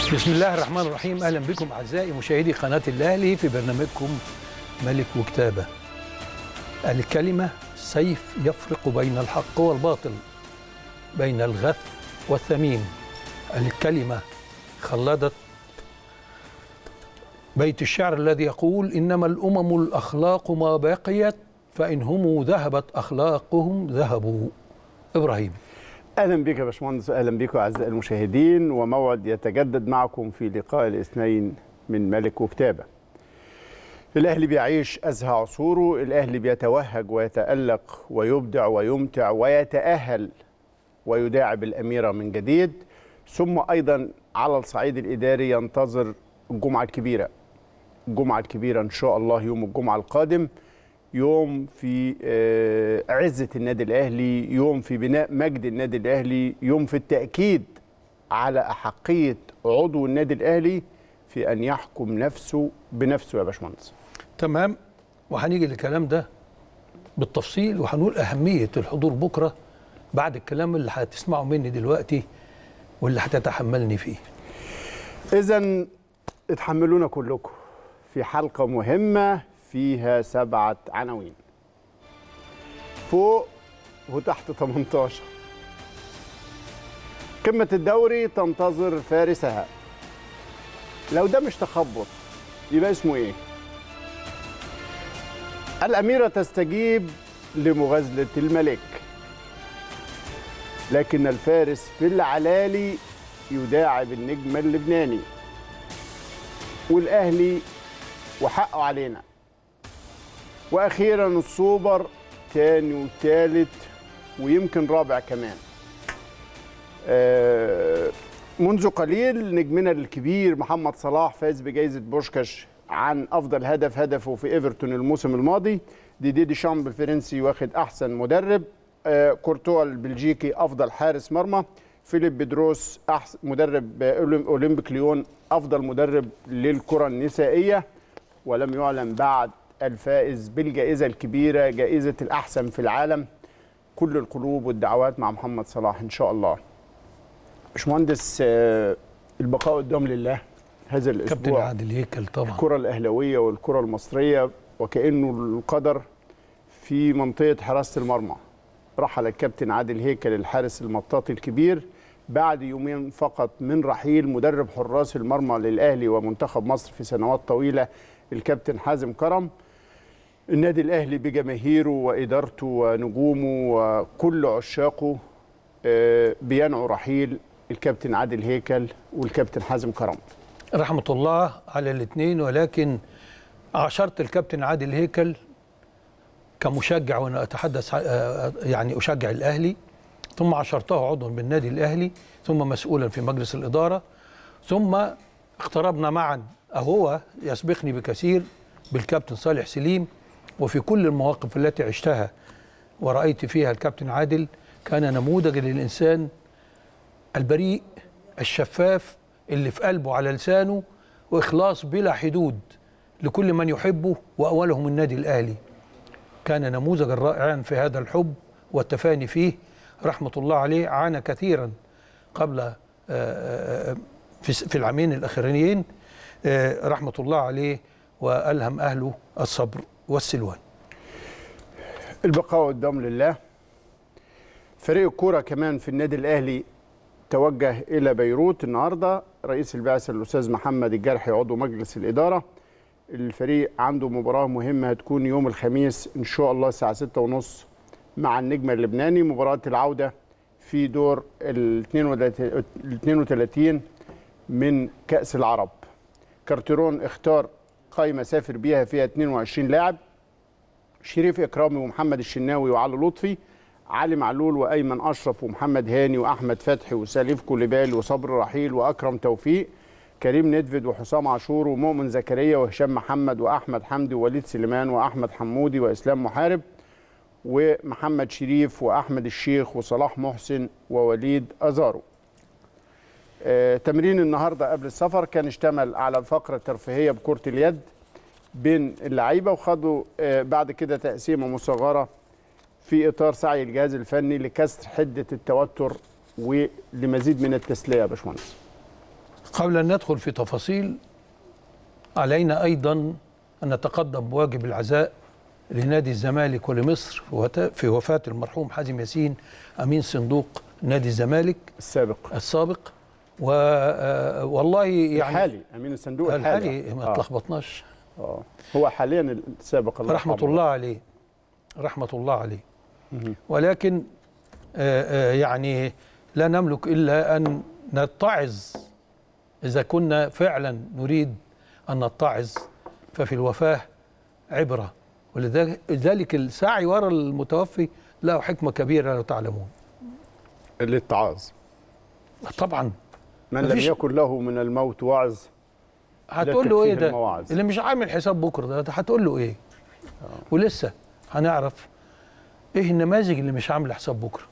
بسم الله الرحمن الرحيم اهلا بكم اعزائي مشاهدي قناه الاهلي في برنامجكم ملك وكتابه الكلمه سيف يفرق بين الحق والباطل بين الغث والثمين الكلمه خلدت بيت الشعر الذي يقول انما الامم الاخلاق ما بقيت فان هم ذهبت اخلاقهم ذهبوا ابراهيم اهلا بك يا باشمهندس اهلا بكم اعزائي المشاهدين وموعد يتجدد معكم في لقاء الاثنين من ملك وكتابه. الاهلي بيعيش ازهى عصوره، الاهلي بيتوهج ويتالق ويبدع ويمتع ويتاهل ويداعب الاميره من جديد، ثم ايضا على الصعيد الاداري ينتظر الجمعه الكبيره. الجمعه الكبيره ان شاء الله يوم الجمعه القادم. يوم في عزة النادي الأهلي يوم في بناء مجد النادي الأهلي يوم في التأكيد على أحقية عضو النادي الأهلي في أن يحكم نفسه بنفسه يا باشمهندس تمام وهنيجي للكلام ده بالتفصيل وهنقول أهمية الحضور بكرة بعد الكلام اللي هتسمعه مني دلوقتي واللي هتتحملني فيه إذا اتحملونا كلكم في حلقة مهمة فيها سبعة عناوين فوق وتحت 18 قمة الدوري تنتظر فارسها لو ده مش تخبط يبقى اسمه ايه الأميرة تستجيب لمغازلة الملك لكن الفارس في العلالي يداعب النجم اللبناني والأهلي وحقه علينا واخيرا السوبر تاني وتالت ويمكن رابع كمان آه منذ قليل نجمنا الكبير محمد صلاح فاز بجائزة بوشكاش عن أفضل هدف هدفه في إيفرتون الموسم الماضي ديدي دي شامب الفرنسي واخد أحسن مدرب آه كورتوا البلجيكي أفضل حارس مرمى فيليب بيدروس أحسن مدرب أولمبيك ليون أفضل مدرب للكرة النسائية ولم يعلن بعد الفائز بالجائزة الكبيرة جائزة الأحسن في العالم كل القلوب والدعوات مع محمد صلاح إن شاء الله باشمهندس البقاء قدام لله هذا الأسبوع كابتن عادل هيكل طبعا الكرة الأهلوية والكرة المصرية وكأنه القدر في منطقة حراسة المرمى رحل الكابتن عادل هيكل الحارس المطاطي الكبير بعد يومين فقط من رحيل مدرب حراس المرمى للأهلي ومنتخب مصر في سنوات طويلة الكابتن حازم كرم النادي الاهلي بجماهيره وادارته ونجومه وكل عشاقه بينعوا رحيل الكابتن عادل هيكل والكابتن حازم كرم رحمه الله على الاثنين ولكن عاشرت الكابتن عادل هيكل كمشجع وانا اتحدث يعني اشجع الاهلي ثم عاشرته عضوا بالنادي الاهلي ثم مسؤولا في مجلس الاداره ثم اقتربنا معا هو يسبقني بكثير بالكابتن صالح سليم وفي كل المواقف التي عشتها ورأيت فيها الكابتن عادل كان نموذجا للإنسان البريء الشفاف اللي في قلبه على لسانه وإخلاص بلا حدود لكل من يحبه وأولهم النادي الأهلي كان نموذجا رائعا في هذا الحب والتفاني فيه رحمة الله عليه عانى كثيرا قبل في العامين الأخرانيين رحمة الله عليه وألهم أهله الصبر والسلوان البقاء قدام لله فريق الكورة كمان في النادي الأهلي توجه إلى بيروت النهاردة رئيس البعثة الأستاذ محمد الجرحي عضو مجلس الإدارة الفريق عنده مباراة مهمة هتكون يوم الخميس إن شاء الله الساعة 6:30 مع النجم اللبناني مباراة العودة في دور ال 32 من كأس العرب كارتيرون اختار قائمة سافر بيها فيها 22 لاعب شريف إكرامي ومحمد الشناوي وعلي لطفي علي معلول وأيمن أشرف ومحمد هاني وأحمد فتحي وسليف كوليبال وصبر رحيل وأكرم توفيق كريم ندفد وحسام عاشور ومؤمن زكريا وهشام محمد وأحمد حمدي ووليد سليمان وأحمد حمودي وإسلام محارب ومحمد شريف وأحمد الشيخ وصلاح محسن ووليد أزارو آه، تمرين النهارده قبل السفر كان اشتمل على الفقره الترفيهيه بكره اليد بين اللعيبه وخدوا آه، بعد كده تقسيمه مصغره في اطار سعي الجهاز الفني لكسر حده التوتر ولمزيد من التسليه يا باشمهندس قبل ان ندخل في تفاصيل علينا ايضا ان نتقدم بواجب العزاء لنادي الزمالك ولمصر في وتا- في وفاه المرحوم حازم ياسين امين صندوق نادي الزمالك السابق السابق و آه، والله يعني الحالي امين الصندوق الحالي الحالي ما آه. تلخبطناش آه. هو حاليا السابق الله رحمة يرحمه. الله عليه رحمة الله عليه مهم. ولكن آه، آه، يعني لا نملك إلا أن نتعظ إذا كنا فعلا نريد أن نتعظ ففي الوفاة عبرة ولذلك السعي وراء المتوفي له حكمة كبيرة لو تعلمون الاتعاظ طبعا من لم مفيش- يكن له من الموت واعظ هتقول له ايه تكفيه ده المواعظ. اللي مش عامل حساب بكره ده ده هتقول له ايه ولسه هنعرف ايه النماذج اللي مش عامله حساب بكره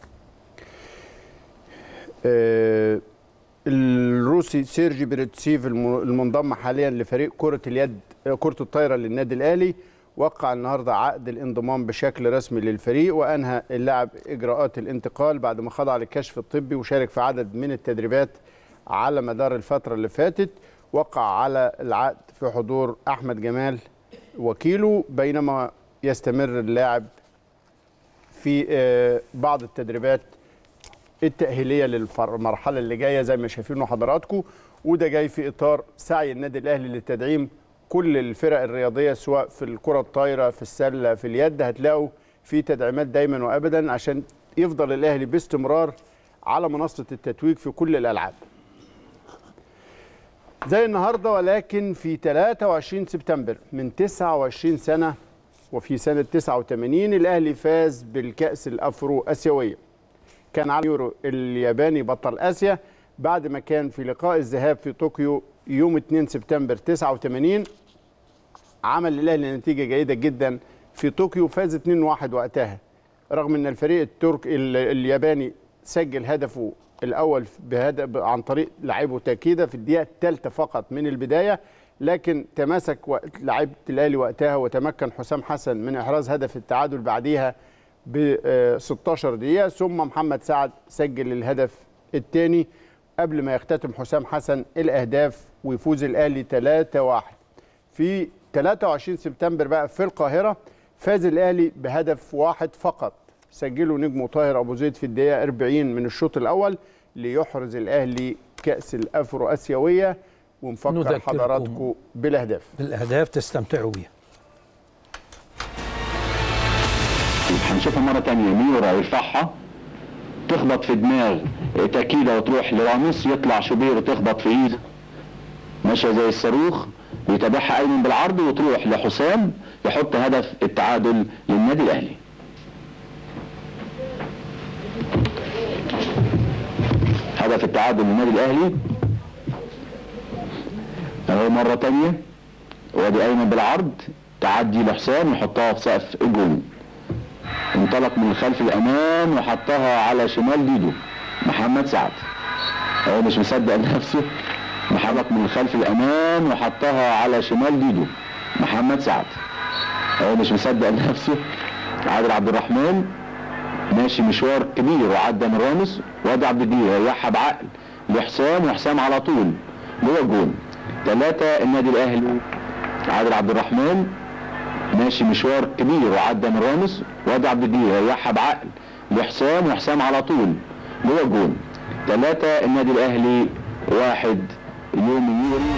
آه، الروسي سيرجي بيرتسيف الم- المنضم حاليا لفريق كرة اليد آه، كرة الطايرة للنادي الأهلي وقع النهارده عقد الانضمام بشكل رسمي للفريق وانهى اللاعب اجراءات الانتقال بعد ما خضع للكشف الطبي وشارك في عدد من التدريبات على مدار الفترة اللي فاتت وقع على العقد في حضور احمد جمال وكيله بينما يستمر اللاعب في آه، بعض التدريبات التأهيلية للمرحلة اللي جاية زي ما شايفينه حضراتكم وده جاي في إطار سعي النادي الأهلي لتدعيم كل الفرق الرياضية سواء في الكرة الطايرة في السلة في اليد هتلاقوا في تدعيمات دايما وأبدا عشان يفضل الأهلي باستمرار على منصة التتويج في كل الألعاب زي النهاردة ولكن في 23 سبتمبر من 29 سنة وفي سنة 89 الأهلي فاز بالكأس الأفرو أسيوية كان على يورو الياباني بطل اسيا بعد ما كان في لقاء الذهاب في طوكيو يوم 2 سبتمبر 89 عمل الاهلي نتيجه جيده جدا في طوكيو فاز 2-1 وقتها رغم ان الفريق الترك ال- الياباني سجل هدفه الاول بهدف عن طريق لعيبه تاكيدا في الدقيقه الثالثه فقط من البدايه لكن تماسك وقت لعيبه الاهلي وقتها وتمكن حسام حسن من احراز هدف التعادل بعديها ب 16 دقيقة ثم محمد سعد سجل الهدف الثاني قبل ما يختتم حسام حسن الأهداف ويفوز الأهلي 3-1 في 23 سبتمبر بقى في القاهرة فاز الأهلي بهدف واحد فقط سجله نجمه طاهر أبو زيد في الدقيقة 40 من الشوط الأول ليحرز الأهلي كأس الأفرو أسيوية ونفكر نذكركم حضراتكم بالأهداف بالاهداف تستمتعوا بيها هنشوفها مرة تانية ميورا يرفعها تخبط في دماغ تاكيدا وتروح لراموس يطلع شوبير وتخبط في ايده ماشية زي الصاروخ بيتابعها ايمن بالعرض وتروح لحسام يحط هدف التعادل للنادي الاهلي هدف التعادل للنادي الاهلي اهو مرة تانية وادي ايمن بالعرض تعدي لحسام يحطها في سقف الجون انطلق من الخلف الامام وحطها على شمال ديدو محمد سعد هو مش مصدق نفسه محرك من الخلف الامام وحطها على شمال ديدو محمد سعد هو مش مصدق نفسه عادل عبد الرحمن ماشي مشوار كبير وعدى من راموس وادي عبد الجليل ريحها بعقل لحسام وحسام على طول جوه الجون ثلاثة النادي الاهلي عادل عبد الرحمن ماشي مشوار كبير وعدى من راموس وادي عبد الجليل ريحها بعقل لحسام وحسام على طول جوه الجون ثلاثة النادي الاهلي واحد يوم يوري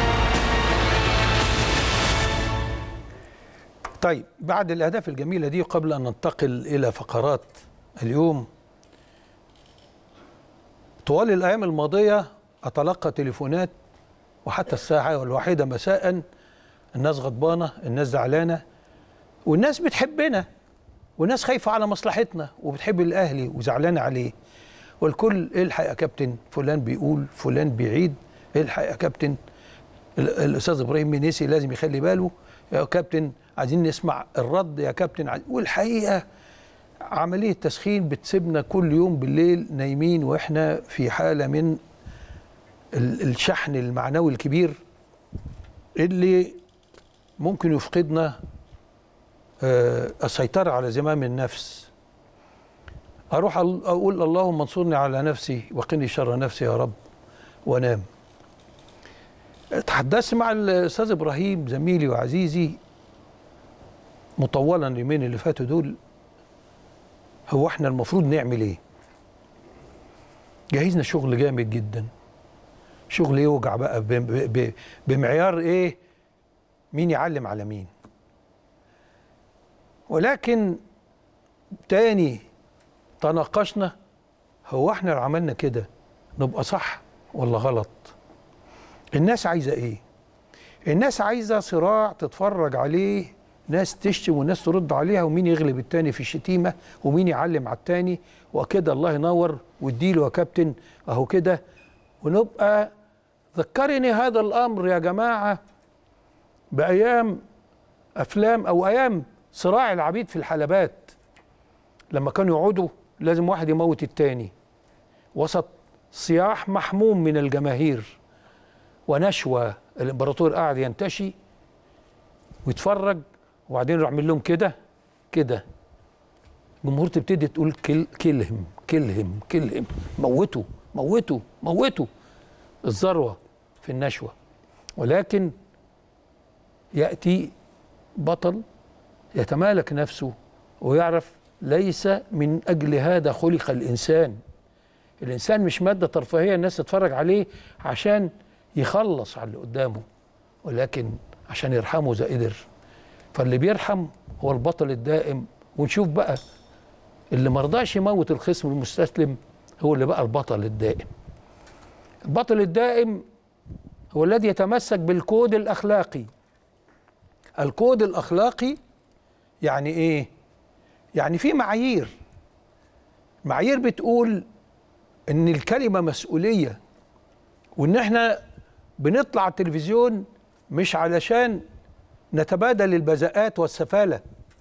طيب بعد الاهداف الجميله دي قبل ان ننتقل الى فقرات اليوم طوال الايام الماضيه اتلقى تليفونات وحتى الساعه الواحده مساء الناس غضبانه الناس زعلانه والناس بتحبنا والناس خايفه على مصلحتنا وبتحب الاهلي وزعلانه عليه والكل الحق يا كابتن فلان بيقول فلان بيعيد الحق يا كابتن ال- الاستاذ ابراهيم منيسي لازم يخلي باله يا كابتن عايزين نسمع الرد يا كابتن عايز- والحقيقه عمليه تسخين بتسيبنا كل يوم بالليل نايمين واحنا في حاله من ال- الشحن المعنوي الكبير اللي ممكن يفقدنا آه، السيطره على زمام النفس اروح أل- اقول اللهم انصرني على نفسي وقني شر نفسي يا رب وانام تحدثت مع الاستاذ ابراهيم زميلي وعزيزي مطولا اليومين اللي فاتوا دول هو احنا المفروض نعمل ايه جهزنا شغل جامد جدا شغل يوجع بقى ب- ب- ب- بمعيار ايه مين يعلم على مين ولكن تاني تناقشنا هو احنا لو عملنا كده نبقى صح ولا غلط الناس عايزه ايه الناس عايزه صراع تتفرج عليه ناس تشتم وناس ترد عليها ومين يغلب التاني في الشتيمه ومين يعلم على التاني وكده الله ينور واديله يا كابتن اهو كده ونبقى ذكرني هذا الامر يا جماعه بايام افلام او ايام صراع العبيد في الحلبات لما كانوا يقعدوا لازم واحد يموت التاني وسط صياح محموم من الجماهير ونشوة الامبراطور قاعد ينتشي ويتفرج وبعدين يروح عامل لهم كده كده الجمهور تبتدي تقول كل كلهم كلهم كلهم موتوا موتوا موتوا الذروه في النشوه ولكن ياتي بطل يتمالك نفسه ويعرف ليس من اجل هذا خلق الانسان الانسان مش ماده ترفيهيه الناس تتفرج عليه عشان يخلص على اللي قدامه ولكن عشان يرحمه اذا قدر فاللي بيرحم هو البطل الدائم ونشوف بقى اللي مرضاش يموت الخصم المستسلم هو اللي بقى البطل الدائم البطل الدائم هو الذي يتمسك بالكود الاخلاقي الكود الاخلاقي يعني ايه يعني في معايير معايير بتقول ان الكلمه مسؤوليه وان احنا بنطلع على التلفزيون مش علشان نتبادل البذاءات والسفاله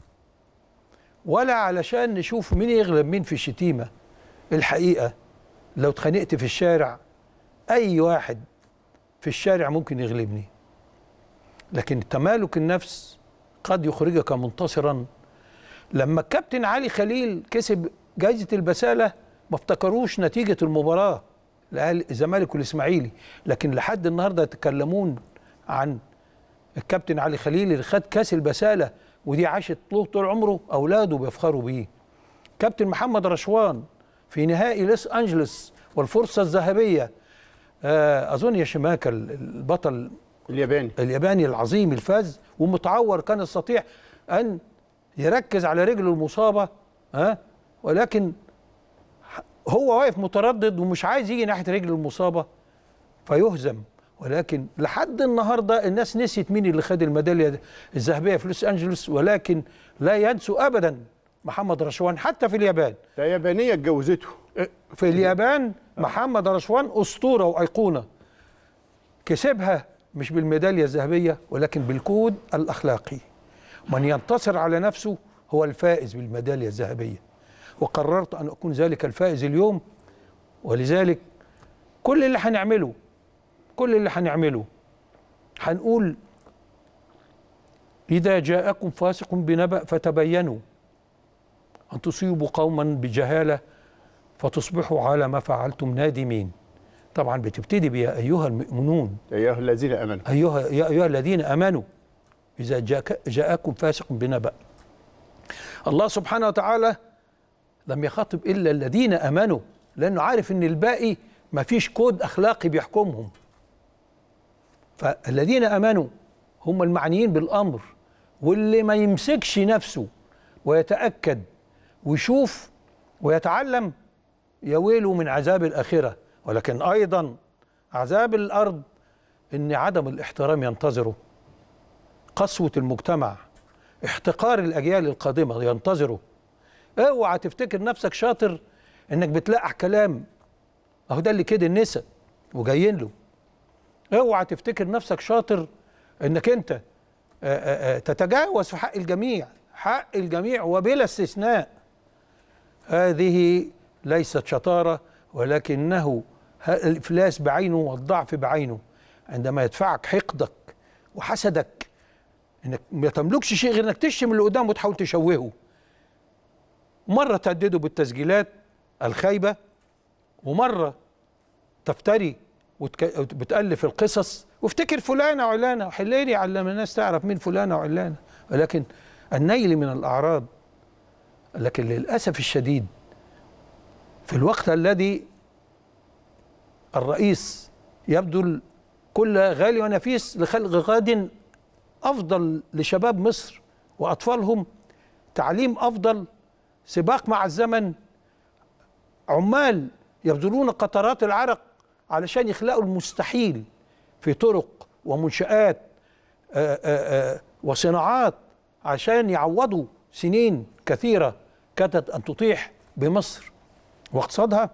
ولا علشان نشوف مين يغلب مين في الشتيمه الحقيقه لو اتخانقت في الشارع اي واحد في الشارع ممكن يغلبني لكن تمالك النفس قد يخرجك منتصرا لما الكابتن علي خليل كسب جائزه البساله ما افتكروش نتيجه المباراه الاهلي الزمالك والاسماعيلي لكن لحد النهارده يتكلمون عن الكابتن علي خليل اللي خد كاس البساله ودي عاشت له طول عمره اولاده بيفخروا بيه كابتن محمد رشوان في نهائي لوس انجلوس والفرصه الذهبيه آه، اظن يا شماكه البطل الياباني الياباني العظيم الفاز ومتعور كان يستطيع ان يركز على رجله المصابه ها ولكن هو واقف متردد ومش عايز يجي ناحيه رجله المصابه فيهزم ولكن لحد النهارده الناس نسيت مين اللي خد الميداليه الذهبيه في لوس انجلوس ولكن لا ينسوا ابدا محمد رشوان حتى في اليابان ده يابانيه اتجوزته في اليابان محمد رشوان اسطوره وايقونه كسبها مش بالميداليه الذهبيه ولكن بالكود الاخلاقي من ينتصر على نفسه هو الفائز بالميداليه الذهبيه وقررت ان اكون ذلك الفائز اليوم ولذلك كل اللي هنعمله كل اللي هنعمله هنقول اذا جاءكم فاسق بنبأ فتبينوا ان تصيبوا قوما بجهاله فتصبحوا على ما فعلتم نادمين طبعا بتبتدي بيا ايها المؤمنون يا ايها الذين امنوا ايها يا ايها الذين امنوا اذا جاءك جاءكم فاسق بنبأ الله سبحانه وتعالى لم يخاطب الا الذين امنوا لانه عارف ان الباقي ما فيش كود اخلاقي بيحكمهم فالذين امنوا هم المعنيين بالامر واللي ما يمسكش نفسه ويتاكد ويشوف ويتعلم يا ويله من عذاب الاخره ولكن ايضا عذاب الارض ان عدم الاحترام ينتظره قسوه المجتمع احتقار الاجيال القادمه ينتظره اوعى تفتكر نفسك شاطر انك بتلقح كلام اهو ده اللي كده النساء وجايين له اوعى تفتكر نفسك شاطر انك انت آآ آآ تتجاوز في حق الجميع حق الجميع وبلا استثناء هذه ليست شطاره ولكنه الافلاس بعينه والضعف بعينه عندما يدفعك حقدك وحسدك انك ما تملكش شيء غير انك تشتم اللي قدامه وتحاول تشوهه مره تهدده بالتسجيلات الخايبه ومره تفتري وبتالف القصص وافتكر فلانه وعلانه وحليلي علم الناس تعرف مين فلانه وعلانه ولكن النيل من الاعراض لكن للاسف الشديد في الوقت الذي الرئيس يبذل كل غالي ونفيس لخلق غاد افضل لشباب مصر واطفالهم تعليم افضل سباق مع الزمن عمال يبذلون قطرات العرق علشان يخلقوا المستحيل في طرق ومنشآت آآ آآ وصناعات عشان يعوضوا سنين كثيرة كادت أن تطيح بمصر واقتصادها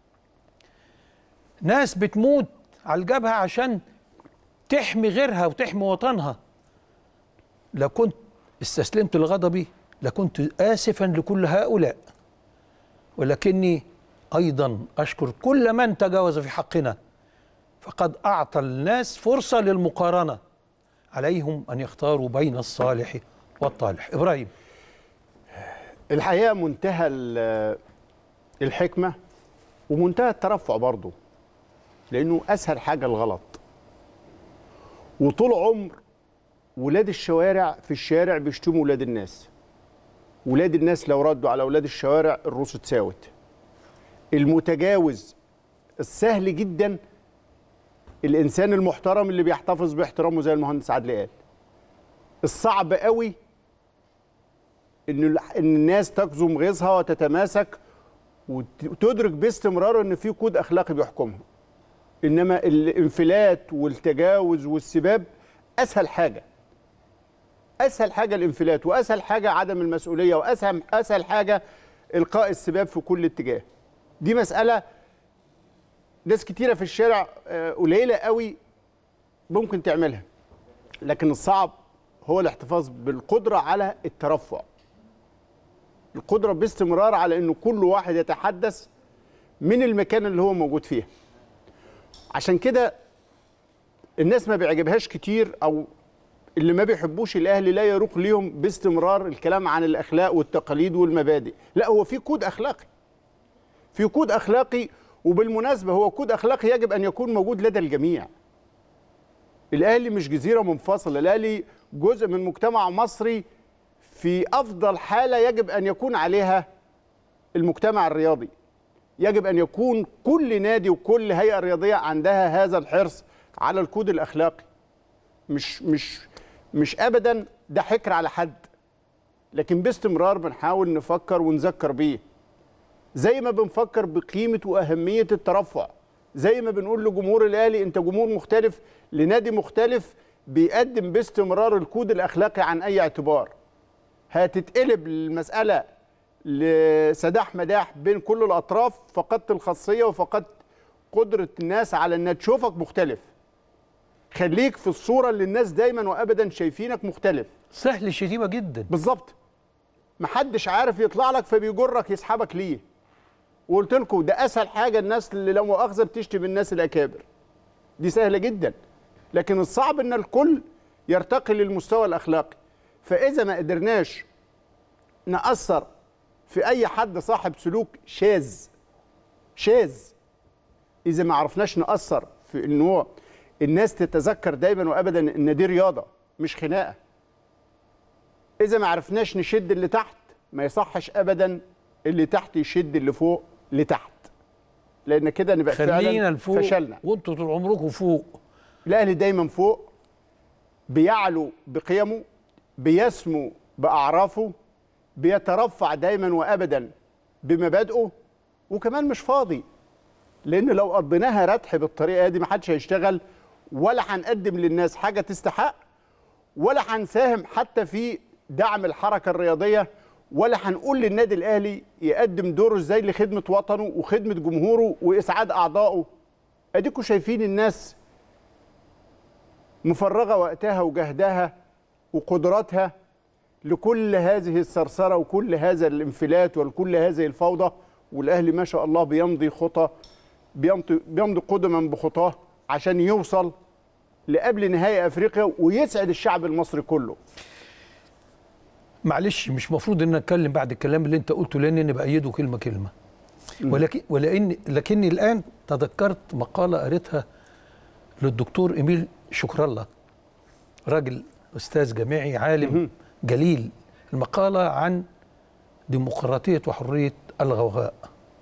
ناس بتموت على الجبهة عشان تحمي غيرها وتحمي وطنها لو كنت استسلمت لغضبي لكنت آسفا لكل هؤلاء ولكني أيضا أشكر كل من تجاوز في حقنا فقد أعطى الناس فرصة للمقارنة عليهم أن يختاروا بين الصالح والطالح إبراهيم الحقيقه منتهى ال- الحكمه ومنتهى الترفع برضه لانه اسهل حاجه الغلط وطول عمر ولاد الشوارع في الشارع بيشتموا ولاد الناس ولاد الناس لو ردوا على ولاد الشوارع الروس اتساوت المتجاوز السهل جدا الانسان المحترم اللي بيحتفظ باحترامه زي المهندس عادل قال الصعب قوي ان ال- ان الناس تكظم غيظها وتتماسك وت- وتدرك باستمرار ان في كود اخلاقي بيحكمها انما الانفلات والتجاوز والسباب اسهل حاجه اسهل حاجه الانفلات واسهل حاجه عدم المسؤوليه واسهل اسهل حاجه القاء السباب في كل اتجاه دي مساله ناس كتيره في الشارع آه، قليله قوي ممكن تعملها لكن الصعب هو الاحتفاظ بالقدره على الترفع القدره باستمرار على انه كل واحد يتحدث من المكان اللي هو موجود فيه عشان كده الناس ما بيعجبهاش كتير او اللي ما بيحبوش الاهلي لا يروق ليهم باستمرار الكلام عن الاخلاق والتقاليد والمبادئ لا هو في كود اخلاقي في كود اخلاقي وبالمناسبه هو كود اخلاقي يجب ان يكون موجود لدى الجميع الاهلي مش جزيره منفصله الاهلي جزء من مجتمع مصري في افضل حاله يجب ان يكون عليها المجتمع الرياضي يجب ان يكون كل نادي وكل هيئه رياضيه عندها هذا الحرص على الكود الاخلاقي مش مش مش ابدا ده حكر على حد لكن باستمرار بنحاول نفكر ونذكر بيه زي ما بنفكر بقيمه واهميه الترفع زي ما بنقول لجمهور الاهلي انت جمهور مختلف لنادي مختلف بيقدم باستمرار الكود الاخلاقي عن اي اعتبار هتتقلب المساله لسداح مداح بين كل الاطراف فقدت الخاصيه وفقدت قدره الناس على انها تشوفك مختلف خليك في الصوره اللي الناس دايما وابدا شايفينك مختلف سهل الشتيمة جدا بالظبط محدش عارف يطلع لك فبيجرك يسحبك ليه وقلت لكم ده اسهل حاجه الناس اللي لو مؤاخذه بتشتم الناس الاكابر دي سهله جدا لكن الصعب ان الكل يرتقي للمستوى الاخلاقي فاذا ما قدرناش ناثر في اي حد صاحب سلوك شاذ شاذ اذا ما عرفناش ناثر في ان هو الناس تتذكر دايما وابدا ان دي رياضه مش خناقه اذا ما عرفناش نشد اللي تحت ما يصحش ابدا اللي تحت يشد اللي فوق لتحت لان كده نبقى خلينا فعلا لفوق فشلنا وانتوا طول عمركم فوق الاهلي دايما فوق بيعلو بقيمه بيسمو باعرافه بيترفع دايما وابدا بمبادئه وكمان مش فاضي لان لو قضيناها ردح بالطريقه دي محدش هيشتغل ولا هنقدم للناس حاجه تستحق ولا هنساهم حتى في دعم الحركه الرياضيه ولا هنقول للنادي الاهلي يقدم دوره ازاي لخدمه وطنه وخدمه جمهوره واسعاد اعضائه اديكم شايفين الناس مفرغه وقتها وجهدها وقدراتها لكل هذه الثرثره وكل هذا الانفلات وكل هذه الفوضى والاهلي ما شاء الله بيمضي خطى بيمضي بيمضي قدما بخطاه عشان يوصل لقبل نهائي افريقيا ويسعد الشعب المصري كله معلش مش مفروض ان اتكلم بعد الكلام اللي انت قلته لاني بايده كلمه كلمه ولكن ولان لكني الان تذكرت مقاله قريتها للدكتور ايميل شكر الله راجل استاذ جامعي عالم جليل المقاله عن ديمقراطيه وحريه الغوغاء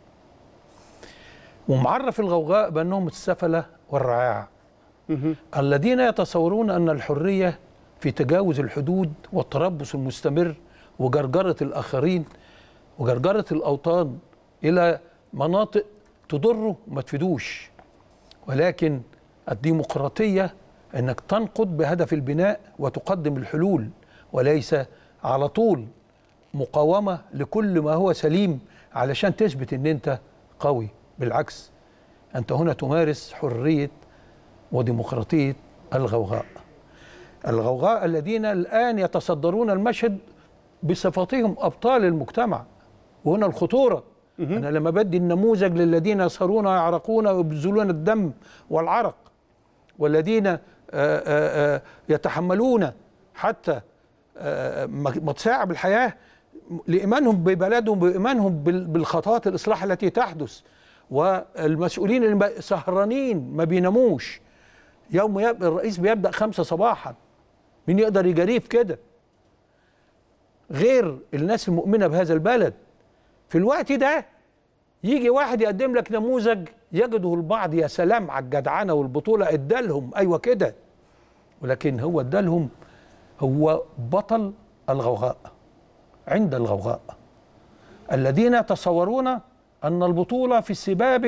ومعرف الغوغاء بانهم السفله والرعاع الذين يتصورون ان الحريه في تجاوز الحدود والتربص المستمر وجرجره الاخرين وجرجره الاوطان الى مناطق تضره وما تفيدوش ولكن الديمقراطيه انك تنقض بهدف البناء وتقدم الحلول وليس على طول مقاومه لكل ما هو سليم علشان تثبت ان انت قوي بالعكس انت هنا تمارس حريه وديمقراطيه الغوغاء الغوغاء الذين الان يتصدرون المشهد بصفتهم ابطال المجتمع وهنا الخطوره انا لما بدي النموذج للذين يسهرون ويعرقون ويبذلون الدم والعرق والذين آآ آآ يتحملون حتى آآ مصاعب الحياه لايمانهم ببلدهم بايمانهم بال- بالخطوات الاصلاح التي تحدث والمسؤولين اللي سهرانين ما بيناموش يوم يب... الرئيس بيبدا خمسة صباحا مين يقدر يجاريه في كده غير الناس المؤمنه بهذا البلد في الوقت ده يجي واحد يقدم لك نموذج يجده البعض يا سلام على الجدعنه والبطوله ادالهم ايوه كده ولكن هو ادالهم هو بطل الغوغاء عند الغوغاء الذين يتصورون ان البطوله في السباب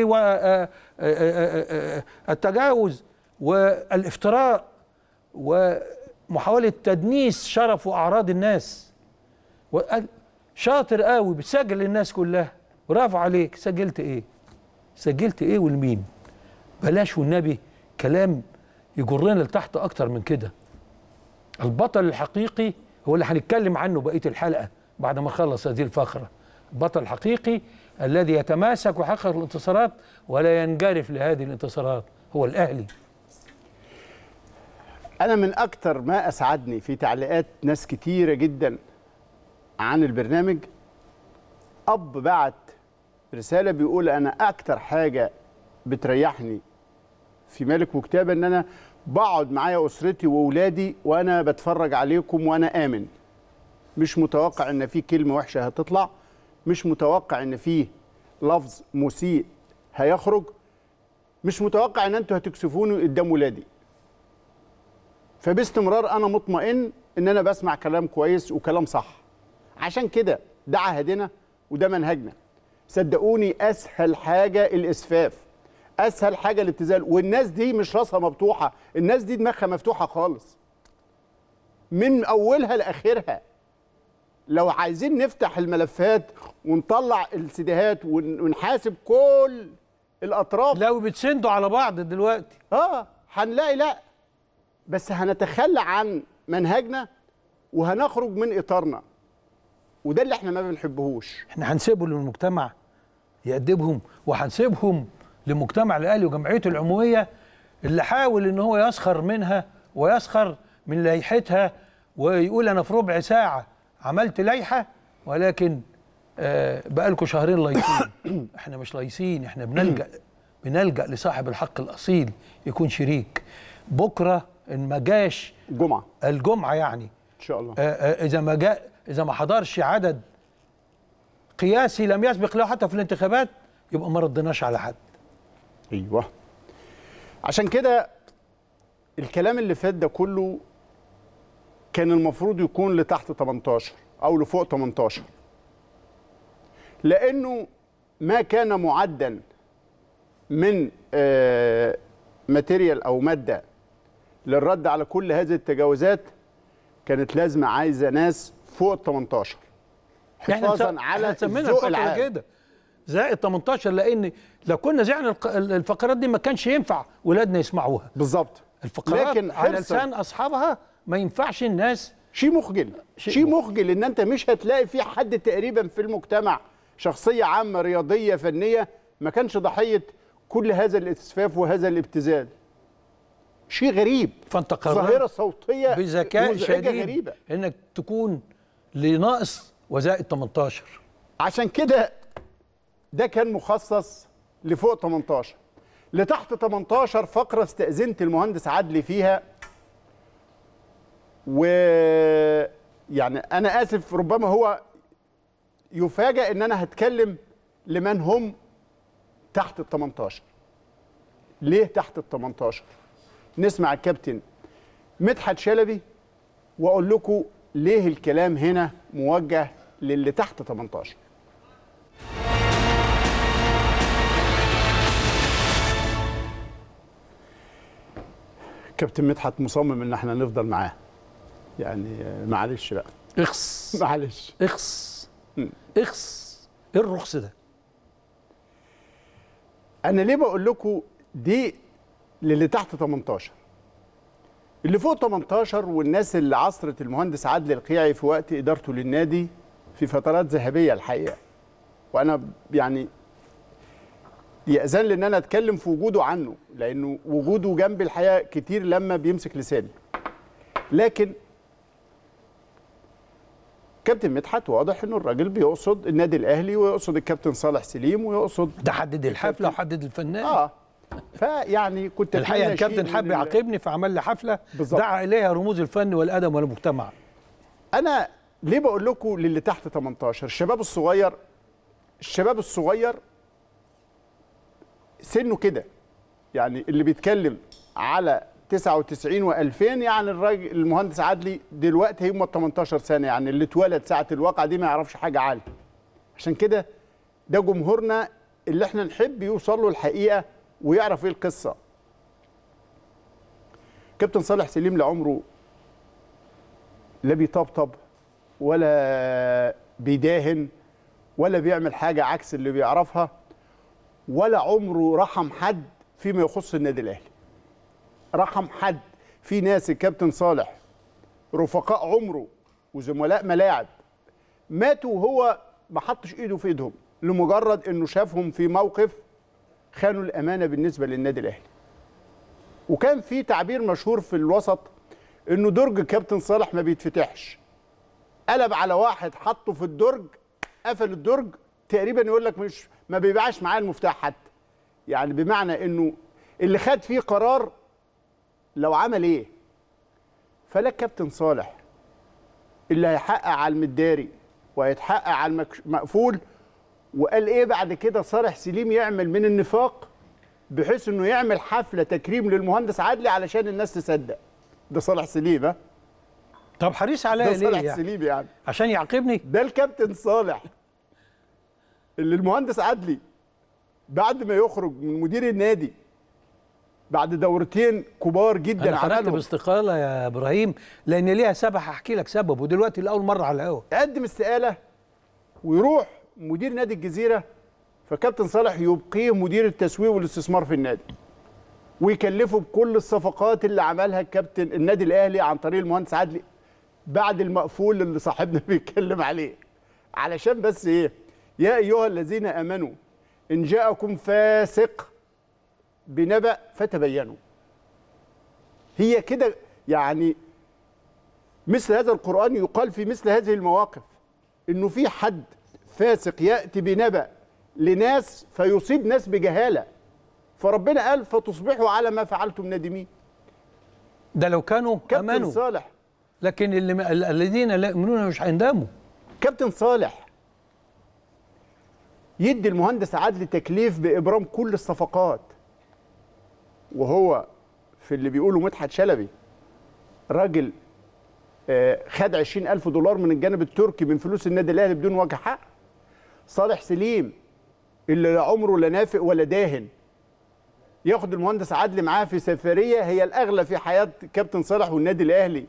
والتجاوز والافتراء ومحاوله تدنيس شرف واعراض الناس وقال شاطر قوي بتسجل الناس كلها برافو عليك سجلت ايه سجلت ايه والمين بلاش والنبي كلام يجرنا لتحت اكتر من كده البطل الحقيقي هو اللي هنتكلم عنه بقيه الحلقه بعد ما نخلص هذه الفقره البطل الحقيقي الذي يتماسك ويحقق الانتصارات ولا ينجرف لهذه الانتصارات هو الاهلي انا من اكتر ما اسعدني في تعليقات ناس كتيره جدا عن البرنامج اب بعت رساله بيقول انا اكتر حاجه بتريحني في مالك وكتابه ان انا بقعد معايا اسرتي واولادي وانا بتفرج عليكم وانا امن مش متوقع ان في كلمه وحشه هتطلع مش متوقع ان في لفظ مسيء هيخرج مش متوقع ان انتوا هتكسفوني قدام ولادي فباستمرار انا مطمئن ان انا بسمع كلام كويس وكلام صح عشان كده ده عهدنا وده منهجنا صدقوني اسهل حاجه الاسفاف اسهل حاجه الابتذال والناس دي مش راسها مفتوحه الناس دي دماغها مفتوحه خالص من اولها لاخرها لو عايزين نفتح الملفات ونطلع السيديهات ون- ونحاسب كل الاطراف لو بتسندوا على بعض دلوقتي اه هنلاقي لا بس هنتخلى عن منهجنا وهنخرج من اطارنا وده اللي احنا ما بنحبهوش احنا هنسيبهم للمجتمع يأدبهم وهنسيبهم لمجتمع الاهلي وجمعيته العموميه اللي حاول ان هو يسخر منها ويسخر من لائحتها ويقول انا في ربع ساعه عملت لائحه ولكن آه بقالكم شهرين لايصين احنا مش لايصين احنا بنلجا بنلجا لصاحب الحق الاصيل يكون شريك بكره ان ما جاش جمعه الجمعه يعني ان شاء الله آه، آه، اذا ما جاء اذا ما حضرش عدد قياسي لم يسبق له حتى في الانتخابات يبقى ما ردناش على حد ايوه عشان كده الكلام اللي فات ده كله كان المفروض يكون لتحت 18 او لفوق 18 لانه ما كان معدا من آه، ماتيريال او ماده للرد على كل هذه التجاوزات كانت لازمه عايزه ناس فوق 18 حفاظا على هنسمينا الذوق الفقره العام كده زائد 18 لان لو كنا زعنا الق- الفقرات دي ما كانش ينفع ولادنا يسمعوها بالظبط الفقرات لكن على حرصاً- لسان اصحابها ما ينفعش الناس شيء مخجل شيء شيء مخجل ان انت مش هتلاقي في حد تقريبا في المجتمع شخصيه عامه رياضيه فنيه ما كانش ضحيه كل هذا الاسفاف وهذا الابتذال شيء غريب فانت قررت ظاهره صوتيه بذكاء مزعجة شديد غريبه انك تكون لناقص وزائد 18 عشان كده ده كان مخصص لفوق 18 لتحت 18 فقره استأذنت المهندس عدلي فيها و يعني انا اسف ربما هو يفاجئ ان انا هتكلم لمن هم تحت ال 18 ليه تحت ال 18 نسمع الكابتن مدحت شلبي واقول لكم ليه الكلام هنا موجه للي تحت 18 كابتن مدحت مصمم ان احنا نفضل معاه يعني آه، معلش بقى اخس معلش اخس مم. اخس ايه الرخص ده انا ليه بقول لكم دي للي تحت 18 اللي فوق 18 والناس اللي عصرت المهندس عادل القيعي في وقت ادارته للنادي في فترات ذهبيه الحقيقه وانا يعني يأذن لي ان انا اتكلم في وجوده عنه لانه وجوده جنبي الحقيقه كتير لما بيمسك لساني لكن كابتن مدحت واضح انه الراجل بيقصد النادي الاهلي ويقصد الكابتن صالح سليم ويقصد ده حدد الحفله وحدد الفنان اه فيعني كنت الحقيقه أتمنى الكابتن شيء حب من ال- يعاقبني فعمل لي حفله بالظبط. دعا اليها رموز الفن والادب والمجتمع انا ليه بقول لكم للي تحت 18 الشباب الصغير الشباب الصغير سنه كده يعني اللي بيتكلم على 99 و2000 يعني الراجل المهندس عدلي دلوقتي هم 18 سنه يعني اللي اتولد ساعه الواقعه دي ما يعرفش حاجه عنه عشان كده ده جمهورنا اللي احنا نحب يوصل له الحقيقه ويعرف ايه القصه كابتن صالح سليم لعمره لا بيطبطب ولا بيداهن ولا بيعمل حاجة عكس اللي بيعرفها ولا عمره رحم حد فيما يخص النادي الأهلي رحم حد في ناس الكابتن صالح رفقاء عمره وزملاء ملاعب ماتوا وهو ما حطش ايده في ايدهم لمجرد انه شافهم في موقف خانوا الامانه بالنسبه للنادي الاهلي وكان في تعبير مشهور في الوسط انه درج كابتن صالح ما بيتفتحش قلب على واحد حطه في الدرج قفل الدرج تقريبا يقول لك مش ما بيبيعش معاه المفتاح حتى يعني بمعنى انه اللي خد فيه قرار لو عمل ايه فلا كابتن صالح اللي هيحقق على المداري وهيتحقق على المقفول وقال ايه بعد كده صالح سليم يعمل من النفاق بحيث انه يعمل حفله تكريم للمهندس عدلي علشان الناس تصدق ده صالح سليم ها طب حريص عليا ده ليه صالح يعني سليم يعني عشان يعاقبني ده الكابتن صالح اللي المهندس عدلي بعد ما يخرج من مدير النادي بعد دورتين كبار جدا انا خرجت عملهم باستقاله يا ابراهيم لان ليها سبب هحكي لك سبب ودلوقتي لاول مره على الهوا يقدم استقاله ويروح مدير نادي الجزيره فكابتن صالح يبقيه مدير التسويق والاستثمار في النادي ويكلفه بكل الصفقات اللي عملها الكابتن النادي الاهلي عن طريق المهندس عدلي بعد المقفول اللي صاحبنا بيتكلم عليه علشان بس ايه يا ايها الذين امنوا ان جاءكم فاسق بنبأ فتبينوا هي كده يعني مثل هذا القرآن يقال في مثل هذه المواقف انه في حد فاسق يأتي بنبأ لناس فيصيب ناس بجهالة فربنا قال فتصبحوا على ما فعلتم نادمين ده لو كانوا كابتن امنوا صالح لكن اللي ال- الذين لا يؤمنون مش هيندموا كابتن صالح يدي المهندس عدلي تكليف بإبرام كل الصفقات وهو في اللي بيقوله مدحت شلبي راجل آه، خد عشرين ألف دولار من الجانب التركي من فلوس النادي الأهلي بدون وجه حق صالح سليم اللي لا عمره لا نافق ولا داهن ياخد المهندس عدلي معاه في سفرية هي الأغلى في حياة كابتن صالح والنادي الأهلي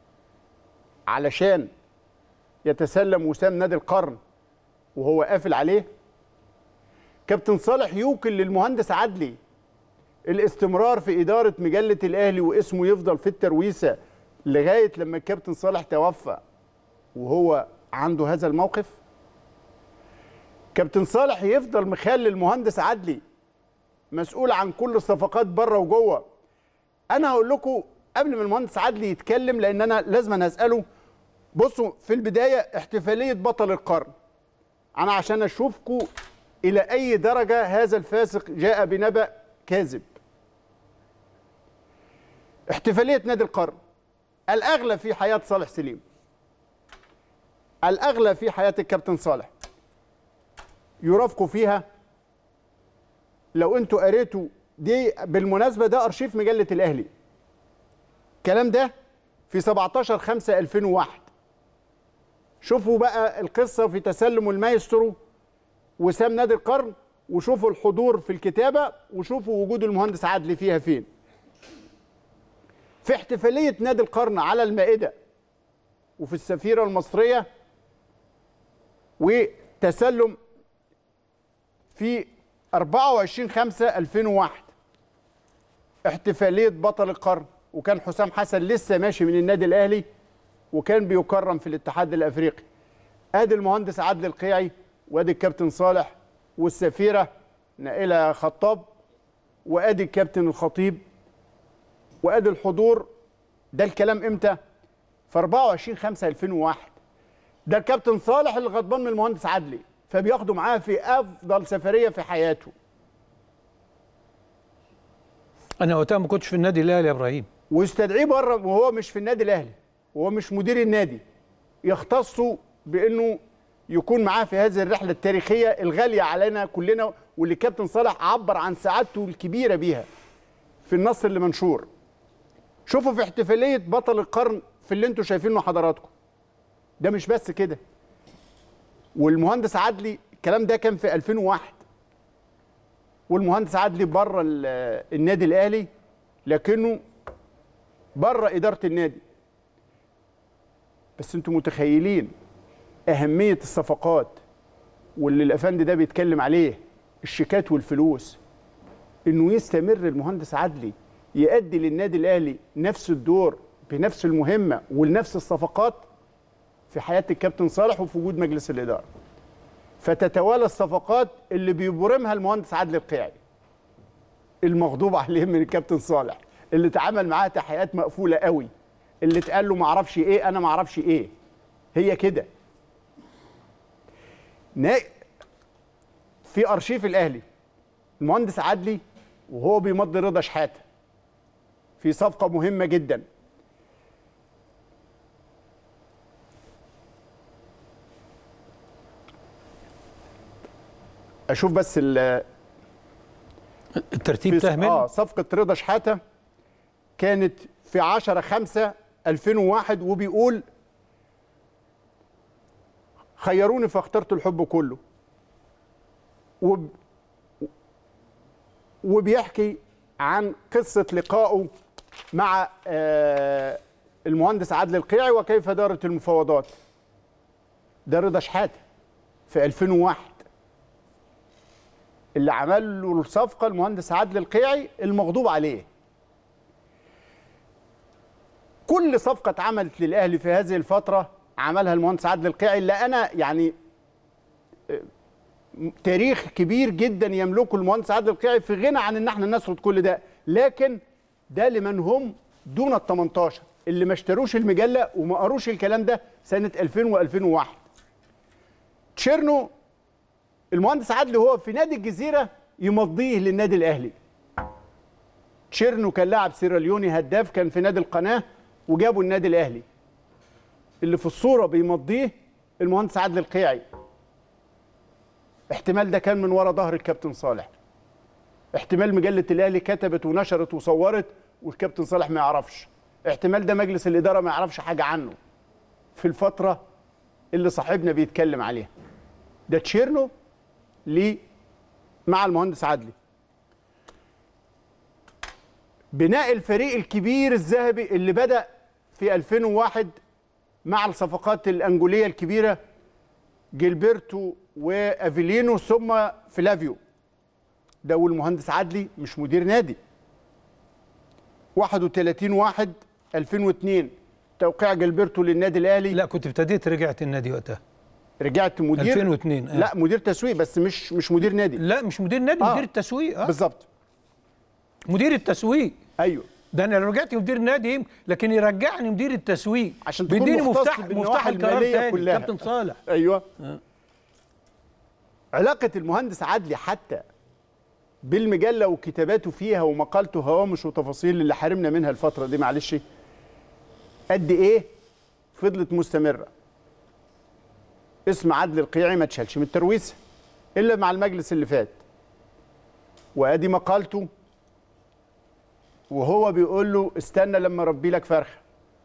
علشان يتسلم وسام نادي القرن وهو قافل عليه كابتن صالح يوكل للمهندس عدلي الاستمرار في إدارة مجلة الأهلي واسمه يفضل في الترويسة لغاية لما الكابتن صالح توفى وهو عنده هذا الموقف كابتن صالح يفضل مخلي المهندس عدلي مسؤول عن كل الصفقات بره وجوه انا هقول لكم قبل ما المهندس عدلي يتكلم لان انا لازم أنا اساله بصوا في البدايه احتفاليه بطل القرن انا عشان اشوفكم الى اي درجه هذا الفاسق جاء بنبأ كاذب احتفاليه نادي القرن الاغلى في حياه صالح سليم الاغلى في حياه الكابتن صالح يرافقوا فيها لو انتوا قريتوا دي بالمناسبه ده ارشيف مجله الاهلي الكلام ده في 17 5 2001 شوفوا بقى القصه في تسلم المايسترو وسام نادي القرن وشوفوا الحضور في الكتابه وشوفوا وجود المهندس عدلي فيها فين في احتفاليه نادي القرن على المائده وفي السفيره المصريه وتسلم في 24 5 2001 احتفاليه بطل القرن وكان حسام حسن لسه ماشي من النادي الاهلي وكان بيكرم في الاتحاد الافريقي ادي المهندس عادل القيعي وادي الكابتن صالح والسفيره نائله خطاب وادي الكابتن الخطيب وادي الحضور ده الكلام امتى في 24 5 2001 ده الكابتن صالح اللي غضبان من المهندس عدلي فبياخده معاه في افضل سفريه في حياته انا وقتها ما كنتش في النادي الاهلي يا ابراهيم ويستدعيه بره وهو مش في النادي الاهلي وهو مش مدير النادي يختصوا بانه يكون معاه في هذه الرحله التاريخيه الغاليه علينا كلنا واللي كابتن صالح عبر عن سعادته الكبيره بيها في النص اللي منشور شوفوا في احتفاليه بطل القرن في اللي انتوا شايفينه حضراتكم ده مش بس كده والمهندس عدلي الكلام ده كان في 2001 والمهندس عدلي بره ال- النادي الاهلي لكنه بره اداره النادي بس انتوا متخيلين اهميه الصفقات واللي الافندي ده بيتكلم عليه الشيكات والفلوس انه يستمر المهندس عدلي يؤدي للنادي الاهلي نفس الدور بنفس المهمه ونفس الصفقات في حياه الكابتن صالح وفي وجود مجلس الاداره فتتوالى الصفقات اللي بيبرمها المهندس عادل القيعي المغضوب عليه من الكابتن صالح اللي اتعامل معاه تحيات مقفوله قوي اللي اتقال له ما اعرفش ايه انا ما اعرفش ايه هي كده نا- في ارشيف الاهلي المهندس عدلي وهو بيمضي رضا شحاته في صفقه مهمه جدا اشوف بس ال- الترتيب في تهمل اه صفقه رضا شحاته كانت في 10 5 2001 وبيقول خيروني فاخترت الحب كله وب... وبيحكي عن قصه لقائه مع آه المهندس عادل القيعي وكيف دارت المفاوضات ده رضا شحاته في 2001 اللي عمل له الصفقه المهندس عادل القيعي المغضوب عليه كل صفقه اتعملت للاهلي في هذه الفتره عملها المهندس عادل القيعي اللي انا يعني آه، تاريخ كبير جدا يملكه المهندس عادل القيعي في غنى عن ان احنا نسرد كل ده لكن ده لمن هم دون ال 18 اللي ما اشتروش المجله وما قروش الكلام ده سنه 2000 و2001 تشيرنو المهندس عدلي هو في نادي الجزيره يمضيه للنادي الاهلي تشيرنو كان لاعب سيراليوني هداف كان في نادي القناه وجابوا النادي الاهلي اللي في الصوره بيمضيه المهندس عادل القيعي احتمال ده كان من ورا ظهر الكابتن صالح احتمال مجله الاهلي كتبت ونشرت وصورت والكابتن صالح ما يعرفش احتمال ده مجلس الاداره ما يعرفش حاجه عنه في الفتره اللي صاحبنا بيتكلم عليها ده تشيرنو ليه مع المهندس عدلي بناء الفريق الكبير الذهبي اللي بدأ في 2001 مع الصفقات الأنجولية الكبيرة جيلبرتو وافيلينو ثم فلافيو ده والمهندس عدلي مش مدير نادي 31 واحد 2002 توقيع جيلبرتو للنادي الاهلي لا كنت ابتديت رجعت النادي وقتها رجعت مدير 2002 آه. لا مدير تسويق بس مش مش مدير نادي لا مش مدير نادي آه. مدير التسويق اه بالظبط مدير التسويق ايوه ده انا لو رجعت مدير نادي لكن يرجعني مدير التسويق عشان تكون بيديني مختص مفتاح بالنواحي مفتاح القرار المالية تاني كلها. كابتن صالح ايوه علاقه المهندس عدلي حتى بالمجله وكتاباته فيها ومقالته هوامش وتفاصيل اللي حارمنا منها الفتره دي معلش قد ايه فضلت مستمره اسم عدل القيعي ما اتشالش من الترويسه الا مع المجلس اللي فات وادي مقالته وهو بيقول له استنى لما اربي لك فرخه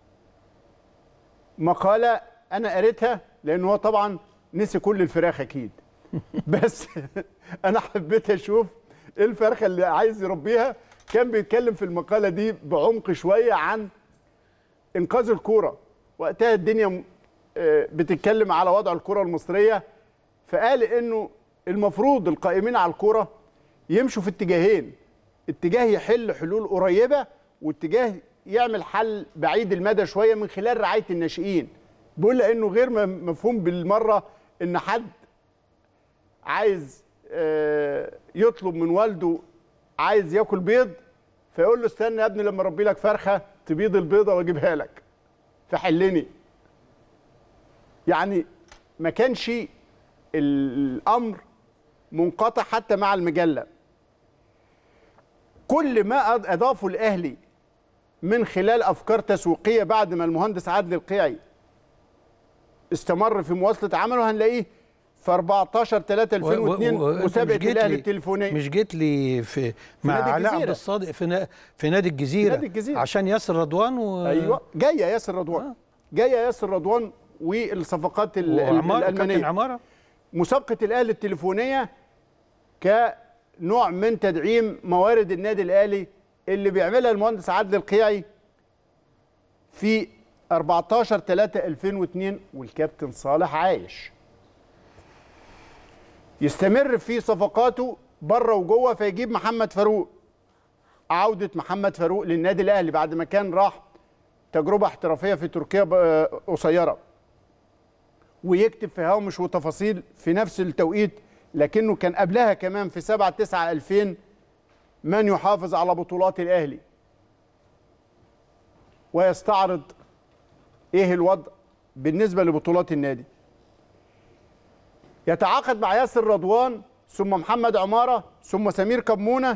مقاله انا قريتها لان هو طبعا نسي كل الفراخ اكيد بس انا حبيت اشوف ايه الفرخه اللي عايز يربيها كان بيتكلم في المقاله دي بعمق شويه عن انقاذ الكوره وقتها الدنيا م- آه، بتتكلم على وضع الكره المصريه فقال انه المفروض القائمين على الكره يمشوا في اتجاهين اتجاه يحل حلول قريبه واتجاه يعمل حل بعيد المدى شويه من خلال رعايه الناشئين بيقول لانه غير م- مفهوم بالمره ان حد عايز آه، يطلب من والده عايز ياكل بيض فيقول له استنى يا ابني لما اربي لك فرخه تبيض البيضه واجيبها لك فحلني يعني ما كانش الامر منقطع حتى مع المجله كل ما أض- اضافه الاهلي من خلال افكار تسويقيه بعد ما المهندس عادل القيعي استمر في مواصله عمله هنلاقيه في 14 3 2002 و- و- وأنت مسابقه مش جيت الاهلي لي- التليفونيه مش جيت لي في مع نادي علاء الجزيرة. عبد الصادق في, نا في نادي الجزيره نادي الجزيرة. عشان ياسر رضوان و... ايوه جايه ياسر رضوان جايه ياسر رضوان والصفقات ال- ال- وعمار كابتن الالمانيه عماره مسابقه الاهلي التليفونيه كنوع من تدعيم موارد النادي الاهلي اللي بيعملها المهندس عادل القيعي في 14 3 2002 والكابتن صالح عايش يستمر في صفقاته بره وجوه فيجيب محمد فاروق عودة محمد فاروق للنادي الأهلي بعد ما كان راح تجربة احترافية في تركيا ب- قصيرة ويكتب في هامش وتفاصيل في نفس التوقيت لكنه كان قبلها كمان في 7 9 2000 من يحافظ على بطولات الأهلي ويستعرض ايه الوضع بالنسبة لبطولات النادي يتعاقد مع ياسر رضوان ثم محمد عمارة ثم سمير كمونة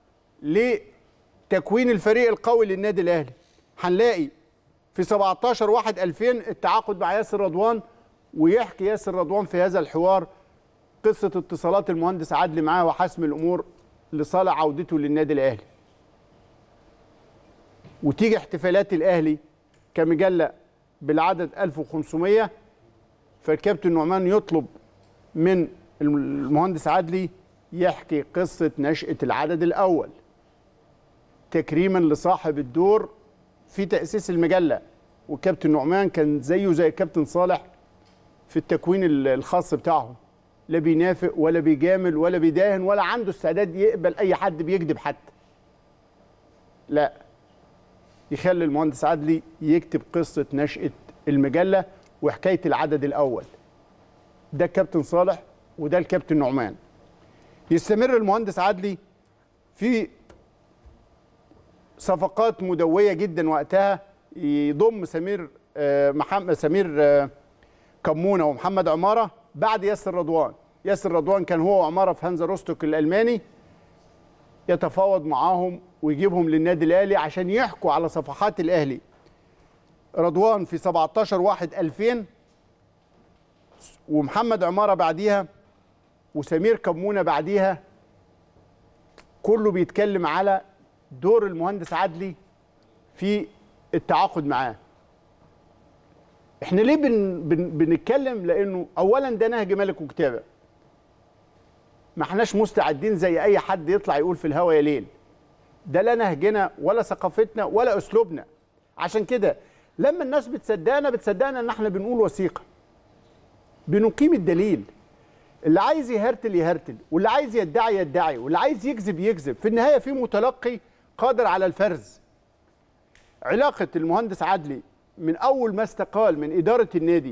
لتكوين الفريق القوي للنادي الاهلي هنلاقي في 17 1 2000 التعاقد مع ياسر رضوان ويحكي ياسر رضوان في هذا الحوار قصه اتصالات المهندس عدلي معاه وحسم الامور لصالح عودته للنادي الاهلي وتيجي احتفالات الاهلي كمجله بالعدد 1500 فالكابتن نعمان يطلب من المهندس عدلي يحكي قصه نشاه العدد الاول تكريما لصاحب الدور في تأسيس المجلة وكابتن نعمان كان زيه زي الكابتن صالح في التكوين ال- الخاص بتاعهم لا بينافق ولا بيجامل ولا بيداهن ولا عنده استعداد يقبل أي حد بيكذب حتى لا يخلي المهندس عدلي يكتب قصة نشأة المجلة وحكاية العدد الأول ده الكابتن صالح وده الكابتن نعمان يستمر المهندس عدلي في صفقات مدويه جدا وقتها يضم سمير آه، محمد سمير آه، كمونه ومحمد عماره بعد ياسر رضوان ياسر رضوان كان هو وعماره في هانزا روستوك الالماني يتفاوض معاهم ويجيبهم للنادي الاهلي عشان يحكوا على صفحات الاهلي رضوان في 17 1 2000 ومحمد عماره بعديها وسمير كمونه بعديها كله بيتكلم على دور المهندس عدلي في التعاقد معاه احنا ليه بن بن بنتكلم لانه اولا ده نهج ملك وكتابه ما احناش مستعدين زي اي حد يطلع يقول في الهوا يا ليل ده لا نهجنا ولا ثقافتنا ولا اسلوبنا عشان كده لما الناس بتصدقنا بتصدقنا ان احنا بنقول وثيقه بنقيم الدليل اللي عايز يهرتل يهرتل واللي عايز يدعي يدعي واللي عايز يكذب يكذب في النهايه في متلقي قادر على الفرز علاقه المهندس عدلي من اول ما استقال من اداره النادي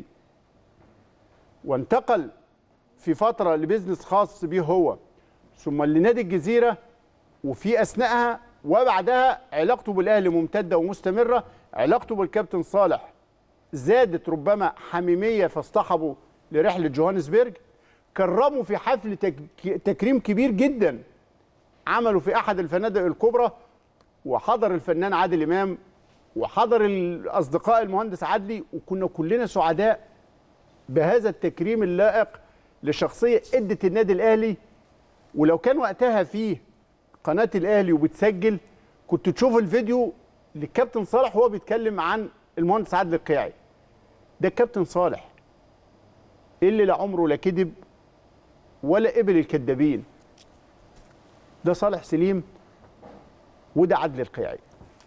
وانتقل في فتره لبزنس خاص بيه هو ثم لنادي الجزيره وفي اثناءها وبعدها علاقته بالاهلي ممتده ومستمره علاقته بالكابتن صالح زادت ربما حميميه فاصطحبوا لرحله جوهانسبرج كرموا في حفل تك- تكريم كبير جدا عملوا في احد الفنادق الكبرى وحضر الفنان عادل امام وحضر الاصدقاء المهندس عدلي وكنا كلنا سعداء بهذا التكريم اللائق لشخصيه ادت النادي الاهلي ولو كان وقتها في قناه الاهلي وبتسجل كنت تشوف الفيديو للكابتن صالح وهو بيتكلم عن المهندس عادل القيعي ده الكابتن صالح اللي لا عمره لا كذب ولا قبل الكذابين ده صالح سليم وده عدل القيعي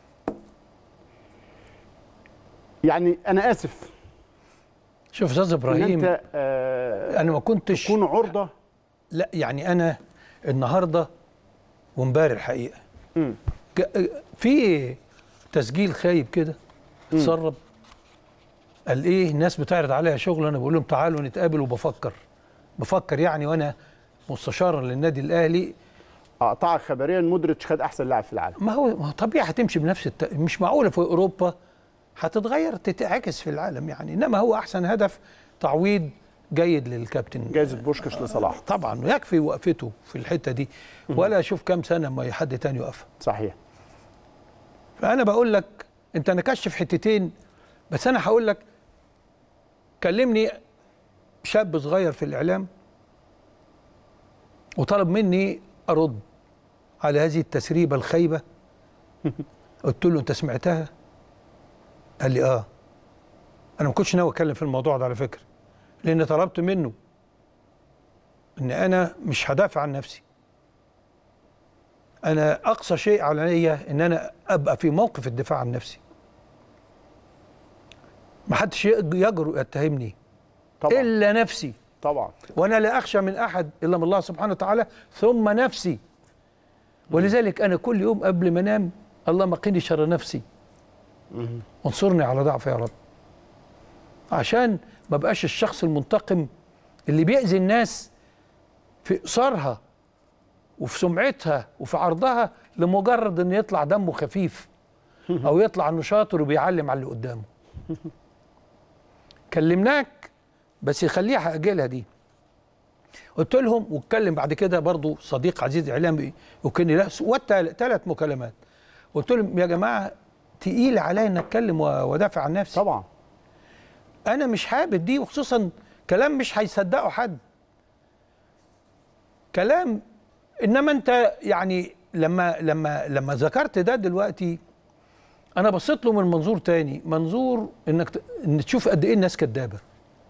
يعني انا اسف شوف استاذ ان ابراهيم انت آه انا ما كنتش تكون عرضه لا يعني انا النهارده وامبارح الحقيقه مم. ج- في تسجيل خايب كده اتسرب قال ايه الناس بتعرض عليها شغل انا بقول لهم تعالوا نتقابل وبفكر بفكر يعني وانا مستشارا للنادي الاهلي اقطعك خبريا مودريتش خد احسن لاعب في العالم ما هو ما هو طبيعي هتمشي بنفس الت... مش معقوله في اوروبا هتتغير تتعكس في العالم يعني انما هو احسن هدف تعويض جيد للكابتن جائزه بوشكاش لصلاح طبعا يكفي وقفته في الحته دي ولا اشوف كام سنه ما حد تاني يقف صحيح فانا بقول لك انت نكشت في حتتين بس انا هقول لك كلمني شاب صغير في الاعلام وطلب مني ارد على هذه التسريبه الخايبه قلت له انت سمعتها قال لي اه انا ما كنتش ناوي اتكلم في الموضوع ده على فكره لان طلبت منه ان انا مش هدافع عن نفسي انا اقصى شيء عليا ان انا ابقى في موقف الدفاع عن نفسي ما حدش يج- يجرؤ يتهمني طبعا الا نفسي طبعا وانا لا اخشى من احد الا من الله سبحانه وتعالى ثم نفسي ولذلك انا كل يوم قبل ما انام اللهم قني شر نفسي وانصرني على ضعف يا رب عشان ما بقاش الشخص المنتقم اللي بيأذي الناس في إقصارها وفي سمعتها وفي عرضها لمجرد ان يطلع دمه خفيف او يطلع انه شاطر وبيعلم على اللي قدامه كلمناك بس خليها هاجلها دي قلت لهم واتكلم بعد كده برضو صديق عزيز اعلامي وكني لا ثلاث مكالمات قلت لهم يا جماعه تقيل عليا ان اتكلم و- وادافع عن نفسي طبعا انا مش حابب دي وخصوصا كلام مش هيصدقه حد كلام انما انت يعني لما لما لما ذكرت ده دلوقتي انا بصيت له من منظور تاني منظور انك ت- ان تشوف قد ايه الناس كدابه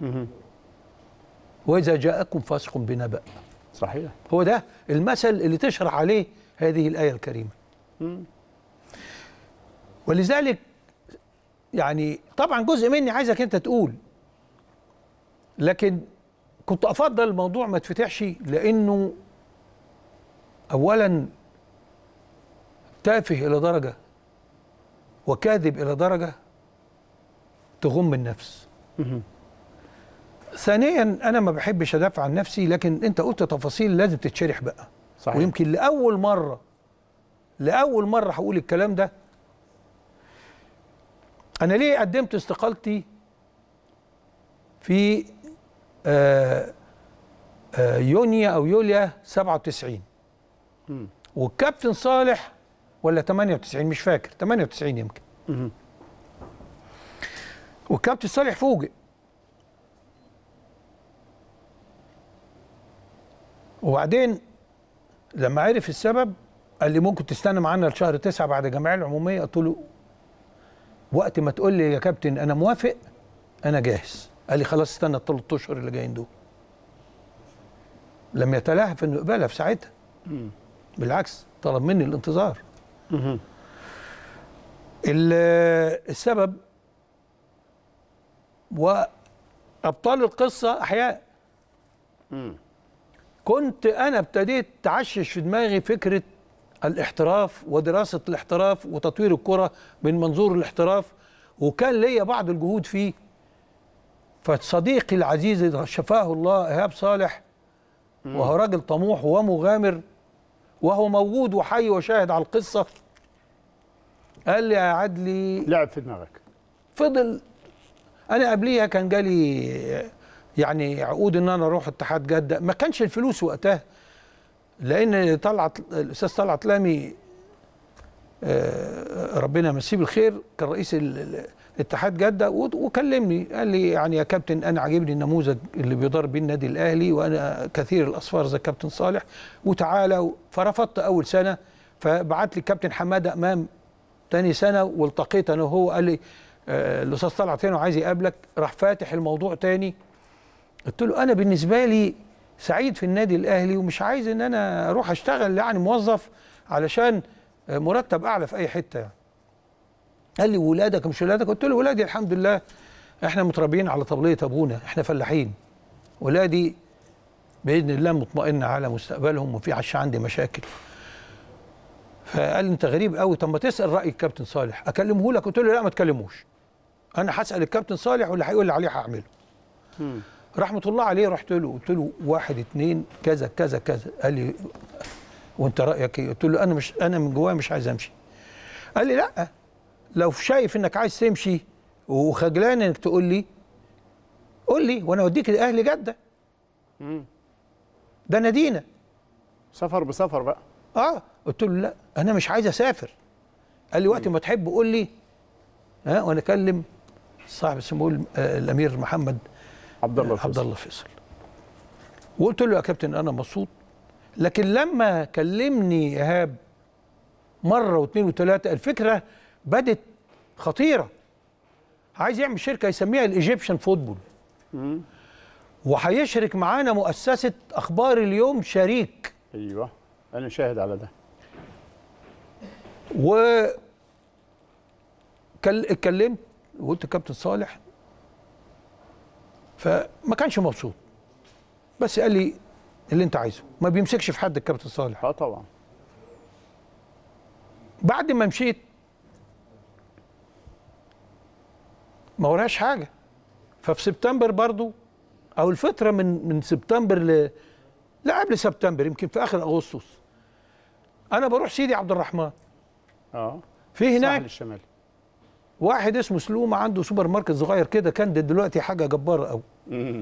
واذا جاءكم فاسق بنبأ صحيح هو ده المثل اللي تشرح عليه هذه الآية الكريمة ولذلك يعني طبعا جزء مني عايزك انت تقول لكن كنت افضل الموضوع ما تفتحش لانه اولا تافه الى درجه وكاذب الى درجه تغم النفس ثانيا انا ما بحبش ادافع عن نفسي لكن انت قلت تفاصيل لازم تتشرح بقى صحيح. ويمكن لاول مره لاول مره هقول الكلام ده انا ليه قدمت استقالتي في آه آه يونيو او يوليا 97 والكابتن صالح ولا 98 مش فاكر 98 يمكن والكابتن صالح فوجئ وبعدين لما عرف السبب قال لي ممكن تستنى معانا لشهر تسعة بعد الجمعية العمومية قلت له وقت ما تقول لي يا كابتن أنا موافق أنا جاهز قال لي خلاص استنى الثلاث أشهر اللي جايين دول لم يتلهف إنه يقبلها في ساعتها بالعكس طلب مني الانتظار ال- السبب وأبطال القصة أحياء كنت انا ابتديت تعشش في دماغي فكره الاحتراف ودراسه الاحتراف وتطوير الكره من منظور الاحتراف وكان ليا بعض الجهود فيه فصديقي العزيز شفاه الله ايهاب صالح وهو راجل طموح ومغامر وهو موجود وحي وشاهد على القصه قال لي يا عدلي لعب في دماغك فضل انا قبليها كان جالي يعني عقود ان انا اروح اتحاد جده ما كانش الفلوس وقتها لان طلعت الاستاذ طلعت لامي آه، ربنا يمسيه بالخير كان رئيس ال- ال- اتحاد جده و- وكلمني قال لي يعني يا كابتن انا عاجبني النموذج اللي بيدار بيه النادي الاهلي وانا كثير الاصفار زي كابتن صالح وتعالى و- فرفضت اول سنه فبعت لي كابتن حماده امام تاني سنه والتقيت انا وهو قال لي آه، الاستاذ طلعت هنا وعايز يقابلك راح فاتح الموضوع تاني قلت له انا بالنسبه لي سعيد في النادي الاهلي ومش عايز ان انا اروح اشتغل يعني موظف علشان آه، مرتب اعلى في اي حته يعني. قال لي ولادك مش ولادك قلت له ولادي الحمد لله احنا متربيين على طبليه ابونا احنا فلاحين ولادي باذن الله مطمئن على مستقبلهم وفي عش عندي مشاكل فقال لي انت غريب قوي طب ما تسال راي الكابتن صالح اكلمه لك قلت له لا ما تكلموش انا هسال الكابتن صالح واللي هيقول لي عليه هعمله رحمه الله عليه رحت له قلت له واحد اتنين كذا كذا كذا قال لي وانت رايك ايه قلت له انا مش انا من جوايا مش عايز امشي قال لي لا لو شايف انك عايز تمشي وخجلان انك تقول لي قول لي وانا اوديك لاهل جده ده نادينا سفر بسفر بقى اه قلت له لا انا مش عايز اسافر قال لي وقت ما تحب قول لي ها وانا اكلم صاحب اسمه آه الامير محمد عبد الله عبد الفيصل. الله فيصل وقلت له يا كابتن انا مبسوط لكن لما كلمني ايهاب مره واثنين وثلاثه الفكره بدت خطيره عايز يعمل شركه يسميها الايجيبشن فوتبول وهيشرك معانا مؤسسه اخبار اليوم شريك ايوه انا شاهد على ده و كل- اتكلمت وقلت كابتن صالح فما كانش مبسوط بس قال لي اللي انت عايزه ما بيمسكش في حد الكابتن صالح اه طبعا بعد ما مشيت ما وراش حاجه ففي سبتمبر برضو او الفتره من من سبتمبر ل لا قبل سبتمبر يمكن في اخر اغسطس انا بروح سيدي عبد الرحمن اه في هناك الساحل الشمالي واحد اسمه سلومة عنده سوبر ماركت صغير كده كان ده دلوقتي حاجه جباره قوي مم.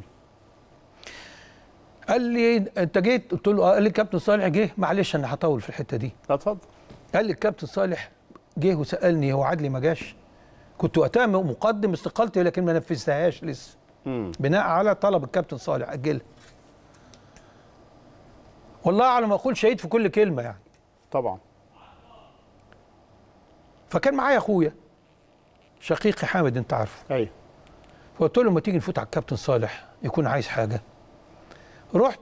قال لي انت جيت قلت له اه قال لي كابتن صالح جه معلش انا هطول في الحته دي لا اتفضل قال لي الكابتن صالح جه وسالني هو عدلي ما جاش كنت وقتها مقدم استقالتي لكن ما نفذتهاش لسه مم. بناء على طلب الكابتن صالح اجلها والله على ما اقول شهيد في كل كلمه يعني طبعا فكان معايا اخويا شقيقي حامد انت عارفه ايوه فقلت له ما تيجي نفوت على الكابتن صالح يكون عايز حاجه رحت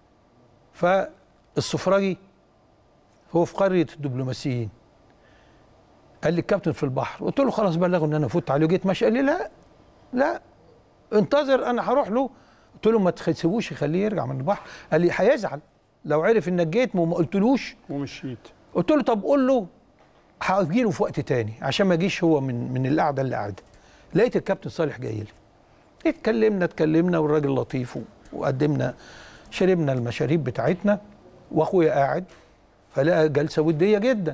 فالسفراجي هو في قريه الدبلوماسيين قال لي الكابتن في البحر قلت له خلاص بلغوا ان انا فوت عليه وجيت ماشي قال لي لا لا انتظر انا هروح له قلت له ما تسيبوش يخليه يرجع من البحر قال لي هيزعل لو عرف انك جيت وما قلتلوش ومشيت قلت له طب قول له هجي له في وقت تاني عشان ما يجيش هو من من القعده اللي قاعده لقيت الكابتن صالح جاي لي اتكلمنا اتكلمنا والراجل لطيف و- وقدمنا شربنا المشاريب بتاعتنا واخويا قاعد فلقى جلسه وديه جدا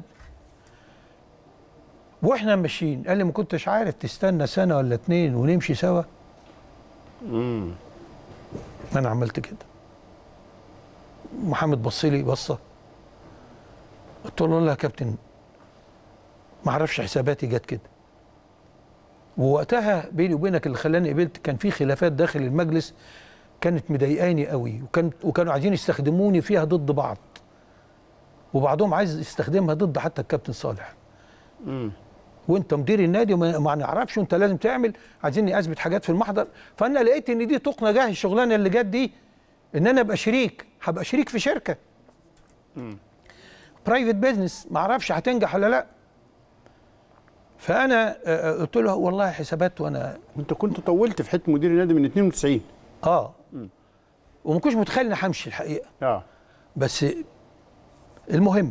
واحنا ماشيين قال لي ما كنتش عارف تستنى سنه ولا اتنين ونمشي سوا مم. انا عملت كده محمد بص لي بصه قلت له لا يا كابتن ما اعرفش حساباتي جت كده ووقتها بيني وبينك اللي خلاني قبلت كان في خلافات داخل المجلس كانت مضايقاني قوي وكان وكانوا عايزين يستخدموني فيها ضد بعض وبعضهم عايز يستخدمها ضد حتى الكابتن صالح مم. وانت مدير النادي وما ما نعرفش وانت لازم تعمل عايزيني اثبت حاجات في المحضر فانا لقيت ان دي طوق نجاح الشغلانه اللي جت دي ان انا ابقى شريك هبقى شريك في شركه برايفت بيزنس ما اعرفش هتنجح ولا لا فانا آه، آه، قلت له والله حسابات وانا وانت كنت طولت في حته مدير النادي من 92 اه وما كنتش متخيل اني همشي الحقيقه اه بس المهم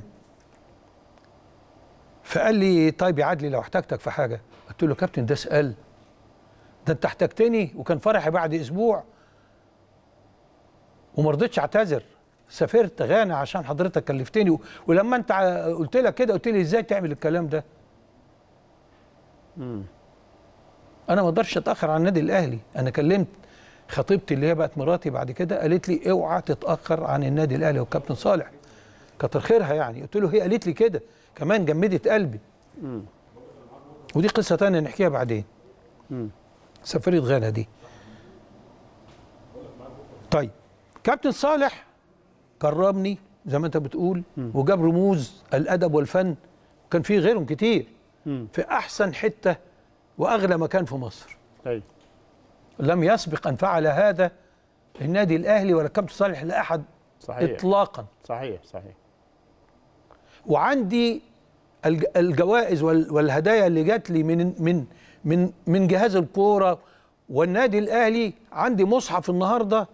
فقال لي طيب يا عدلي لو احتجتك في حاجه قلت له كابتن ده اسال ده انت احتجتني وكان فرحي بعد اسبوع وما رضيتش اعتذر سافرت غانا عشان حضرتك كلفتني و- ولما انت ع- قلت لك كده قلت لي ازاي تعمل الكلام ده انا ما اقدرش اتاخر عن النادي الاهلي انا كلمت خطيبتي اللي هي بقت مراتي بعد كده قالت لي اوعى تتاخر عن النادي الاهلي والكابتن صالح كتر خيرها يعني قلت له هي قالت لي كده كمان جمدت قلبي ودي قصه تانية نحكيها بعدين مم. سفريه غانا دي طيب كابتن صالح كرمني زي ما انت بتقول وجاب رموز الادب والفن كان في غيرهم كتير مم. في احسن حته واغلى مكان في مصر ايوه لم يسبق ان فعل هذا النادي الاهلي ولا كابتن صالح لاحد صحيح اطلاقا صحيح صحيح وعندي الج- الجوائز وال- والهدايا اللي جات لي من من من من جهاز الكوره والنادي الاهلي عندي مصحف النهارده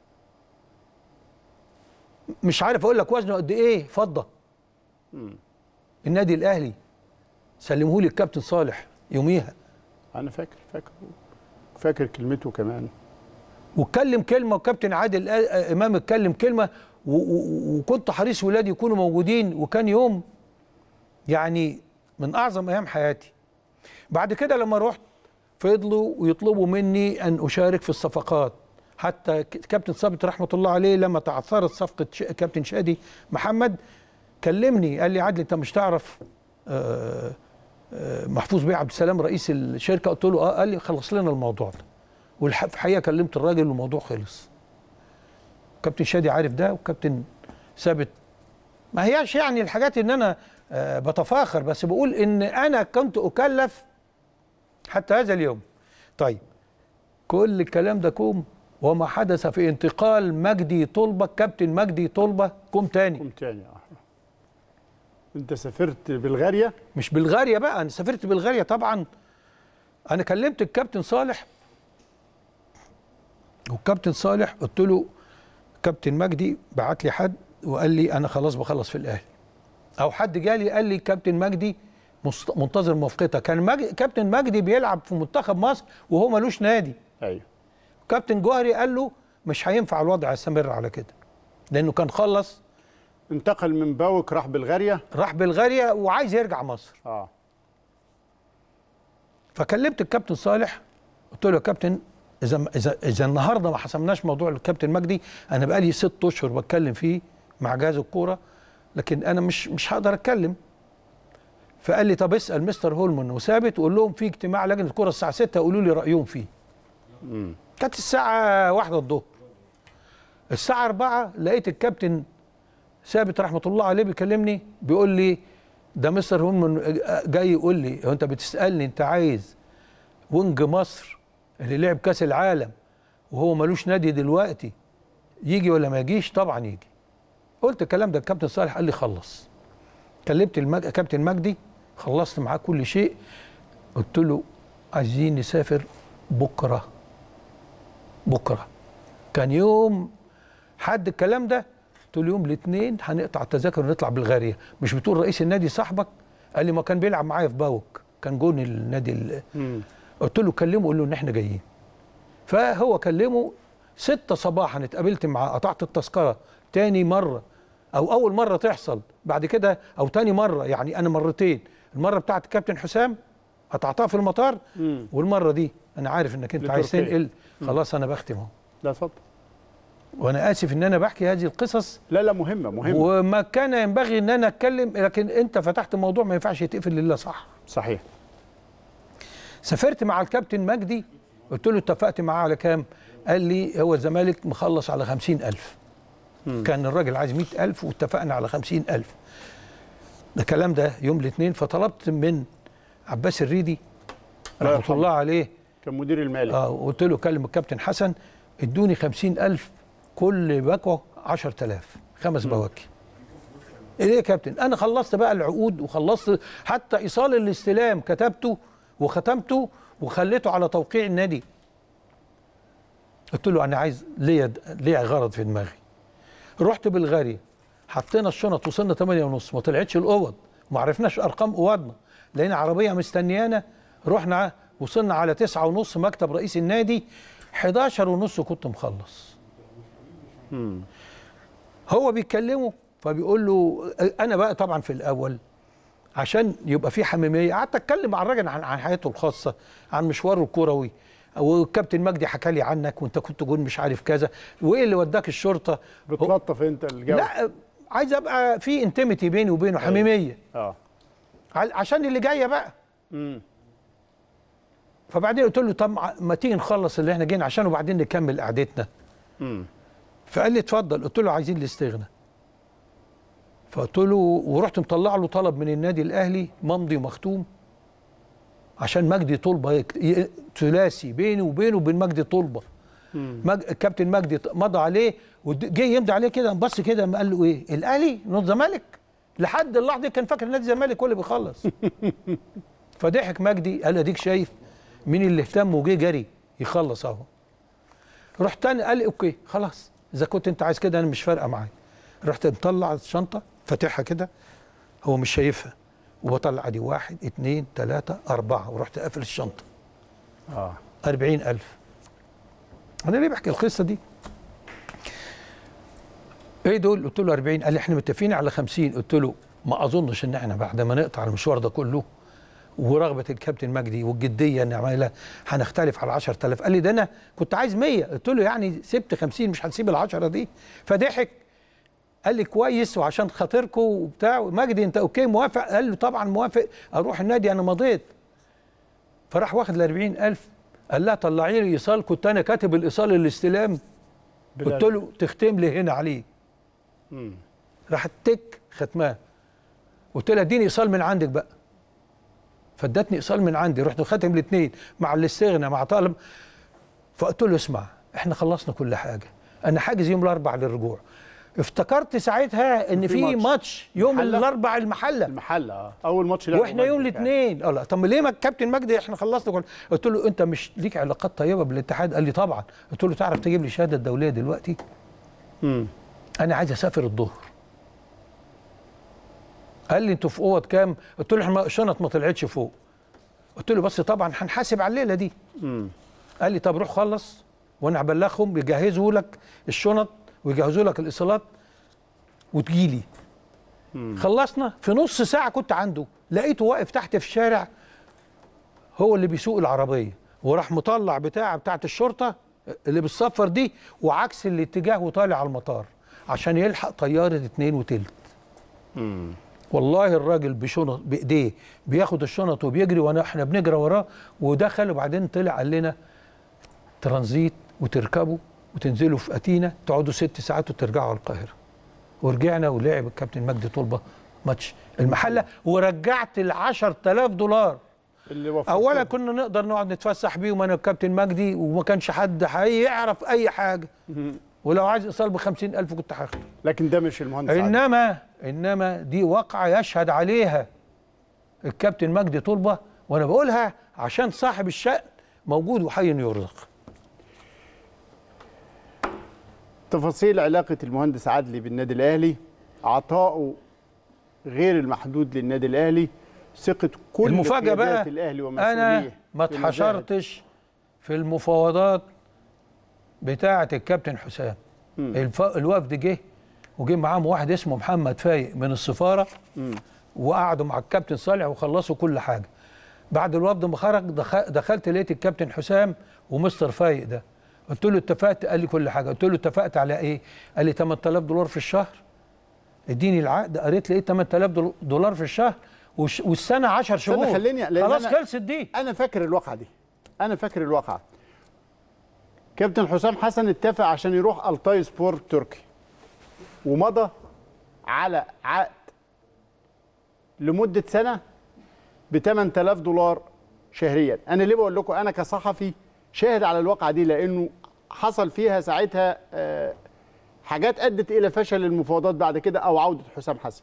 مش عارف اقول لك وزنه قد ايه فضه النادي الاهلي سلمه لي الكابتن صالح يوميها انا فاكر فاكر فاكر كلمته كمان واتكلم كلمه وكابتن عادل آ- آ- امام اتكلم كلمه و- و- وكنت حريص ولادي يكونوا موجودين وكان يوم يعني من اعظم ايام حياتي بعد كده لما رحت فضلوا ويطلبوا مني ان اشارك في الصفقات حتى ك- كابتن ثابت رحمه الله عليه لما تعثرت صفقه ش- كابتن شادي محمد كلمني قال لي عادل انت مش تعرف آه، آه، محفوظ بيه عبد السلام رئيس الشركه قلت له اه قال لي خلص لنا الموضوع ده والحقيقه كلمت الراجل والموضوع خلص كابتن شادي عارف ده وكابتن ثابت ما هياش يعني الحاجات ان انا آه، بتفاخر بس بقول ان انا كنت اكلف حتى هذا اليوم طيب كل الكلام ده كوم وما حدث في انتقال مجدي طلبه كابتن مجدي طلبه كوم تاني قوم تاني اه انت سافرت بلغاريا مش بلغاريا بقى انا سافرت بلغاريا طبعا انا كلمت الكابتن صالح والكابتن صالح قلت له كابتن مجدي بعت لي حد وقال لي انا خلاص بخلص في الاهلي او حد جالي قال لي كابتن مجدي مست- منتظر موافقتك كان مج... كابتن مجدي بيلعب في منتخب مصر وهو ملوش نادي ايوه كابتن جوهري قال له مش هينفع الوضع يستمر على كده لانه كان خلص انتقل من باوك راح بلغاريا راح بلغاريا وعايز يرجع مصر اه فكلمت الكابتن صالح قلت له يا كابتن اذا اذا اذا النهارده ما حسمناش موضوع الكابتن مجدي انا بقالي ست اشهر بتكلم فيه مع جهاز الكوره لكن انا مش مش هقدر اتكلم فقال لي طب اسال مستر هولمان وثابت وقول لهم في اجتماع لجنه الكوره الساعه 6 قولوا لي رايهم فيه كانت الساعه واحدة الظهر الساعه 4 لقيت الكابتن ثابت رحمه الله عليه بيكلمني بيقول لي ده مستر هولمان جاي يقول لي هو انت بتسالني انت عايز وينج مصر اللي لعب كاس العالم وهو ملوش نادي دلوقتي يجي ولا ما يجيش طبعا يجي قلت الكلام ده الكابتن صالح قال لي خلص كلمت المج... كابتن مجدي خلصت معاه كل شيء قلت له عايزين نسافر بكره بكره كان يوم حد الكلام ده قلت له يوم الاثنين هنقطع التذاكر ونطلع بلغاريا مش بتقول رئيس النادي صاحبك قال لي ما كان بيلعب معايا في باوك كان جون النادي ال... مم. قلت له كلمه قول له ان احنا جايين فهو كلمه ستة صباحا اتقابلت معاه قطعت التذكره تاني مره او اول مره تحصل بعد كده او تاني مره يعني انا مرتين المره بتاعت الكابتن حسام قطعتها في المطار مم. والمره دي انا عارف انك انت عايز لتركيا. تنقل خلاص انا بختم اهو لا اتفضل وانا اسف ان انا بحكي هذه القصص لا لا مهمه مهمه وما كان ينبغي ان انا اتكلم لكن انت فتحت موضوع ما ينفعش يتقفل لله صح صحيح سافرت مع الكابتن مجدي قلت له اتفقت معاه على كام قال لي هو الزمالك مخلص على خمسين ألف كان الراجل عايز مئة ألف واتفقنا على خمسين ألف ده الكلام ده يوم الاثنين فطلبت من عباس الريدي الله رحمة يرحمه. الله عليه كان مدير المالي اه قلت له كلم الكابتن حسن ادوني خمسين ألف كل باكو عشر تلاف خمس بواكي ايه يا كابتن انا خلصت بقى العقود وخلصت حتى ايصال الاستلام كتبته وختمته وخليته على توقيع النادي قلت له انا عايز ليا ليا غرض في دماغي رحت بلغاريا حطينا الشنط وصلنا 8 ونص ما طلعتش الاوض ما عرفناش ارقام اوضنا لقينا عربيه مستنيانا رحنا وصلنا على 9 ونص مكتب رئيس النادي 11 ونص كنت مخلص هو بيتكلمه فبيقول له انا بقى طبعا في الاول عشان يبقى في حميميه قعدت اتكلم مع الراجل عن عن حياته الخاصه عن مشواره الكروي والكابتن مجدي حكى لي عنك وانت كنت جون مش عارف كذا وايه اللي وداك الشرطه بتلطف انت الجو لا عايز ابقى في انتمتي بيني وبينه حميميه اه ع- عشان اللي جايه بقى مم. فبعدين قلت له طب ما تيجي نخلص اللي احنا جايين عشان وبعدين نكمل قعدتنا مم. فقال لي اتفضل قلت له عايزين الاستغنى فقلت له ورحت مطلع له طلب من النادي الاهلي ممضي ومختوم عشان مجدي طلبه يك- ي- ثلاثي بيني وبينه وبين مجدي طلبه مج... الكابتن مجدي ط- مضى عليه وجه يمضي عليه كده بص كده قام قال له ايه الاهلي نادي الزمالك لحد اللحظه دي كان فاكر نادي الزمالك هو اللي بيخلص فضحك مجدي قال اديك شايف مين اللي اهتم وجه جري يخلص اهو رحت تاني قال لي اوكي خلاص اذا كنت انت عايز كده انا مش فارقه معايا رحت مطلع الشنطه فاتحها كده هو مش شايفها وبطلع دي واحد اتنين تلاته اربعه ورحت قافل الشنطه اه أربعين ألف أنا ليه بحكي القصة دي إيه دول قلت له 40 قال لي إحنا متفقين على 50 قلت له ما أظنش إن إحنا بعد ما نقطع المشوار ده كله ورغبة الكابتن مجدي والجدية إن عمالة هنختلف على 10000 قال لي ده أنا كنت عايز 100 قلت له يعني سبت 50 مش هنسيب ال 10 دي فضحك قال لي كويس وعشان خاطركم وبتاع مجدي انت اوكي موافق قال له طبعا موافق اروح النادي انا مضيت فراح واخد ال 40000 قال لها طلعي لي ايصال كنت انا كاتب الايصال الاستلام قلت له تختم لي هنا عليه مم. راحت تك ختماه قلت لها اديني ايصال من عندك بقى فادتني ايصال من عندي رحت خاتم الاثنين مع الاستغنى مع طالب فقلت له اسمع احنا خلصنا كل حاجه انا حاجز يوم الاربع للرجوع افتكرت ساعتها ان في في ماتش. ماتش يوم المحلة؟ الاربع المحله المحل اه اول ماتش لعبه واحنا يوم مجدي فعلا. الاثنين اه لا طب ليه ما الكابتن مجدي احنا خلصنا كل قلت له انت مش ليك علاقات طيبه بالاتحاد قال لي طبعا قلت له تعرف تجيب لي شهاده دوليه دلوقتي مم. انا عايز اسافر الظهر قال لي انتوا في اوض كام قلت له احنا الشنط ما طلعتش فوق قلت له بس طبعا هنحاسب على الليله دي مم. قال لي طب روح خلص وانا هبلغهم يجهزوا لك الشنط ويجهزوا لك الايصالات وتجيلي خلصنا في نص ساعه كنت عنده لقيته واقف تحت في الشارع هو اللي بيسوق العربيه وراح مطلع بتاعه بتاعه الشرطه اللي بالصفر دي وعكس الاتجاه وطالع على المطار عشان يلحق طياره اتنين وتلت مم. والله الراجل بشنط بايديه بياخد الشنط وبيجري وانا احنا بنجري وراه ودخل وبعدين طلع قال لنا ترانزيت وتركبوا وتنزلوا في اتينا تقعدوا ست ساعات وترجعوا على القاهره ورجعنا ولعب الكابتن مجدي طلبه ماتش المحله ورجعت ال 10000 دولار اللي وفرت اولا كنا نقدر نقعد نتفسح بيهم انا والكابتن مجدي وما كانش حد هيعرف اي حاجه ولو عايز ايصال ب 50000 كنت هاخده لكن ده مش المهندس عادل. انما انما دي واقعه يشهد عليها الكابتن مجدي طلبه وانا بقولها عشان صاحب الشأن موجود وحي يرزق تفاصيل علاقة المهندس عدلي بالنادي الأهلي عطاؤه غير المحدود للنادي الأهلي ثقة كل المفاجاه بقى قيادات الأهلي ومسؤوليه انا ما في المشاهد. اتحشرتش في المفاوضات بتاعه الكابتن حسام مم. الف... الوفد جه وجه معاهم واحد اسمه محمد فايق من السفاره مم. وقعدوا مع الكابتن صالح وخلصوا كل حاجه بعد الوفد ما خرج دخ- دخلت لقيت الكابتن حسام ومستر فايق ده قلت له اتفقت قال لي كل حاجه قلت له اتفقت على ايه قال لي 8000 دولار في الشهر اديني العقد قريت لقيت 8000 دول- دولار في الشهر وش والسنه 10 شهور خليني- لأن خلاص أنا- خلصت دي أنا فاكر الواقعة دي أنا فاكر الواقعة كابتن حسام حسن اتفق عشان يروح التاي سبورت تركي ومضى على عقد لمدة سنة ب 8000 دولار شهريا أنا ليه بقول لكم أنا كصحفي شاهد على الواقعة دي لأنه حصل فيها ساعتها آه، حاجات أدت إلى فشل المفاوضات بعد كده أو عودة حسام حسن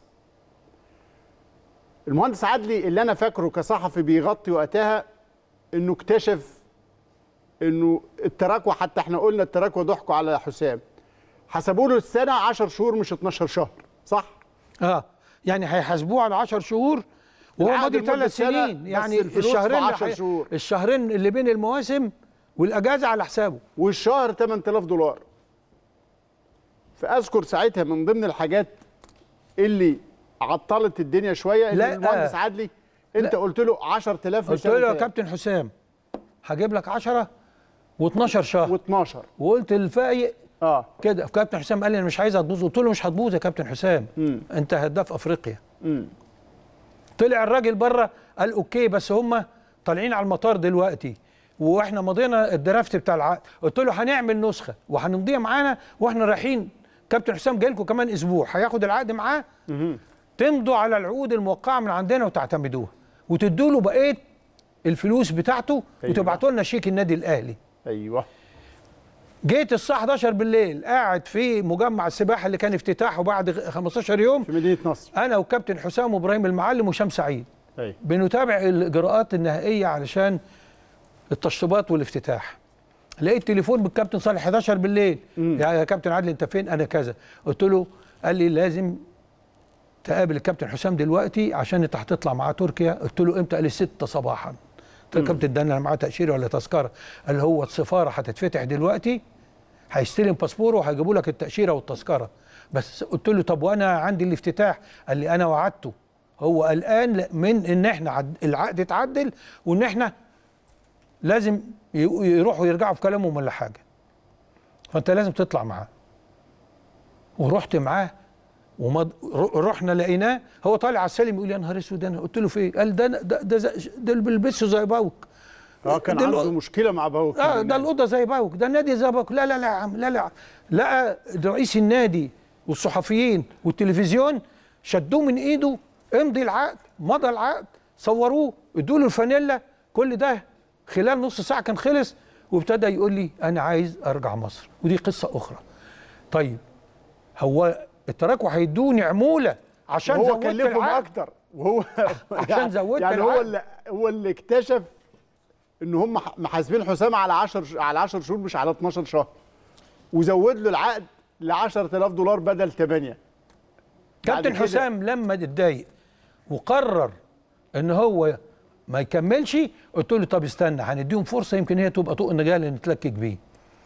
المهندس عدلي اللي أنا فاكره كصحفي بيغطي وقتها إنه اكتشف إنه التراكوة حتى إحنا قلنا التراكوة ضحكوا على حسام حسبوا له السنة 10 شهور مش 12 شهر صح؟ اه يعني هيحاسبوه على 10 شهور وهو العقد ماضي لمدة ثلاث سنة، سنين بس يعني الفلوس في الشهرين 10 اللي هي- شهور. الشهرين اللي بين المواسم والاجازه على حسابه والشهر 8000 دولار فاذكر ساعتها من ضمن الحاجات اللي عطلت الدنيا شويه ان لا. المهندس عدلي انت قلت له 10000 قلت له يا كابتن حسام هجيب لك 10 و12 شهر و12 وقلت للفايق اه كده كابتن حسام قال لي انا مش عايزها تبوظ قلت له مش هتبوظ يا كابتن حسام مم. انت هداف افريقيا امم طلع الراجل بره قال اوكي بس هم طالعين على المطار دلوقتي واحنا مضينا الدرافت بتاع العقد قلت له هنعمل نسخه وهنمضيها معانا واحنا رايحين كابتن حسام جاي لكم كمان اسبوع هياخد العقد معاه تمضوا على العقود الموقعه من عندنا وتعتمدوها وتدوا له بقيه الفلوس بتاعته أيوة. وتبعتوا لنا شيك النادي الاهلي ايوه جيت الساعه 11 بالليل قاعد في مجمع السباحه اللي كان افتتاحه بعد 15 يوم في مدينه نصر انا وكابتن حسام وابراهيم المعلم وشام سعيد ايوه بنتابع الاجراءات النهائيه علشان التشطيبات والافتتاح لقيت تليفون من الكابتن صالح 11 بالليل يا كابتن عادل انت فين انا كذا قلت له قال لي لازم تقابل الكابتن حسام دلوقتي عشان انت هتطلع معاه تركيا قلت له امتى قال لي 6 صباحا قلت له يا كابتن ده انا معاه تاشيره ولا تذكره قال لي هو السفاره هتتفتح دلوقتي هيستلم باسبوره وهيجيبوا لك التاشيره والتذكره بس قلت له طب وانا عندي الافتتاح قال لي انا وعدته هو قلقان من ان احنا عد العقد اتعدل وان احنا لازم ي- يروحوا يرجعوا في كلامهم ولا حاجه فانت لازم تطلع معاه ورحت معاه وما رحنا لقيناه هو طالع على السلم يقول يا نهار اسود انا قلت له في ايه؟ قال ده ده ده, زي- ده اللي بيلبسه زي باوك اه كان ده عنده الو- مشكله مع باوك اه ده الاوضه زي باوك ده النادي زي باوك لا لا لا يا عم لا لا لقى رئيس النادي والصحفيين والتلفزيون شدوه من ايده امضي العقد مضى العقد صوروه ادوا له الفانيلا كل ده خلال نص ساعه كان خلص وابتدى يقول لي انا عايز ارجع مصر ودي قصه اخرى طيب هو التراكو هيدوني عموله عشان هو زودت كلفهم العقد. اكتر وهو عشان زودت يعني هو العقد. اللي هو اللي اكتشف ان هم ح- محاسبين حسام على 10 ش- على 10 شهور مش على 12 شهر وزود له العقد ل 10000 دولار بدل 8 كابتن كده- حسام لما اتضايق وقرر ان هو ما يكملش قلت له طب استنى هنديهم فرصه يمكن هي تبقى طوق النجاه اللي نتلكك بيه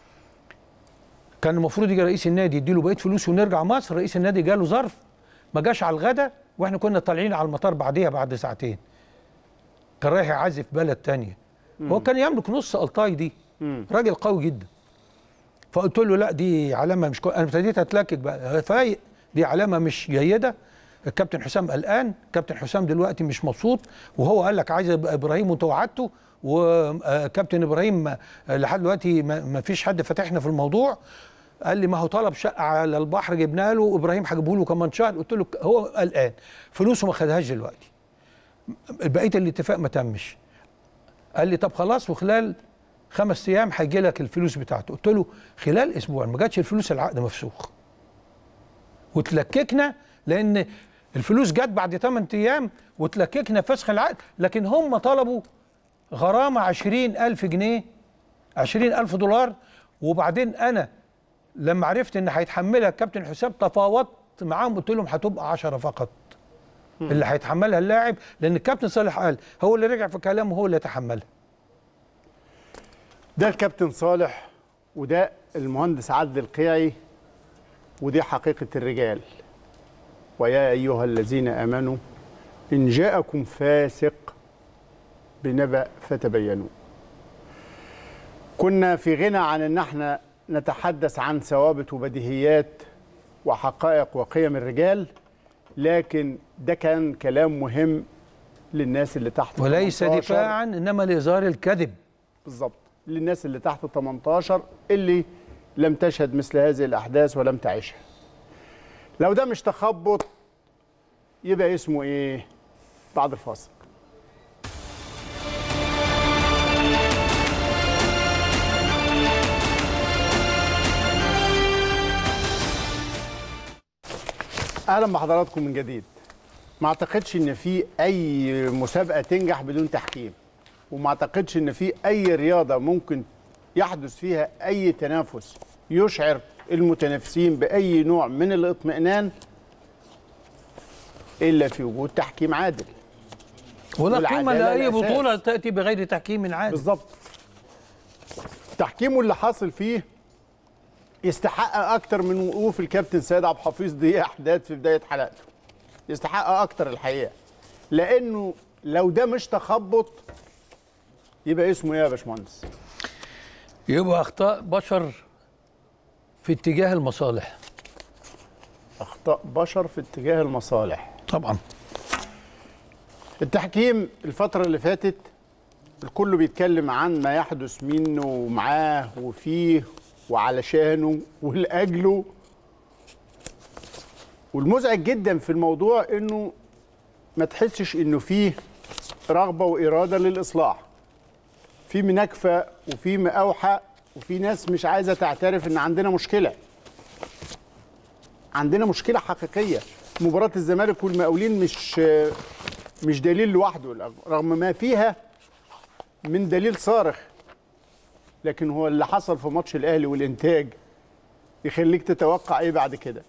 كان المفروض يجي رئيس النادي يديله بقيه فلوس ونرجع مصر رئيس النادي جاله ظرف ما جاش على الغدا واحنا كنا طالعين على المطار بعديها بعد ساعتين كان رايح يعزف بلد تانية هو كان يملك نص الطاي دي راجل قوي جدا فقلت له لا دي علامه مش كو... انا ابتديت اتلكك بقى فايق دي علامه مش جيده الكابتن حسام قلقان كابتن حسام دلوقتي مش مبسوط وهو قال لك عايز ابقى ابراهيم وانت وعدته وكابتن ابراهيم ما- لحد دلوقتي ما ما فيش حد فاتحنا في الموضوع قال لي ما هو طلب شقه على البحر جبنا له ابراهيم هجيبه له كمان شهر قلت له هو قلقان فلوسه ما خدهاش دلوقتي بقيه الاتفاق ما تمش قال لي طب خلاص وخلال خمس ايام هيجي لك الفلوس بتاعته قلت له خلال اسبوع ما جاتش الفلوس العقد مفسوخ وتلككنا لان الفلوس جت بعد 8 ايام وتلككنا فسخ العقد لكن هم طلبوا غرامه 20000 جنيه 20000 دولار وبعدين انا لما عرفت ان هيتحملها الكابتن حسام تفاوضت معاهم قلت لهم هتبقى 10 فقط اللي هيتحملها اللاعب لان الكابتن صالح قال هو اللي رجع في كلامه هو اللي يتحملها ده الكابتن صالح وده المهندس عادل القيعي ودي حقيقة الرجال ويا أيها الذين آمنوا إن جاءكم فاسق بنبأ فتبينوا كنا في غنى عن ان احنا نتحدث عن ثوابت وبديهيات وحقائق وقيم الرجال لكن ده كان كلام مهم للناس اللي تحت وليس 18. دفاعا انما لاظهار الكذب بالظبط للناس اللي تحت 18 اللي لم تشهد مثل هذه الاحداث ولم تعيشها لو ده مش تخبط يبقى اسمه ايه بعد الفاصل اهلا بحضراتكم من جديد ما اعتقدش ان في اي مسابقه تنجح بدون تحكيم وما اعتقدش ان في اي رياضه ممكن يحدث فيها اي تنافس يشعر المتنافسين باي نوع من الاطمئنان الا في وجود تحكيم عادل ولا قيمه والعدالة لاي الأساس. بطوله تاتي بغير تحكيم عادل بالظبط تحكيمه اللي حاصل فيه يستحق اكتر من وقوف الكابتن سيد عبد الحفيظ دي احداث في بدايه حلقته يستحق اكتر الحقيقه لانه لو ده مش تخبط يبقى اسمه ايه يا باشمهندس يبقى اخطاء بشر في اتجاه المصالح اخطاء بشر في اتجاه المصالح طبعا التحكيم الفتره اللي فاتت الكل بيتكلم عن ما يحدث منه ومعاه وفيه وعلشانه ولاجله والمزعج جدا في الموضوع انه ما تحسش انه فيه رغبه واراده للاصلاح في مناكفه وفي مقاوحه وفي ناس مش عايزه تعترف ان عندنا مشكله عندنا مشكله حقيقيه مباراه الزمالك والمقاولين مش مش دليل لوحده رغم ما فيها من دليل صارخ لكن هو اللي حصل في ماتش الاهلي والانتاج يخليك تتوقع ايه بعد كده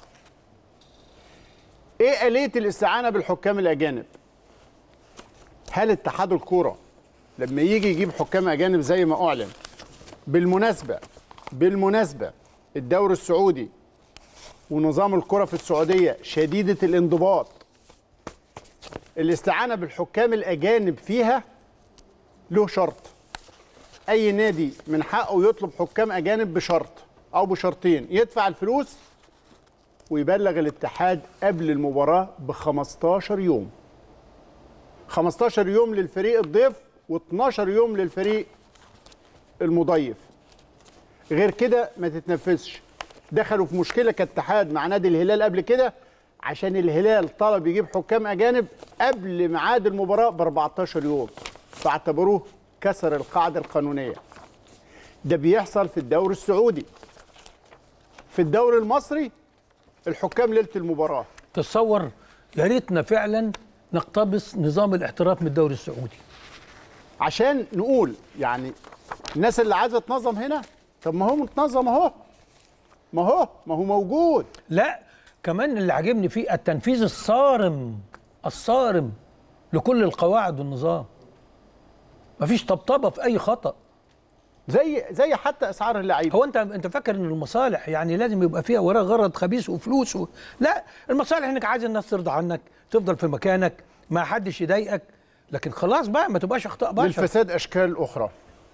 ايه آلية الاستعانة بالحكام الأجانب؟ هل اتحاد الكورة لما يجي يجيب حكام أجانب زي ما أعلن بالمناسبة بالمناسبة الدوري السعودي ونظام الكرة في السعودية شديدة الانضباط الاستعانة بالحكام الأجانب فيها له شرط أي نادي من حقه يطلب حكام أجانب بشرط أو بشرطين يدفع الفلوس ويبلغ الاتحاد قبل المباراة ب 15 يوم 15 يوم للفريق الضيف و12 يوم للفريق المضيف غير كده ما تتنفذش دخلوا في مشكلة كاتحاد مع نادي الهلال قبل كده عشان الهلال طلب يجيب حكام أجانب قبل ميعاد المباراة ب 14 يوم فاعتبروه كسر القاعدة القانونية ده بيحصل في الدوري السعودي في الدوري المصري الحكام ليله المباراه تصور يا ريتنا فعلا نقتبس نظام الاحتراف من الدوري السعودي عشان نقول يعني الناس اللي عايزه تنظم هنا طب ما هو متنظم اهو ما هو ما هو موجود لا كمان اللي عاجبني فيه التنفيذ الصارم الصارم لكل القواعد والنظام مفيش طبطبه في اي خطأ زي زي حتى اسعار اللعيبه هو انت انت فاكر ان المصالح يعني لازم يبقى فيها وراها غرض خبيث وفلوس و... لا المصالح انك عايز الناس ترضى عنك تفضل في مكانك ما حدش يضايقك لكن خلاص بقى ما تبقاش اخطاء بشر للفساد اشكال اخرى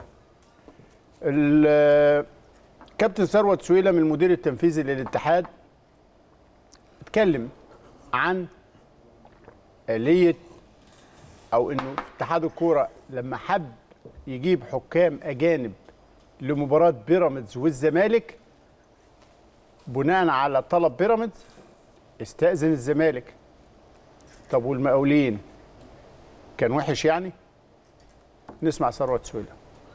كابتن ثروت سويلم المدير التنفيذي للاتحاد اتكلم عن آلية أو إنه اتحاد الكورة لما حب يجيب حكام أجانب لمباراة بيراميدز والزمالك بناء على طلب بيراميدز استأذن الزمالك طب والمقاولين كان وحش يعني نسمع ثروت سويلم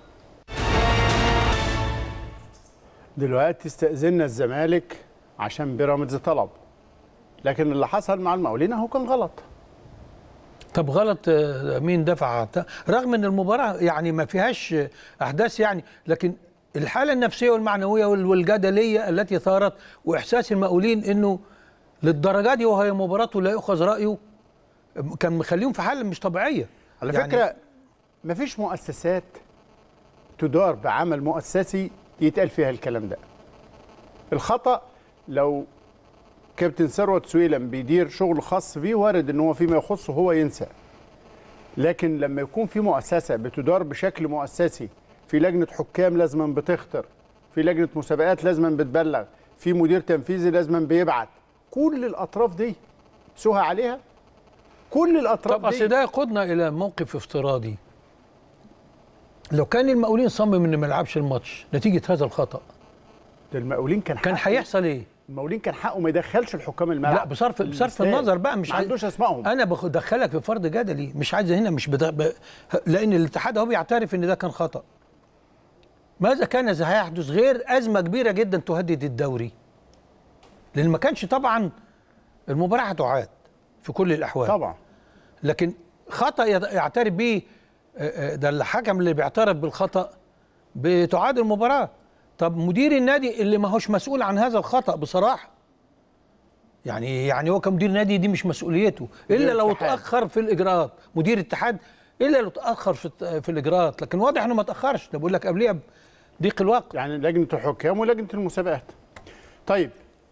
دلوقتي استأذنا الزمالك عشان بيراميدز طلب لكن اللي حصل مع المقاولين هو كان غلط طب غلط آه، مين دفع رغم ان المباراه يعني ما فيهاش احداث يعني لكن الحاله النفسيه والمعنويه وال- والجدليه التي ثارت واحساس المقاولين انه للدرجه دي وهي مباراته لا يؤخذ رايه كان مخليهم في حاله مش طبيعيه على يعني فكرة مفيش مؤسسات تدار بعمل مؤسسي يتقال فيها الكلام ده الخطأ لو كابتن ثروت سويلم بيدير شغل خاص بيه وارد ان هو فيما يخصه هو ينسى لكن لما يكون في مؤسسة بتدار بشكل مؤسسي في لجنة حكام لازما بتختار في لجنة مسابقات لازما بتبلغ في مدير تنفيذي لازما بيبعت كل الأطراف دي سهى عليها كل الأطراف طب دي اصل ده يقودنا الى موقف افتراضي لو كان المقاولين صمم انه ما يلعبش الماتش نتيجه هذا الخطا ده المقاولين كان كان حقه- هيحصل ايه؟ المقاولين كان حقه ما يدخلش الحكام الملعب لا بصرف بصرف الاستاد. النظر بقى مش ما عايز- عندوش اسمائهم انا بدخلك في فرض جدلي مش عايز هنا مش بد... ب... لان الاتحاد هو بيعترف ان ده كان خطا ماذا كان سيحدث غير ازمه كبيره جدا تهدد الدوري لان ما كانش طبعا المباراه هتعاد في كل الاحوال طبعا لكن خطا يت- يعترف به آه، آه، ده الحكم اللي بيعترف بالخطا بتعاد المباراه طب مدير النادي اللي ما هوش مسؤول عن هذا الخطا بصراحه يعني يعني هو كمدير نادي دي مش مسؤوليته الا لو الاتحاد. اتاخر في الاجراءات مدير اتحاد الا لو اتاخر في الت- في الاجراءات لكن واضح انه ما اتاخرش ده بقول لك قبليها بضيق الوقت يعني لجنه الحكام ولجنه المسابقات طيب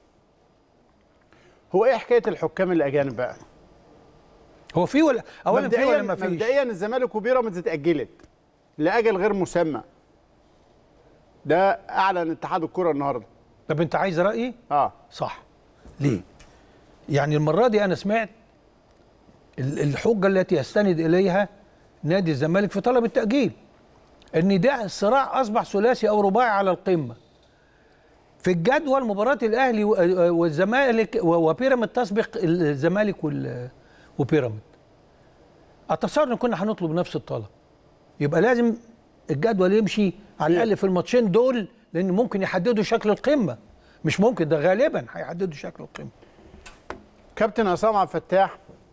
هو ايه حكايه الحكام الاجانب بقى هو في ولا اولا في مبدئيا ولا ما فيش مبدئيا الزمالك وبيراميدز اتاجلت لاجل غير مسمى ده اعلن اتحاد الكره النهارده طب انت عايز رايي اه صح ليه؟ يعني المرة دي أنا سمعت ال- الحجة التي يستند إليها نادي الزمالك في طلب التاجيل ان ده الصراع اصبح ثلاثي او رباعي على القمه في الجدول مباراه الاهلي و- والزمالك و- وبيراميد تسبق الزمالك وال- وبيراميد اتصور ان كنا هنطلب نفس الطلب يبقى لازم الجدول يمشي على الاقل في الماتشين دول لان ممكن يحددوا شكل القمه مش ممكن ده غالبا هيحددوا شكل القمه كابتن عصام عبد الفتاح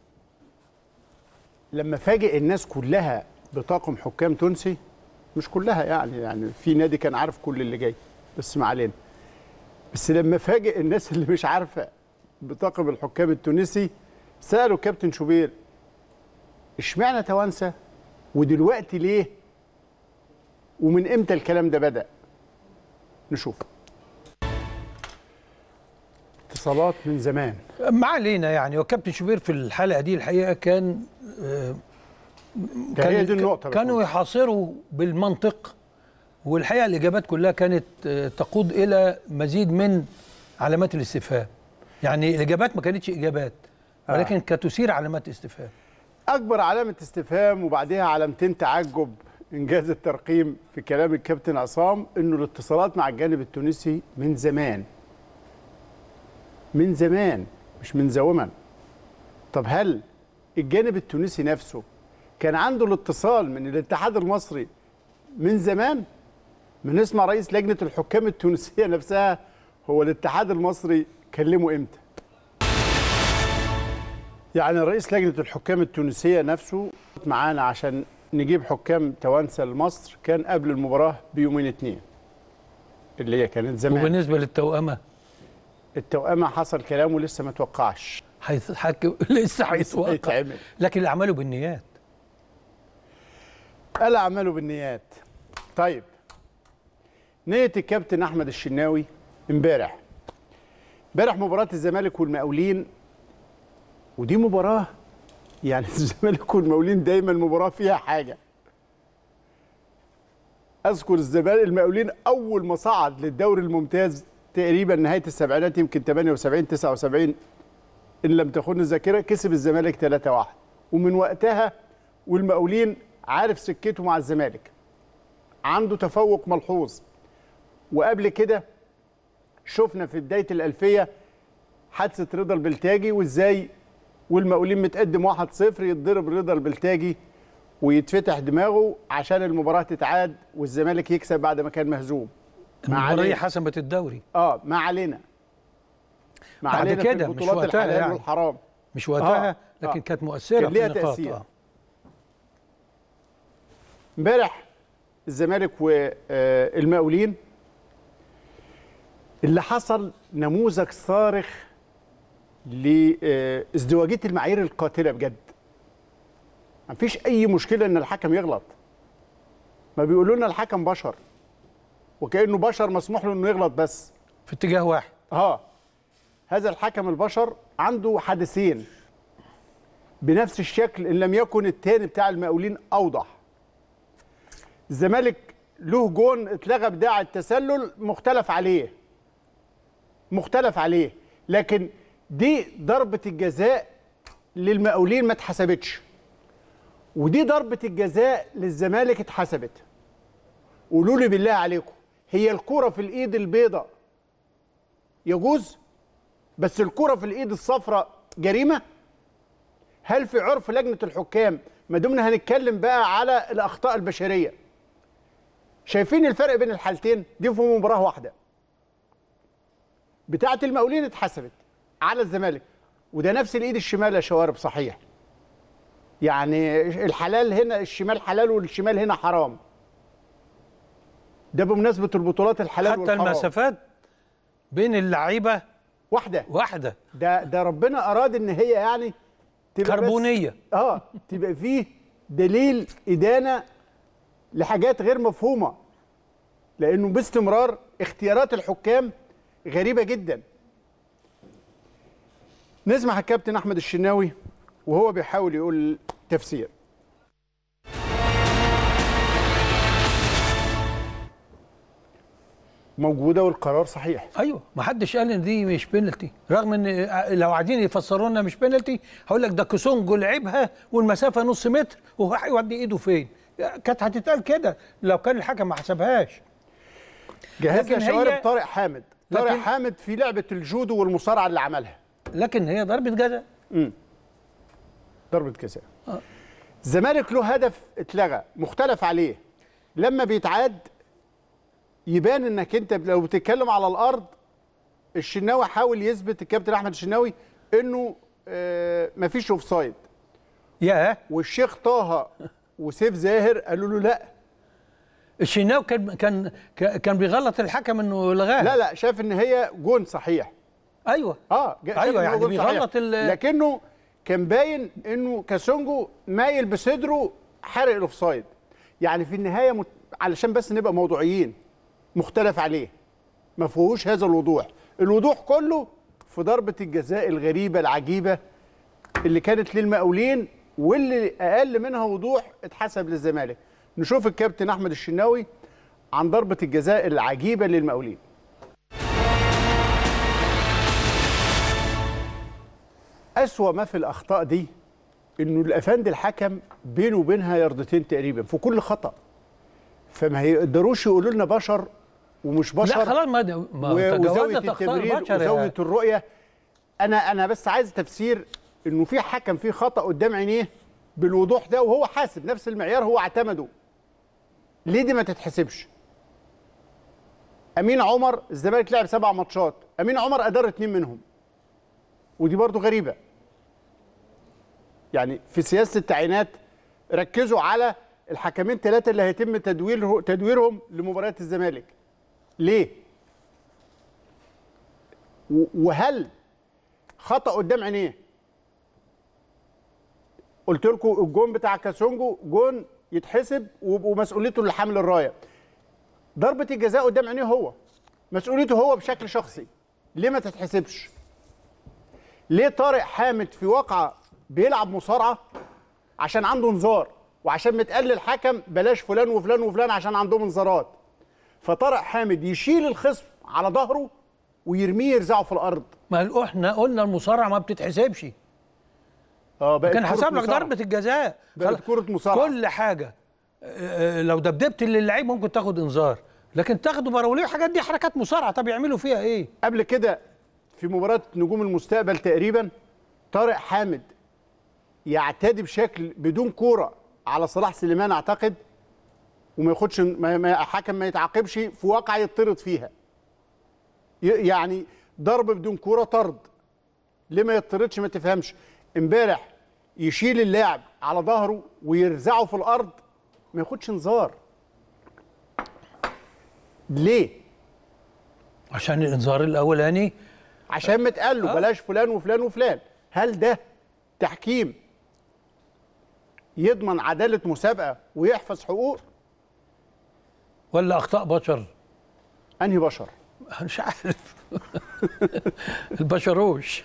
لما فاجئ الناس كلها بطاقم حكام تونسي مش كلها يعني يعني في نادي كان عارف كل اللي جاي بس ما علينا بس لما فاجئ الناس اللي مش عارفه بطاقم الحكام التونسي سالوا كابتن شوبير اشمعنى توانسه ودلوقتي ليه ومن امتى الكلام ده بدا نشوف اتصالات من زمان ما علينا يعني وكابتن شوبير في الحلقه دي الحقيقه كان آه، ده هي دي النقطه كانوا يحاصروا بالمنطق والحقيقه الاجابات كلها كانت آه، تقود الى مزيد من علامات الاستفهام يعني الاجابات ما كانتش اجابات ولكن كتثير علامات استفهام اكبر علامه استفهام وبعدها علامتين تعجب انجاز الترقيم في كلام الكابتن عصام انه الاتصالات مع الجانب التونسي من زمان من زمان مش من زوما طب هل الجانب التونسي نفسه كان عنده الاتصال من الاتحاد المصري من زمان بنسمع رئيس لجنه الحكام التونسيه نفسها هو الاتحاد المصري كلمه امتى يعني رئيس لجنة الحكام التونسية نفسه معانا عشان نجيب حكام توانسة لمصر كان قبل المباراة بيومين اتنين اللي هي كانت زمان وبالنسبه للتوأمه التوأمة حصل كلامه لسه ما توقعش هيتحكم لسه هيتوقع هيتعمل لكن اللي عمله بالنيات قال أعماله بالنيات طيب نية الكابتن أحمد الشناوي امبارح امبارح مباراة الزمالك والمقاولين ودي مباراة يعني الزمالك والمقاولين دايما مباراة فيها حاجة أذكر الزمالك المقاولين أول ما صعد للدوري الممتاز تقريبا نهاية السبعينات يمكن 78 79 إن لم تخن الذاكرة كسب الزمالك 3-1 ومن وقتها والمقاولين عارف سكته مع الزمالك عنده تفوق ملحوظ وقبل كده شفنا في بداية الألفية حادثة رضا البلتاجي وإزاي والمقاولين متقدم 1-0 يتضرب رضا البلتاجي ويتفتح دماغه عشان المباراة تتعاد والزمالك يكسب بعد ما كان مهزوم ما المباراه علينا حسمت الدوري اه ما علينا ما بعد علينا كده، في مش البطولات وقتها الحلال يعني. والحرام مش وقتها آه، لكن آه. كانت مؤثره كان في ليها النقاط تأثير. آه. امبارح الزمالك والمقاولين اللي حصل نموذج صارخ لازدواجيه المعايير القاتله بجد مفيش اي مشكله ان الحكم يغلط ما بيقولوا لنا الحكم بشر وكانه بشر مسموح له انه يغلط بس في اتجاه واحد اه هذا الحكم البشر عنده حدثين بنفس الشكل ان لم يكن الثاني بتاع المقاولين اوضح الزمالك له جون اتلغى بداعي التسلل مختلف عليه مختلف عليه لكن دي ضربة الجزاء للمقاولين ما اتحسبتش ودي ضربة الجزاء للزمالك اتحسبت قولوا لي بالله عليكم هي الكرة في الايد البيضاء يجوز بس الكرة في الايد الصفراء جريمة هل في عرف لجنة الحكام ما دمنا هنتكلم بقى على الأخطاء البشرية شايفين الفرق بين الحالتين دي في مباراة واحدة بتاعة المقاولين اتحسبت على الزمالك وده نفس الايد الشمال يا شوارب صحيح يعني الحلال هنا الشمال حلال والشمال هنا حرام ده بمناسبة البطولات الحلال حتى والحرام المسافات بين اللعيبه واحدة واحده ده ده ربنا اراد ان هي يعني تبقى بس- كربونيه اه تبقى فيه دليل ادانه لحاجات غير مفهومه لانه باستمرار اختيارات الحكام غريبه جدا نسمع الكابتن احمد الشناوي وهو بيحاول يقول تفسير موجوده والقرار صحيح ايوه ما حدش قال ان دي مش بينالتي رغم ان لو عايزين يفسروا لنا مش بينالتي هقول لك ده كوسونجو لعبها والمسافه نص متر وهو هيودي ايده فين كانت هتتقال كده لو كان الحكم ما حسبهاش جهزنا لكن هي- شوارب طارق حامد طارق لكن- حامد في لعبه الجودو والمصارعه اللي عملها لكن هي ضربه جزاء ضربه جزاء الزمالك له هدف اتلغى مختلف عليه لما بيتعاد يبان انك انت لو بتتكلم على الارض الشناوي حاول يثبت الكابتن احمد الشناوي انه آه مفيش اوفسايد يا والشيخ طه وسيف زاهر قالوا له لا الشناوي كان كان كان بيغلط الحكم انه لغاها لا لا شاف ان هي جون صحيح ايوه اه جا- شاف أيوة، إن هو يعني جون صحيح. بيغلط ال- لكنه كان باين انه كاسونجو مايل بصدره حرق الاوفسايد يعني في النهايه مت... علشان بس نبقى موضوعيين مختلف عليه ما فيهوش هذا الوضوح الوضوح كله في ضربه الجزاء الغريبه العجيبه اللي كانت للمقاولين واللي اقل منها وضوح اتحسب للزمالك نشوف الكابتن احمد الشناوي عن ضربه الجزاء العجيبه للمقاولين أسوأ ما في الأخطاء دي إنه الأفندي الحكم بينه وبينها يرضتين تقريبا في كل خطأ فما هيقدروش يقولوا لنا بشر ومش بشر لا خلاص ما, ده- ما و- وزاوية تجاوزت اخطاء التبرير البشر وزاوية يا- الرؤية أنا أنا بس عايز تفسير إنه في حكم في خطأ قدام عينيه بالوضوح ده وهو حاسب نفس المعيار هو اعتمده ليه دي ما تتحسبش؟ أمين عمر الزمالك لعب سبع ماتشات أمين عمر أدار اتنين منهم ودي برضو غريبة يعني في سياسة التعيينات ركزوا على الحكمين ثلاثة اللي هيتم تدوير تدويرهم لمباريات الزمالك ليه؟ و- وهل خطأ قدام عينيه قلت لكم الجون بتاع كاسونجو جون يتحسب وب- ومسؤوليته اللي حامل الرايه ضربه الجزاء قدام عينيه هو مسؤوليته هو بشكل شخصي ليه ما تتحسبش ليه طارق حامد في واقعه بيلعب مصارعه عشان عنده انذار وعشان متقال للحكم بلاش فلان وفلان وفلان عشان عندهم انذارات فطارق حامد يشيل الخصم على ظهره ويرميه يرزعه في الارض ما قال- احنا قلنا المصارعه ما بتتحسبش اه بقت كان كرة حسب لك مصارعة. ضربه الجزاء بقت خلاص. كرة مصارعة. كل حاجه آه، آه، لو دبدبت للعيب ممكن تاخد انذار لكن تاخده براوليه الحاجات دي حركات مصارعه طب يعملوا فيها ايه قبل كده في مباراة نجوم المستقبل تقريبا طارق حامد يعتدي بشكل بدون كورة على صلاح سليمان اعتقد وما ياخدش ما ما- حكم ما يتعاقبش في واقعة يطرد فيها ي- يعني ضرب بدون كورة طرد ليه ما يطردش ما تفهمش امبارح يشيل اللاعب على ظهره ويرزعه في الارض ما ياخدش انذار ليه عشان الانذار الاولاني عشان متقال له بلاش فلان وفلان وفلان هل ده تحكيم يضمن عدالة مسابقة ويحفظ حقوق ولا اخطاء بشر أنهي بشر مش عارف البشروش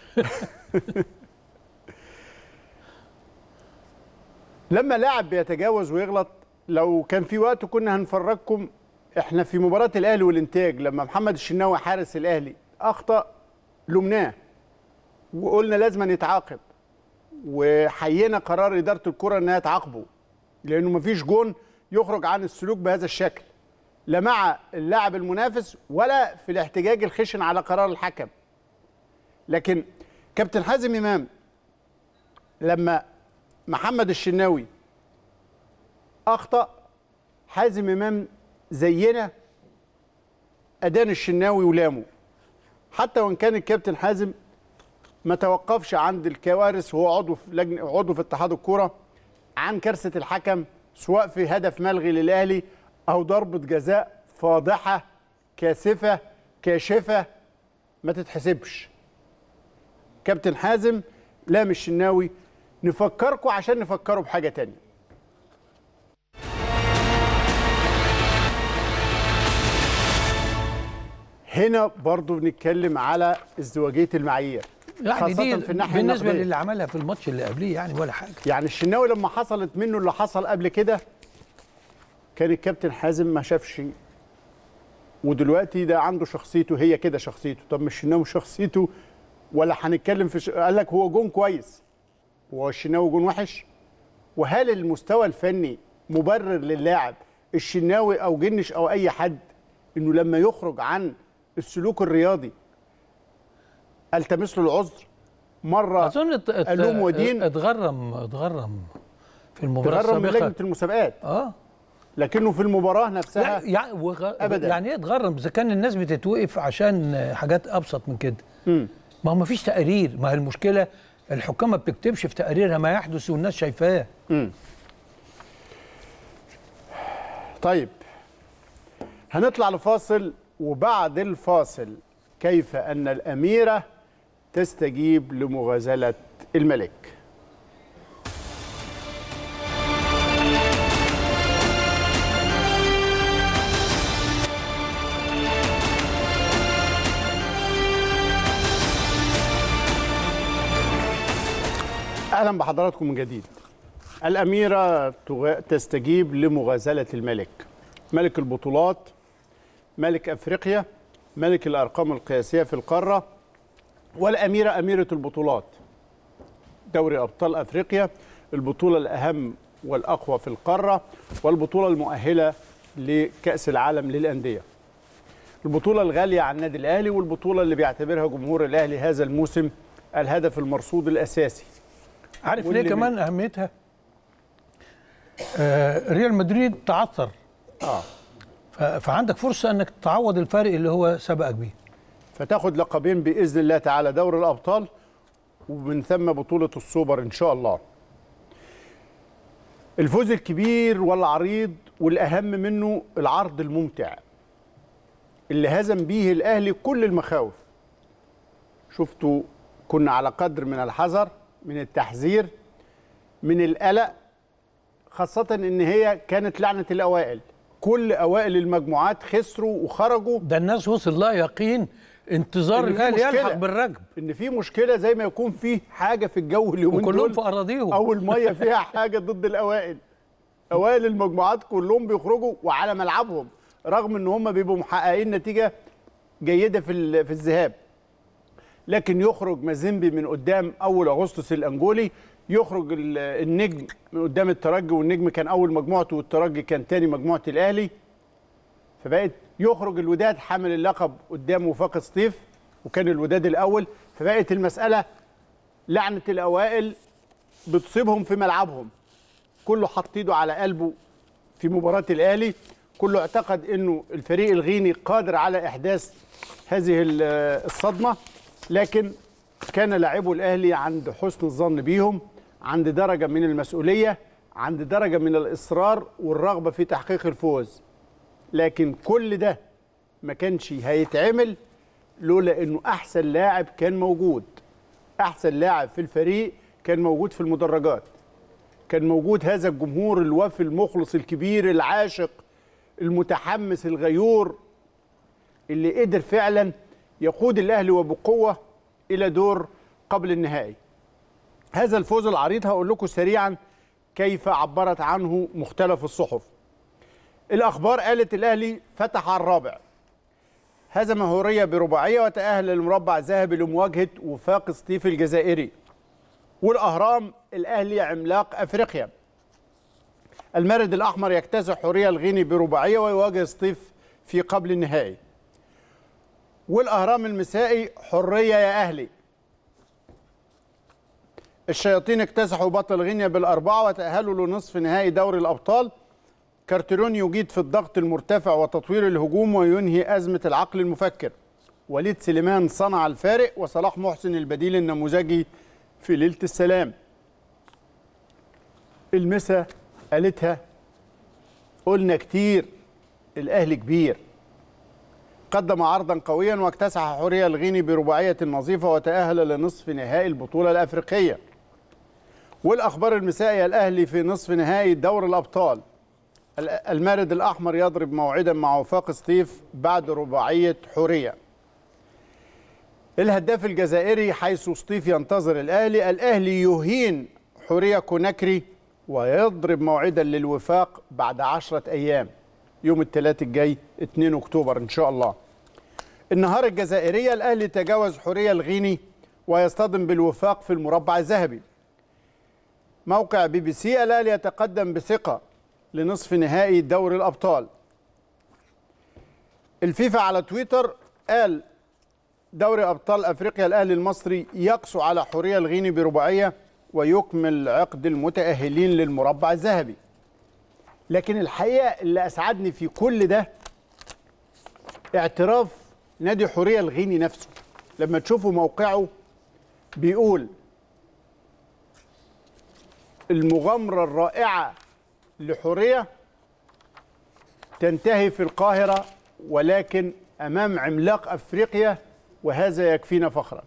لما لاعب بيتجاوز ويغلط لو كان في وقت كنا هنفرجكم احنا في مباراة الأهلي والإنتاج لما محمد الشناوي حارس الأهلي أخطأ لمناه وقلنا لازم يتعاقب وحيينا قرار إدارة الكرة إنها تعاقبه لأنه مفيش جون يخرج عن السلوك بهذا الشكل لا مع اللاعب المنافس ولا في الاحتجاج الخشن على قرار الحكم لكن كابتن حازم إمام لما محمد الشناوي اخطا حازم امام زينا ادان الشناوي ولامه حتى وان كان الكابتن حازم ما توقفش عند الكوارث وهو عضو في لجنه عضو في اتحاد الكوره عن كارثه الحكم سواء في هدف ملغي للاهلي او ضربه جزاء فاضحه كاسفه كاشفه ما تتحسبش كابتن حازم لام الشناوي نفكركم عشان نفكروا بحاجه تانية هنا برضو بنتكلم على ازدواجيه المعايير يعني خاصة دي في الناحية بالنسبه النقدية. للي عملها في الماتش اللي قبليه يعني ولا حاجه يعني الشناوي لما حصلت منه اللي حصل قبل كده كان الكابتن حازم ما شافش ودلوقتي ده عنده شخصيته هي كده شخصيته طب مش الشناوي شخصيته ولا هنتكلم في ش... قال لك هو جون كويس هو الشناوي جون وحش وهل المستوى الفني مبرر للاعب الشناوي او جنش او اي حد انه لما يخرج عن السلوك الرياضي التمس له العذر مره اظن ات- ات- ألوم ودين. اتغرم اتغرم في المباراه تغرم من السابقه لجنه المسابقات اه لكنه في المباراه نفسها لا يعني وغ... أبداً. يعني ايه اتغرم اذا كان الناس بتتوقف عشان حاجات ابسط من كده مم. ما هو ما فيش تقارير ما هي المشكله الحكام ما بتكتبش في تقاريرها ما يحدث والناس شايفاه طيب هنطلع لفاصل وبعد الفاصل كيف أن الأميرة تستجيب لمغازلة الملك أهلا بحضراتكم من جديد الأميرة تغ- تستجيب لمغازلة الملك ملك البطولات ملك أفريقيا ملك الأرقام القياسية في القارة والأميرة أميرة البطولات دوري أبطال أفريقيا البطولة الأهم والأقوى في القارة والبطولة المؤهلة لكأس العالم للأندية البطولة الغالية على النادي الأهلي والبطولة اللي بيعتبرها جمهور الأهلي هذا الموسم الهدف المرصود الأساسي عارف واللي ليه من- كمان اهميتها آه ريال مدريد تعثر آه. ف... فعندك فرصه انك تعوض الفارق اللي هو سبقك بيه فتاخد لقبين باذن الله تعالى دوري الابطال ومن ثم بطوله السوبر ان شاء الله. الفوز الكبير والعريض والاهم منه العرض الممتع اللي هزم به الاهلي كل المخاوف. شفتوا كنا على قدر من الحذر من التحذير من القلق خاصة ان هي كانت لعنة الاوائل كل اوائل المجموعات خسروا وخرجوا ده الناس وصل لها يقين انتظار إن في الاهلي مشكلة. يلحق بالركب ان في مشكله زي ما يكون في حاجه في الجو اليومين وكلهم دول في اراضيهم او الميه فيها حاجه ضد الاوائل اوائل المجموعات كلهم بيخرجوا وعلى ملعبهم رغم ان هم بيبقوا محققين نتيجه جيده في ال- في الذهاب لكن يخرج مازيمبي من قدام اول اغسطس الانجولي يخرج ال- النجم من قدام الترجي والنجم كان اول مجموعته والترجي كان تاني مجموعه الاهلي فبقت يخرج الوداد حامل اللقب قدام وفاق سطيف وكان الوداد الاول فبقت المساله لعنه الاوائل بتصيبهم في ملعبهم كله حط ايده على قلبه في مباراه الاهلي كله اعتقد انه الفريق الغيني قادر على احداث هذه ال- الصدمه لكن كان لاعبو الاهلي عند حسن الظن بيهم عند درجه من المسؤوليه عند درجه من الاصرار والرغبه في تحقيق الفوز لكن كل ده ما كانش هيتعمل لولا انه احسن لاعب كان موجود احسن لاعب في الفريق كان موجود في المدرجات كان موجود هذا الجمهور الوفي المخلص الكبير العاشق المتحمس الغيور اللي قدر فعلا يقود الاهلي وبقوه الى دور قبل النهائي هذا الفوز العريض هقول لكم سريعا كيف عبرت عنه مختلف الصحف الاخبار قالت الاهلي فتح على الرابع هزم هورية برباعية وتأهل للمربع الذهبي لمواجهة وفاق سطيف الجزائري والأهرام الأهلي عملاق أفريقيا المارد الأحمر يكتسح حورية الغيني برباعية ويواجه سطيف في قبل النهائي والأهرام المسائي حرية يا أهلي الشياطين اكتسحوا بطل غينيا بالأربعة وتأهلوا لنصف نهائي دوري الأبطال كارتيرون يجيد في الضغط المرتفع وتطوير الهجوم وينهي أزمة العقل المفكر وليد سليمان صنع الفارق وصلاح محسن البديل النموذجي في ليلة السلام المسا قالتها قلنا كتير الأهلي كبير قدم عرضا قويا واكتسح حورية الغيني برباعية نظيفة وتأهل لنصف نهائي البطولة الأفريقية والأخبار المسائية الأهلي في نصف نهائي دور الأبطال المارد الأحمر يضرب موعدا مع وفاق سطيف بعد رباعية حورية الهداف الجزائري حيث سطيف ينتظر الأهلي الأهلي يهين حورية كوناكري ويضرب موعدا للوفاق بعد عشرة أيام يوم الثلاث الجاي 2 اكتوبر ان شاء الله النهار الجزائريه الاهلي تجاوز حوريه الغيني ويصطدم بالوفاق في المربع الذهبي موقع بي بي سي الاهلي يتقدم بثقه لنصف نهائي دوري الابطال الفيفا على تويتر قال دوري ابطال افريقيا الاهلي المصري يقسو على حوريه الغيني برباعيه ويكمل عقد المتاهلين للمربع الذهبي لكن الحقيقه اللي اسعدني في كل ده اعتراف نادي حوريه الغيني نفسه لما تشوفوا موقعه بيقول المغامره الرائعه لحوريه تنتهي في القاهره ولكن امام عملاق افريقيا وهذا يكفينا فخرا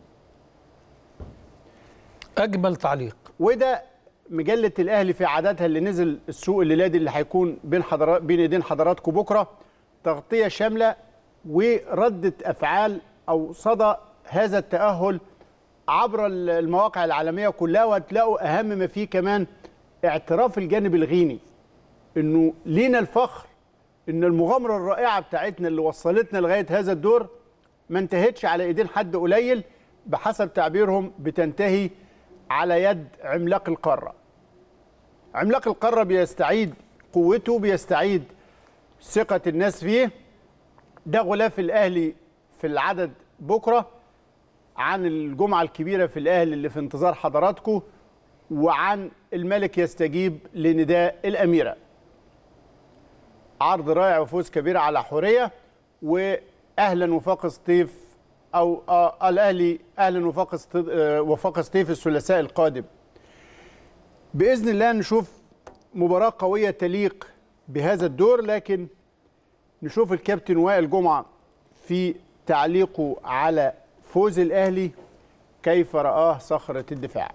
اجمل تعليق وده مجله الاهلي في عددها اللي نزل السوق الليلادي اللي هيكون بين حضرات بين ايدين حضراتكم بكره تغطيه شامله ورده افعال او صدى هذا التاهل عبر المواقع العالميه كلها وهتلاقوا اهم ما فيه كمان اعتراف الجانب الغيني انه لينا الفخر ان المغامره الرائعه بتاعتنا اللي وصلتنا لغايه هذا الدور ما انتهتش على ايدين حد قليل بحسب تعبيرهم بتنتهي على يد عملاق القاره. عملاق القاره بيستعيد قوته بيستعيد ثقه الناس فيه ده غلاف الاهلي في العدد بكره عن الجمعه الكبيره في الاهلي اللي في انتظار حضراتكم وعن الملك يستجيب لنداء الاميره. عرض رائع وفوز كبير على حوريه واهلا وفاق سطيف او آه الاهلي اهلا وفاق سطيف, آه وفاق سطيف الثلاثاء القادم باذن الله نشوف مباراه قويه تليق بهذا الدور لكن نشوف الكابتن وائل جمعه في تعليقه على فوز الاهلي كيف رآه صخره الدفاع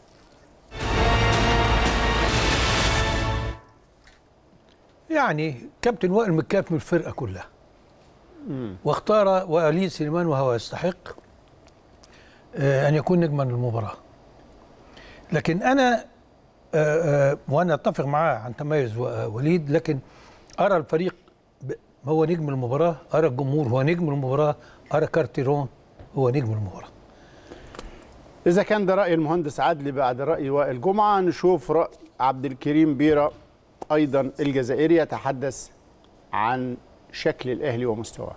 يعني كابتن وائل متكاف من الفرقه كلها واختار وليد سليمان وهو يستحق آه، ان يكون نجما المباراه لكن انا آه، آه، وانا اتفق معاه عن تميز و- وليد لكن ارى الفريق ب- هو نجم المباراه ارى الجمهور هو نجم المباراه ارى كارتيرون هو نجم المباراه إذا كان ده رأي المهندس عدلي بعد رأي وائل جمعة نشوف رأي عبد الكريم بيرة أيضا الجزائري يتحدث عن شكل الأهلي ومستواه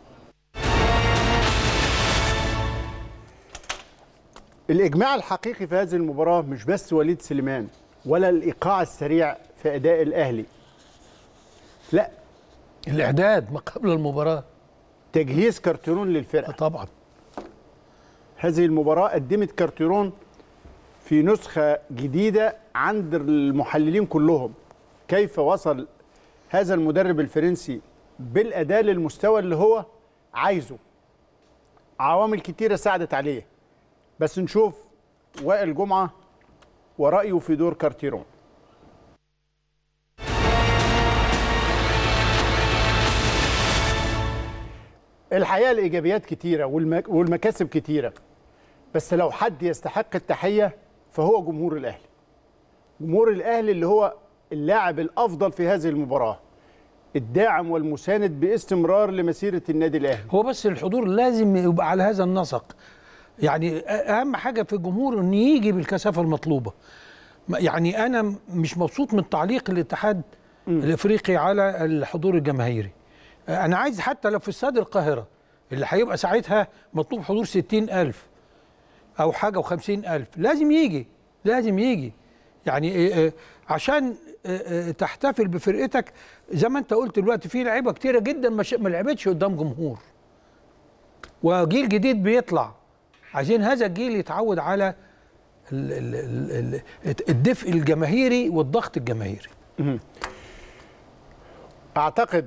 الإجماع الحقيقي في هذه المباراة مش بس وليد سليمان ولا الإيقاع السريع في أداء الأهلي لا الاعداد ما قبل المباراه تجهيز كارتيرون للفرقة طبعا هذه المباراة قدمت كارتيرون في نسخة جديدة عند المحللين كلهم كيف وصل هذا المدرب الفرنسي بالأداء للمستوى اللي هو عايزه عوامل كتيرة ساعدت عليه بس نشوف وائل جمعة ورأيه في دور كارتيرون الحقيقة الإيجابيات كتيرة والمك- والمكاسب كتيرة بس لو حد يستحق التحية فهو جمهور الأهلي جمهور الأهلي اللي هو اللاعب الأفضل في هذه المباراة الداعم والمساند باستمرار لمسيرة النادي الأهلي هو بس الحضور لازم يبقى على هذا النسق يعني اهم حاجه في الجمهور انه يجي بالكثافه المطلوبه ما- يعني انا م- مش مبسوط من تعليق الاتحاد الافريقي على الحضور الجماهيري انا عايز حتى لو في استاد القاهره اللي هيبقى ساعتها مطلوب حضور ستين ألف أو حاجة وخمسين ألف لازم يجي لازم يجي يعني آه، آه، عشان آه، آه، تحتفل بفرقتك زي ما انت قلت دلوقتي في لعيبه كتيره جدا ما ش- ما لعبتش قدام جمهور وجيل جديد بيطلع عايزين هذا الجيل يتعود على ال- ال- ال- ال- الدفء الجماهيري والضغط الجماهيري أعتقد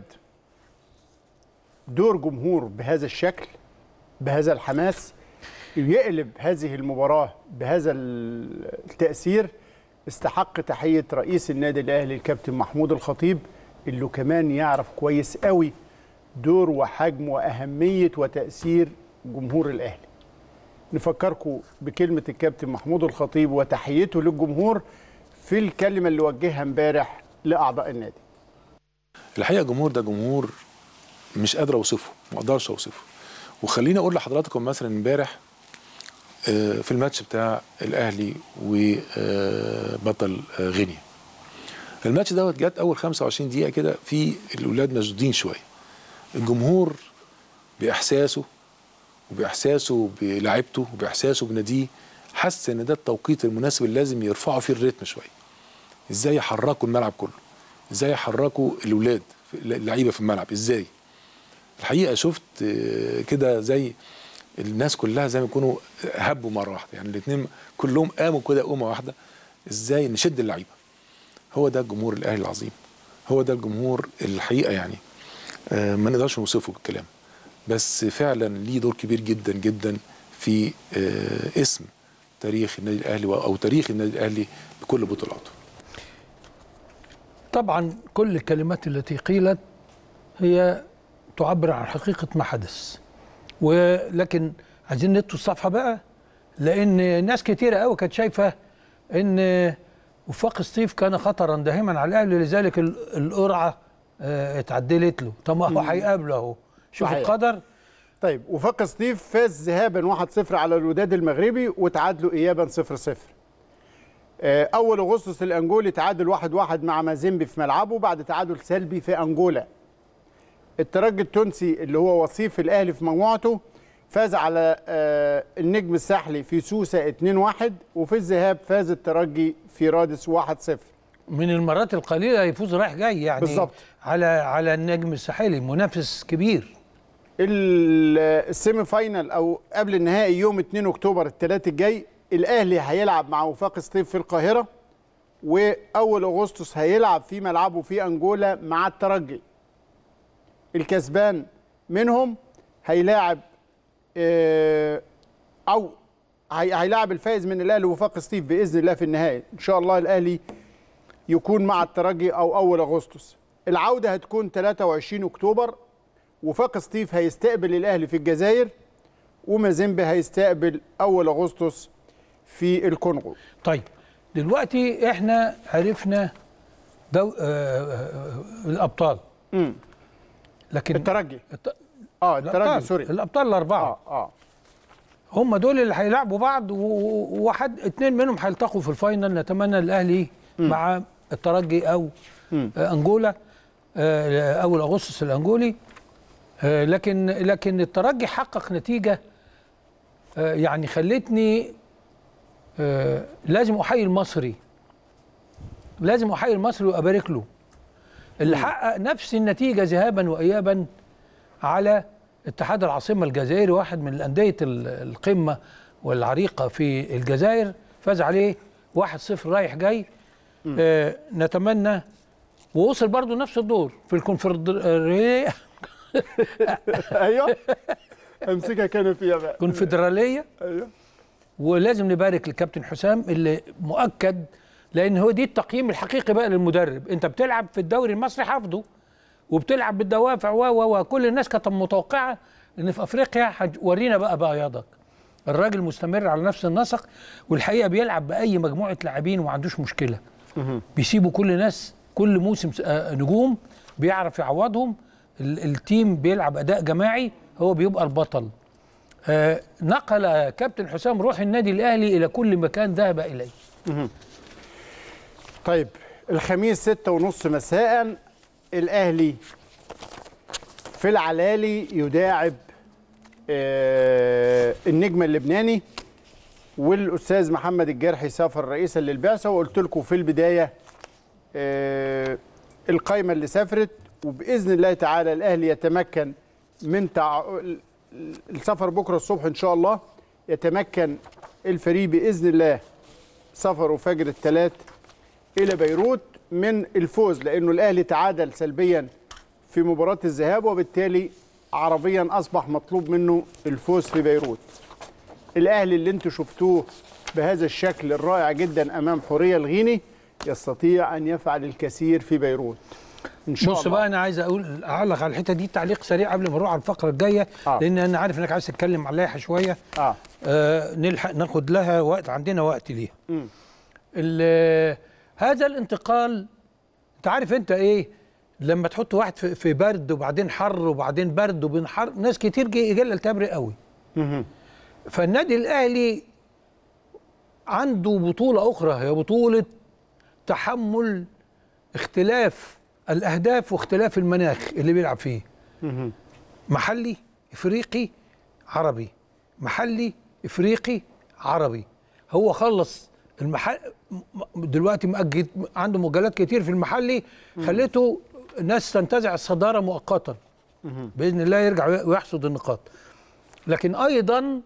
دور جمهور بهذا الشكل بهذا الحماس يقلب هذه المباراة بهذا التأثير استحق تحية رئيس النادي الأهلي الكابتن محمود الخطيب اللي كمان يعرف كويس قوي دور وحجم وأهمية وتأثير جمهور الأهلي نفكركم بكلمة الكابتن محمود الخطيب وتحيته للجمهور في الكلمة اللي وجهها امبارح لأعضاء النادي الحقيقه الجمهور ده جمهور مش قادر اوصفه ما اقدرش اوصفه وخليني اقول لحضراتكم مثلا امبارح آه، في الماتش بتاع الاهلي وبطل غينيا الماتش دوت جت اول 25 دقيقه كده في الاولاد مشدودين شويه الجمهور باحساسه وباحساسه بلاعيبته وباحساسه بناديه حس ان ده التوقيت المناسب اللي لازم يرفعوا فيه الريتم شويه ازاي يحركوا الملعب كله ازاي يحركوا الاولاد اللعيبه في الملعب ازاي الحقيقه شفت آه، كده زي الناس كلها زي ما يكونوا هبوا مره واحده يعني الاثنين كلهم قاموا كده قومه واحده ازاي نشد اللعيبه هو ده الجمهور الاهلي العظيم هو ده الجمهور الحقيقه يعني آه، ما نقدرش نوصفه بالكلام بس فعلا ليه دور كبير جدا جدا في آه، اسم تاريخ النادي الاهلي او تاريخ النادي الاهلي بكل بطولاته طبعا كل الكلمات التي قيلت هي تعبر عن حقيقة ما حدث ولكن عايزين نطوا الصفحة بقى لأن ناس كتيرة قوي كانت شايفة إن وفاق ستيف كان خطرا دائما على الأهلي لذلك ال- القرعة آه، اتعدلت له طب ما هو هيقابله أهو شوف صحيح. القدر طيب وفاق ستيف فاز ذهابا 1-0 على الوداد المغربي وتعادلوا ايابا 0-0 آه، اول اغسطس الانجولي تعادل 1-1 مع مازيمبي في ملعبه بعد تعادل سلبي في انجولا الترجي التونسي اللي هو وصيف الاهلي في مجموعته فاز على آه، النجم الساحلي في سوسه 2-1 وفي الذهاب فاز الترجي في رادس 1-0 من المرات القليلة يفوز رايح جاي يعني بالظبط. على على النجم الساحلي منافس كبير ال- السيمي فاينال او قبل النهائي يوم 2 اكتوبر الثلاث الجاي الاهلي هيلعب مع وفاق سطيف في القاهره واول اغسطس هيلعب في ملعبه في انجولا مع الترجي الكسبان منهم هيلاعب آه، او هي- هيلاعب الفائز من الاهلي وفاق سطيف باذن الله في النهائي ان شاء الله الاهلي يكون مع الترجي او اول اغسطس العوده هتكون 23 اكتوبر وفاق سطيف هيستقبل الاهلي في الجزائر ومازيمبي هيستقبل اول اغسطس في الكونغو طيب دلوقتي احنا عرفنا دو... آه آه الابطال امم لكن الترجي الت... اه الترجي الأبطال. سوري الابطال الاربعه اه اه هم دول اللي هيلعبوا بعض و- و- وواحد اتنين منهم هيلتقوا في الفاينل نتمنى الاهلي مع الترجي او مم. آه انجولا آه اول اغسطس الانجولي آه لكن لكن الترجي حقق نتيجه آه يعني خلتني آه لازم احيي المصري لازم احيي المصري وابارك له اللي حقق نفس النتيجه ذهابا وايابا على اتحاد العاصمه الجزائري واحد من الانديه ال- القمه والعريقه في الجزائر فاز عليه 1-0 رايح جاي آه نتمنى ووصل برضو نفس الدور في الكونفدراليه ايوه امسكها كان فيها بقى الكونفدراليه ايوه ولازم نبارك للكابتن حسام اللي مؤكد لان هو دي التقييم الحقيقي بقى للمدرب انت بتلعب في الدوري المصري حافظه وبتلعب بالدوافع و و وكل الناس كانت متوقعه ان في افريقيا هورينا بقى بياضك الراجل مستمر على نفس النسق والحقيقه بيلعب باي مجموعه لاعبين وما عندوش مشكله بيسيبوا كل ناس كل موسم آه، نجوم بيعرف يعوضهم ال- التيم بيلعب اداء جماعي هو بيبقى البطل آه، نقل كابتن حسام روح النادي الاهلي الى كل مكان ذهب اليه طيب الخميس ستة ونص مساء الأهلي في العلالي يداعب آه، النجم اللبناني والأستاذ محمد الجرحي سافر رئيسا للبعثة وقلت لكم في البداية آه، القايمة اللي سافرت وبإذن الله تعالى الأهلي يتمكن من تع... السفر بكرة الصبح إن شاء الله يتمكن الفريق بإذن الله سفره فجر الثلاث الى بيروت من الفوز لانه الاهلي تعادل سلبيا في مباراه الذهاب وبالتالي عربيا اصبح مطلوب منه الفوز في بيروت الاهلي اللي انتم شفتوه بهذا الشكل الرائع جدا امام حوريه الغيني يستطيع ان يفعل الكثير في بيروت ان شاء بص الله بقى انا عايز اقول اعلق على الحته دي تعليق سريع قبل ما نروح على الفقره الجايه آه. لان انا عارف انك عايز تتكلم على اللائحه شويه اه آه نلحق ناخد لها وقت عندنا وقت ليها مم. ال- هذا الانتقال انت عارف انت ايه لما تحط واحد في- في برد وبعدين حر وبعدين برد وبين حر ناس كتير جي- يجي لها التهاب رئوي قوي فالنادي الاهلي عنده بطوله اخرى هي بطوله تحمل اختلاف الاهداف واختلاف المناخ اللي بيلعب فيه محلي افريقي عربي محلي افريقي عربي هو خلص المحل م- دلوقتي مأجد عنده مجالات كتير في المحلي خليته الناس تنتزع الصداره مؤقتا باذن الله يرجع وي- ويحصد النقاط لكن ايضا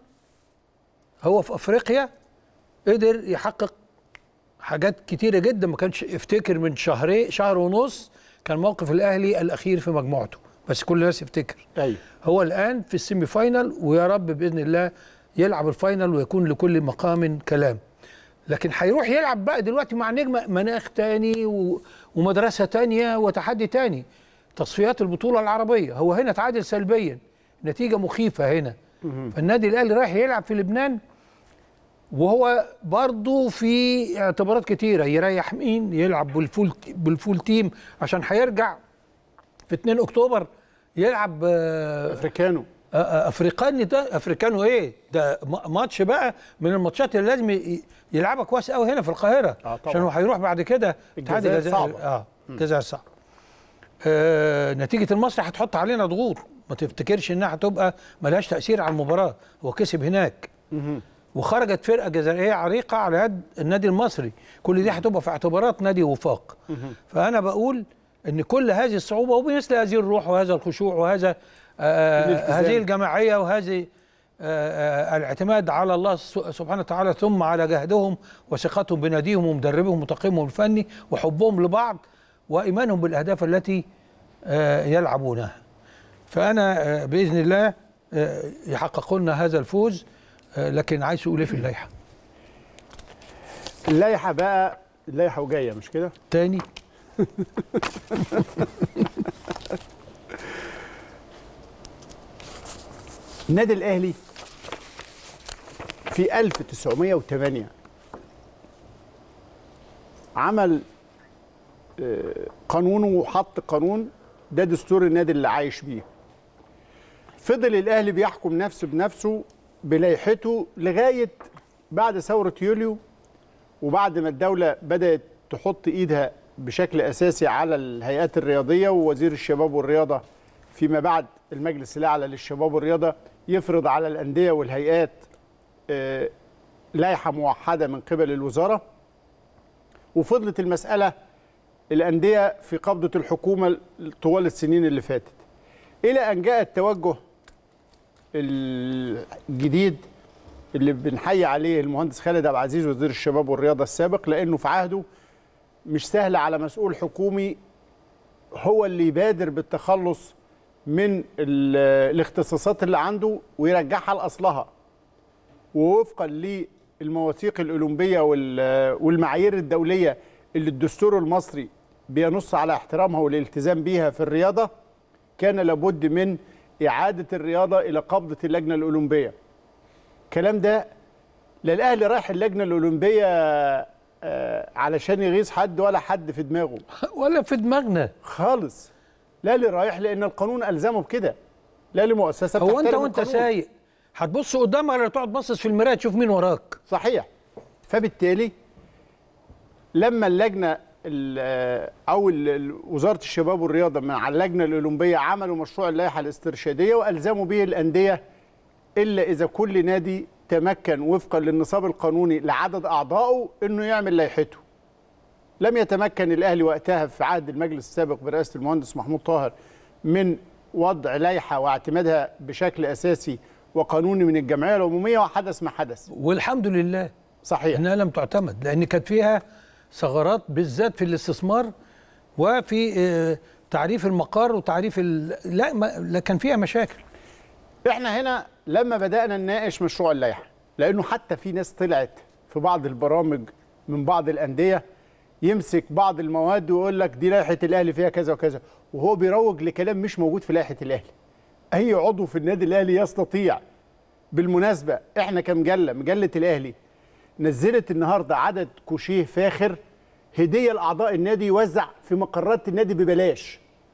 هو في افريقيا قدر يحقق حاجات كتيره جدا ما كانش افتكر من شهرين شهر ونص كان موقف الاهلي الاخير في مجموعته بس كل الناس يفتكر ايوه هو الان في السيمي فاينال ويا رب باذن الله يلعب الفاينال ويكون لكل مقام كلام لكن هيروح يلعب بقى دلوقتي مع نجم مناخ تاني و... ومدرسه تانيه وتحدي تاني تصفيات البطوله العربيه هو هنا تعادل سلبيا نتيجه مخيفه هنا فالنادي الاهلي رايح يلعب في لبنان وهو برضه في اعتبارات كتيره يريح مين يلعب بالفول بالفول تيم عشان هيرجع في 2 اكتوبر يلعب آه، افريكانو آه، آه، افريقاني ده افريكانو ايه ده م- ماتش بقى من الماتشات اللي لازم ي- يلعبها كويس قوي هنا في القاهره آه، طبعا. عشان هو هيروح بعد كده اتحاد الجزائر الجزائر صعبة. اه الجزائر صعب آه نتيجه المصري هتحط علينا ضغوط ما تفتكرش انها هتبقى ملهاش تاثير على المباراه هو كسب هناك وخرجت فرقه جزائريه عريقه على يد النادي المصري كل دي هتبقى في اعتبارات نادي وفاق فانا بقول ان كل هذه الصعوبه وبمثل هذه الروح وهذا الخشوع وهذا آه الالتزام. هذه الجماعيه وهذه آه آه الاعتماد على الله س- سبحانه وتعالى ثم على جهدهم وثقتهم بناديهم ومدربهم وتقييمهم الفني وحبهم لبعض وايمانهم بالاهداف التي آه يلعبونها فانا آه باذن الله آه يحققوا لنا هذا الفوز آه لكن عايز اقول ايه في اللائحه اللائحه بقى اللائحه وجايه مش كده تاني النادي الاهلي في 1908 عمل آه، قانونه وحط قانون ده دستور النادي اللي عايش بيه فضل الاهلي بيحكم نفسه بنفسه بلائحته لغايه بعد ثوره يوليو وبعد ما الدوله بدات تحط ايدها بشكل اساسي على الهيئات الرياضيه ووزير الشباب والرياضه فيما بعد المجلس الاعلى للشباب والرياضه يفرض على الانديه والهيئات آه، لائحه موحده من قبل الوزاره وفضلت المساله الانديه في قبضه الحكومه طوال السنين اللي فاتت الى ان جاء التوجه الجديد اللي بنحيي عليه المهندس خالد عبد العزيز وزير الشباب والرياضه السابق لانه في عهده مش سهل على مسؤول حكومي هو اللي يبادر بالتخلص من ال- الاختصاصات اللي عنده ويرجعها لاصلها ووفقا للمواثيق الاولمبيه وال- والمعايير الدوليه اللي الدستور المصري بينص على احترامها والالتزام بيها في الرياضه كان لابد من اعاده الرياضه الى قبضه اللجنه الاولمبيه الكلام ده لا الاهلي رايح اللجنه الاولمبيه آه، علشان يغيظ حد ولا حد في دماغه ولا في دماغنا خالص لا اللي رايح لان القانون الزمه بكده لا لمؤسسه هو انت بتحترم وانت القانون. سايق هتبص قدامك ولا تقعد باصص في المرايه تشوف مين وراك صحيح فبالتالي لما اللجنه ال- او ال- ال- وزاره الشباب والرياضه مع اللجنه الاولمبيه عملوا مشروع اللائحه الاسترشاديه والزموا به الانديه الا اذا كل نادي تمكن وفقا للنصاب القانوني لعدد اعضائه انه يعمل لائحته لم يتمكن الاهلي وقتها في عهد المجلس السابق برئاسه المهندس محمود طاهر من وضع لائحه واعتمادها بشكل اساسي وقانوني من الجمعيه العموميه وحدث ما حدث والحمد لله صحيح انها لم تعتمد لان كانت فيها ثغرات بالذات في الاستثمار وفي آه، تعريف المقر وتعريف ال... لا ما... لا كان فيها مشاكل احنا هنا لما بدانا نناقش مشروع اللائحه لانه حتى في ناس طلعت في بعض البرامج من بعض الانديه يمسك بعض المواد ويقول لك دي لائحه الاهلي فيها كذا وكذا وهو بيروج لكلام مش موجود في لائحه الاهلي اي عضو في النادي الاهلي يستطيع بالمناسبه احنا كمجله مجله الاهلي نزلت النهارده عدد كوشيه فاخر هديه لاعضاء النادي يوزع في مقرات النادي ببلاش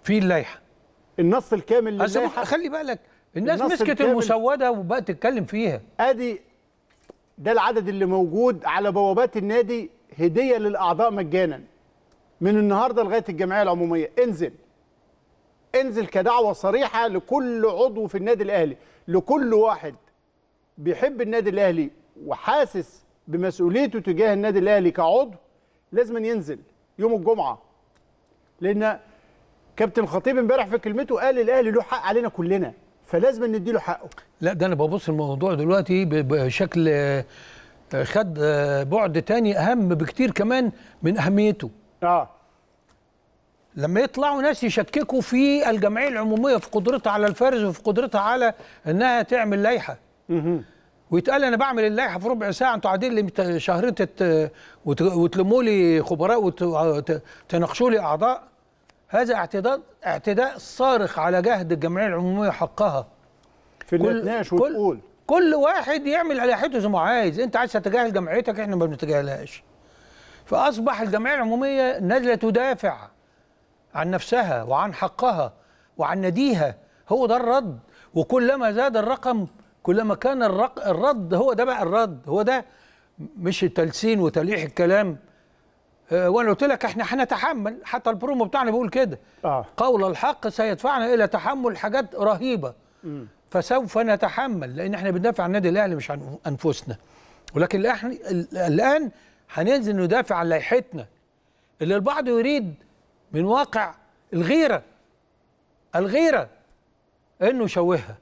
في اللائحه النص الكامل أصل للائحه خلي بالك الناس النص مسكت الكامل. المسوده وبقت تتكلم فيها ادي ده العدد اللي موجود على بوابات النادي هديه للاعضاء مجانا من النهارده لغايه الجمعيه العموميه انزل انزل كدعوه صريحه لكل عضو في النادي الاهلي لكل واحد بيحب النادي الاهلي وحاسس بمسؤوليته تجاه النادي الاهلي كعضو لازم ينزل يوم الجمعه لان كابتن الخطيب امبارح في كلمته قال الاهلي له حق علينا كلنا فلازم نديله حقه لا ده انا ببص الموضوع دلوقتي ب- بشكل آه، آه، خد آه، بعد تاني اهم بكتير كمان من اهميته اه لما يطلعوا ناس يشككوا في الجمعيه العموميه في قدرتها على الفرز وفي قدرتها على انها تعمل لائحه ويتقال انا بعمل اللائحه في ربع ساعه انتوا قاعدين لي مت- شهرين تت وت- وتلموا لي خبراء وتناقشوا لي اعضاء هذا اعتداء اعتداء صارخ على جهد الجمعيه العموميه حقها في انها تناقش وتقول كل واحد يعمل على حيته زي ما عايز انت عايز تتجاهل جمعيتك احنا ما بنتجاهلهاش فاصبح الجمعيه العموميه نازله تدافع عن نفسها وعن حقها وعن ناديها هو ده الرد وكلما زاد الرقم كلما كان الرق... الرد هو ده بقى الرد هو ده مش التلسين وتلقيح الكلام آه، وانا قلت لك احنا هنتحمل حتى البرومو بتاعنا بيقول كده اه قول الحق سيدفعنا الى تحمل حاجات رهيبه فسوف نتحمل لان احنا بندافع عن النادي الاهلي مش عن انفسنا ولكن احنا ال- الان هننزل ندافع عن لائحتنا اللي البعض يريد من واقع الغيره الغيره انه يشوهها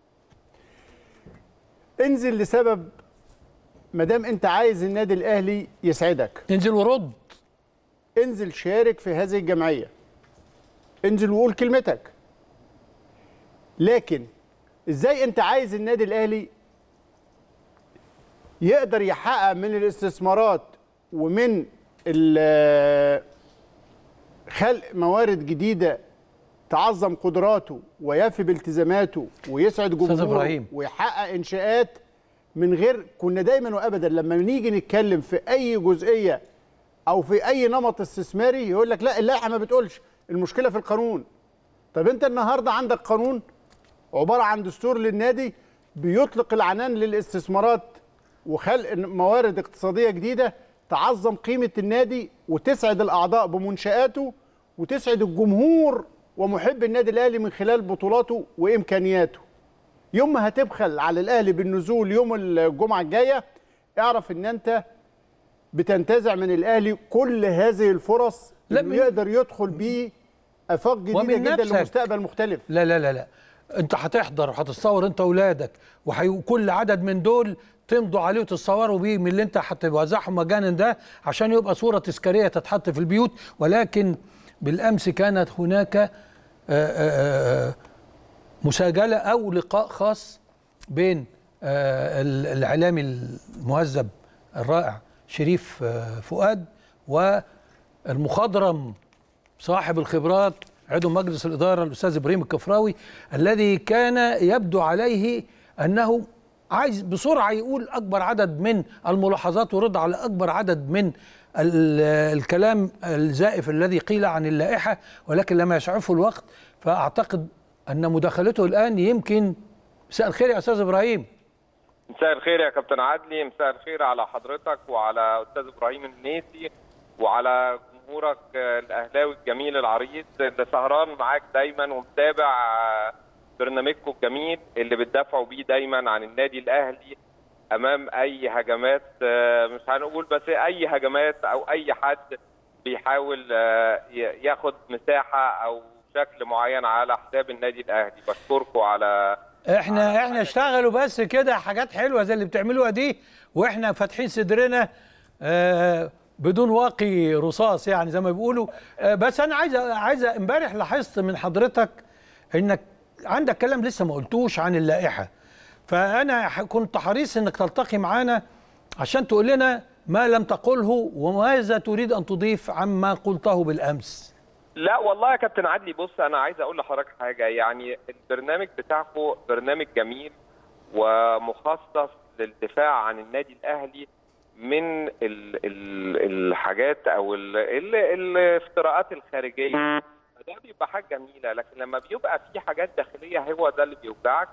انزل لسبب ما دام انت عايز النادي الاهلي يسعدك انزل ورد انزل شارك في هذه الجمعيه انزل وقول كلمتك لكن ازاي انت عايز النادي الاهلي يقدر يحقق من الاستثمارات ومن ال- خلق موارد جديده تعظم قدراته ويفي بالتزاماته ويسعد أستاذ جمهوره إبراهيم. ويحقق انشاءات من غير كنا دايما وابدا لما نيجي نتكلم في اي جزئيه او في اي نمط استثماري يقول لك لا اللائحه ما بتقولش المشكله في القانون طب انت النهارده عندك قانون عباره عن دستور للنادي بيطلق العنان للاستثمارات وخلق موارد اقتصاديه جديده تعظم قيمه النادي وتسعد الاعضاء بمنشاته وتسعد الجمهور ومحب النادي الاهلي من خلال بطولاته وامكانياته يوم ما هتبخل على الاهلي بالنزول يوم الجمعه الجايه اعرف ان انت بتنتزع من الاهلي كل هذه الفرص لا، اللي من- يقدر يدخل بيه افاق جديده ومن جدا نفسك. لمستقبل مختلف لا لا لا لا انت هتحضر وهتتصور انت واولادك وكل عدد من دول تمضوا عليه وتتصوروا بيه من اللي انت هتوزعهم مجانا ده عشان يبقى صوره تذكاريه تتحط في البيوت ولكن بالامس كانت هناك آآ آآ مساجله او لقاء خاص بين آه، ال- الاعلامي المهذب الرائع شريف آه، فؤاد والمخضرم صاحب الخبرات عضو مجلس الإدارة الأستاذ إبراهيم الكفراوي الذي كان يبدو عليه أنه عايز بسرعة يقول أكبر عدد من الملاحظات ورد على أكبر عدد من ال- الكلام الزائف الذي قيل عن اللائحة ولكن لما يسعفه الوقت فأعتقد أن مداخلته الآن يمكن مساء الخير يا أستاذ إبراهيم مساء الخير يا كابتن عدلي مساء الخير على حضرتك وعلى استاذ ابراهيم النيسي وعلى جمهورك آه، الاهلاوي الجميل العريض اللي سهران معاك دايما ومتابع آه، برنامجكم الجميل اللي بتدافعوا بيه دايما عن النادي الاهلي امام اي هجمات آه، مش هنقول بس اي هجمات او اي حد بيحاول آه، ي- ياخد مساحه او شكل معين على حساب النادي الاهلي بشكركم على احنا احنا اشتغلوا بس كده حاجات حلوه زي اللي بتعملوها دي واحنا فاتحين صدرنا آه بدون واقي رصاص يعني زي ما بيقولوا آه بس انا عايز عايز امبارح لاحظت من حضرتك انك عندك كلام لسه ما قلتوش عن اللائحه فانا ح- كنت حريص انك تلتقي معانا عشان تقول لنا ما لم تقله وماذا تريد ان تضيف عما قلته بالامس لا والله يا كابتن عدلي بص انا عايز اقول لحضرتك حاجه يعني البرنامج بتاعكم برنامج جميل ومخصص للدفاع عن النادي الاهلي من ال ال الحاجات او ال ال الافتراءات الخارجيه ده بيبقى حاجه جميله لكن لما بيبقى في حاجات داخليه هو ده اللي بيوجعك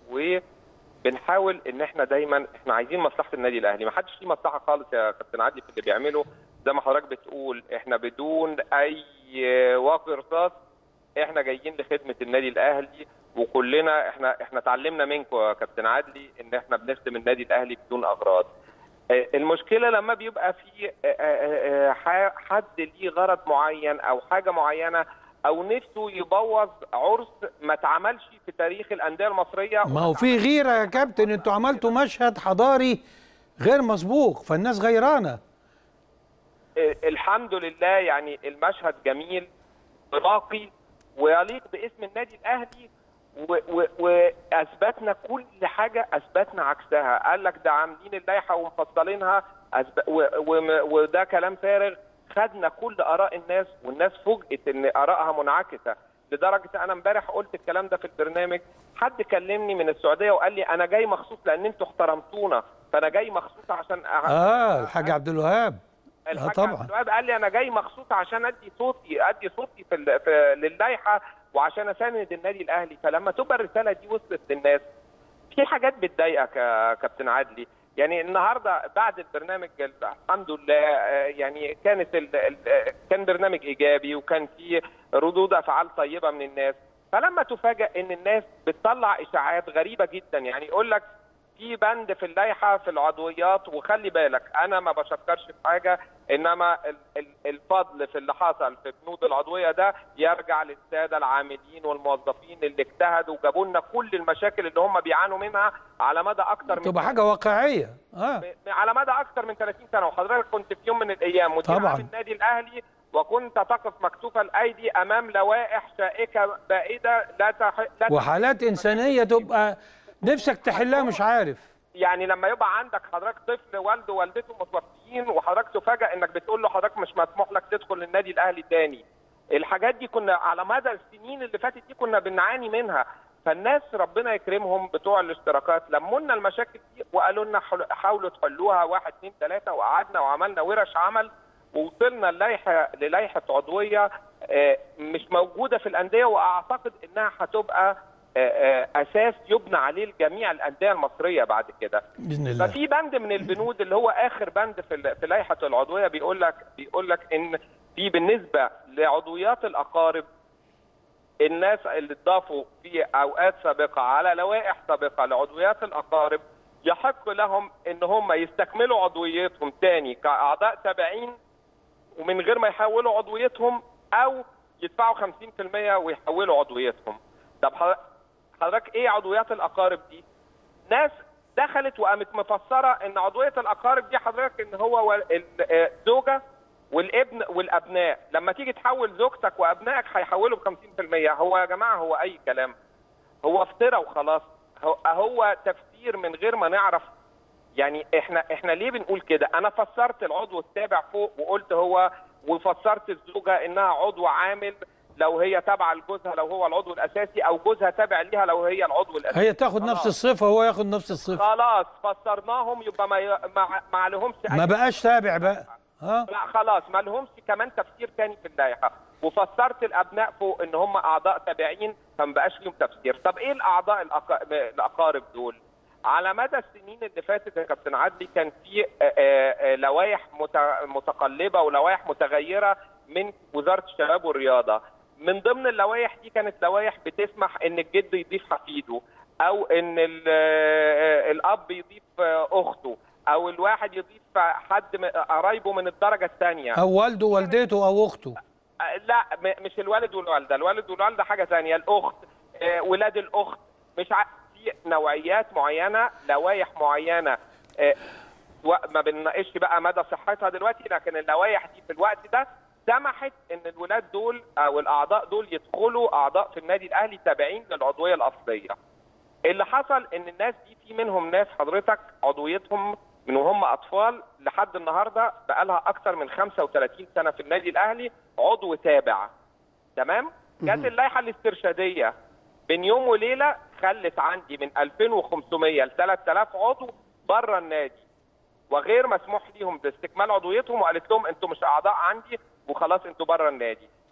وبنحاول ان احنا دايما احنا عايزين مصلحه النادي الاهلي ما حدش ليه مصلحه خالص يا كابتن عادل في اللي بيعمله زي ما حضرتك بتقول احنا بدون اي واقي رصاص احنا جايين لخدمه النادي الاهلي وكلنا احنا احنا اتعلمنا منكم يا كابتن عدلي ان احنا بنخدم النادي الاهلي بدون اغراض آه، المشكله لما بيبقى في آه، آه، آه، ح- حد ليه غرض معين او حاجه معينه او نفسه يبوظ عرس ما اتعملش في تاريخ الانديه المصريه ما هو في غيره يا كابتن انتوا عملتوا مشهد حضاري غير مسبوق فالناس غيرانه آه، الحمد لله يعني المشهد جميل راقي ويليق باسم النادي الاهلي و- و- واثبتنا كل حاجه اثبتنا عكسها قال لك ده عاملين اللائحه ومفصلينها أثب- و- و- وده كلام فارغ خدنا كل اراء الناس والناس فوجئت ان ارائها منعكسه لدرجه انا امبارح قلت الكلام ده في البرنامج حد كلمني من السعوديه وقال لي انا جاي مخصوص لان انتوا احترمتونا فانا جاي مخصوص عشان أع- اه الحاج عبد الوهاب الحاج طبعاً. عبد الوهاب قال لي انا جاي مخصوص عشان ادي صوتي ادي صوتي في, ال- في للائحه وعشان اساند النادي الاهلي فلما تبقى الرساله دي وصلت للناس في حاجات بتضايقك يا كابتن عدلي يعني النهارده بعد البرنامج الحمد لله آه، يعني كانت ال ال كان برنامج ايجابي وكان فيه ردود افعال طيبه من الناس فلما تفاجئ ان الناس بتطلع اشاعات غريبه جدا يعني يقول لك في بند في اللائحه في العضويات وخلي بالك انا ما بشكرش في حاجه انما ال- ال- الفضل في اللي حصل في بنود العضويه ده يرجع للساده العاملين والموظفين اللي اجتهدوا وجابوا لنا كل المشاكل اللي هم بيعانوا منها على مدى اكتر من تبقى حاجه واقعيه اه م- على مدى اكتر من 30 سنه وحضرتك كنت في يوم من الايام مدير طبعاً. عام النادي الاهلي وكنت تقف مكتوف الايدي امام لوائح شائكه بائده لا تح... لا وحالات انسانيه تبقى نفسك تحلها مش عارف يعني لما يبقى عندك حضرتك طفل والده ووالدته متوفيين وحضرتك تفاجئ انك بتقول له حضرتك مش مسموح لك تدخل النادي الاهلي تاني الحاجات دي كنا على مدى السنين اللي فاتت دي كنا بنعاني منها فالناس ربنا يكرمهم بتوع الاشتراكات لموا لنا المشاكل دي وقالوا لنا حل- حاولوا تحلوها واحد اثنين ثلاثه وقعدنا وعملنا ورش عمل ووصلنا للائحه للائحه عضويه آه، مش موجوده في الانديه واعتقد انها هتبقى آه، آه، اساس يبنى عليه جميع الانديه المصريه بعد كده باذن الله ففي بند من البنود اللي هو اخر بند في ال- في لائحه العضويه بيقول لك بيقول لك ان في بالنسبه لعضويات الاقارب الناس اللي اتضافوا في اوقات سابقه على لوائح سابقه لعضويات الاقارب يحق لهم ان هم يستكملوا عضويتهم تاني كاعضاء تابعين ومن غير ما يحولوا عضويتهم او يدفعوا 50% ويحولوا عضويتهم طب حض- حضرتك ايه عضويات الاقارب دي ناس دخلت وقامت مفسره ان عضويه الاقارب دي حضرتك ان هو و- ال- آه، الزوجه والابن والابناء لما تيجي تحول زوجتك وابنائك هيحولوا ب 50% هو يا جماعه هو اي كلام هو افترى وخلاص هو, هو تفسير من غير ما نعرف يعني احنا احنا ليه بنقول كده انا فسرت العضو التابع فوق وقلت هو وفسرت الزوجه انها عضو عامل لو هي تابعه لجوزها لو هو العضو الاساسي او جوزها تابع ليها لو هي العضو الاساسي هي تاخد خلاص. نفس الصفه وهو ياخد نفس الصفه خلاص فسرناهم يبقى ما ي- ما, ما عليهمش أي ما بقاش تابع بقى ها لا خلاص ما لهمش كمان تفسير تاني في اللائحه وفسرت الابناء فوق ان هم اعضاء تابعين فما بقاش ليهم تفسير طب ايه الاعضاء الأق- الاقارب دول على مدى السنين اللي فاتت يا كابتن عدلي كان في آه، آه، لوائح مت- متقلبه ولوائح متغيره من وزاره الشباب والرياضه من ضمن اللوائح دي كانت لوائح بتسمح ان الجد يضيف حفيده او ان ال- آه، الاب يضيف آه، اخته او الواحد يضيف حد من- قرايبه من الدرجه الثانيه او والده والدته او اخته آه، لا م- مش الوالد والوالده الوالد والوالده حاجه ثانيه الاخت آه، ولاد الاخت مش ع... في نوعيات معينه لوائح معينه آه، و- ما بنناقش بقى مدى صحتها دلوقتي لكن اللوائح دي في الوقت ده سمحت ان الولاد دول او الاعضاء دول يدخلوا اعضاء في النادي الاهلي تابعين للعضويه الاصليه اللي حصل ان الناس دي في منهم ناس حضرتك عضويتهم من وهم اطفال لحد النهارده بقى لها اكثر من 35 سنه في النادي الاهلي عضو تابع تمام جت اللائحه الاسترشاديه بين يوم وليله خلت عندي من 2500 ل 3000 عضو بره النادي وغير مسموح ليهم باستكمال عضويتهم وقالت لهم انتوا مش اعضاء عندي وخلاص انتوا بره النادي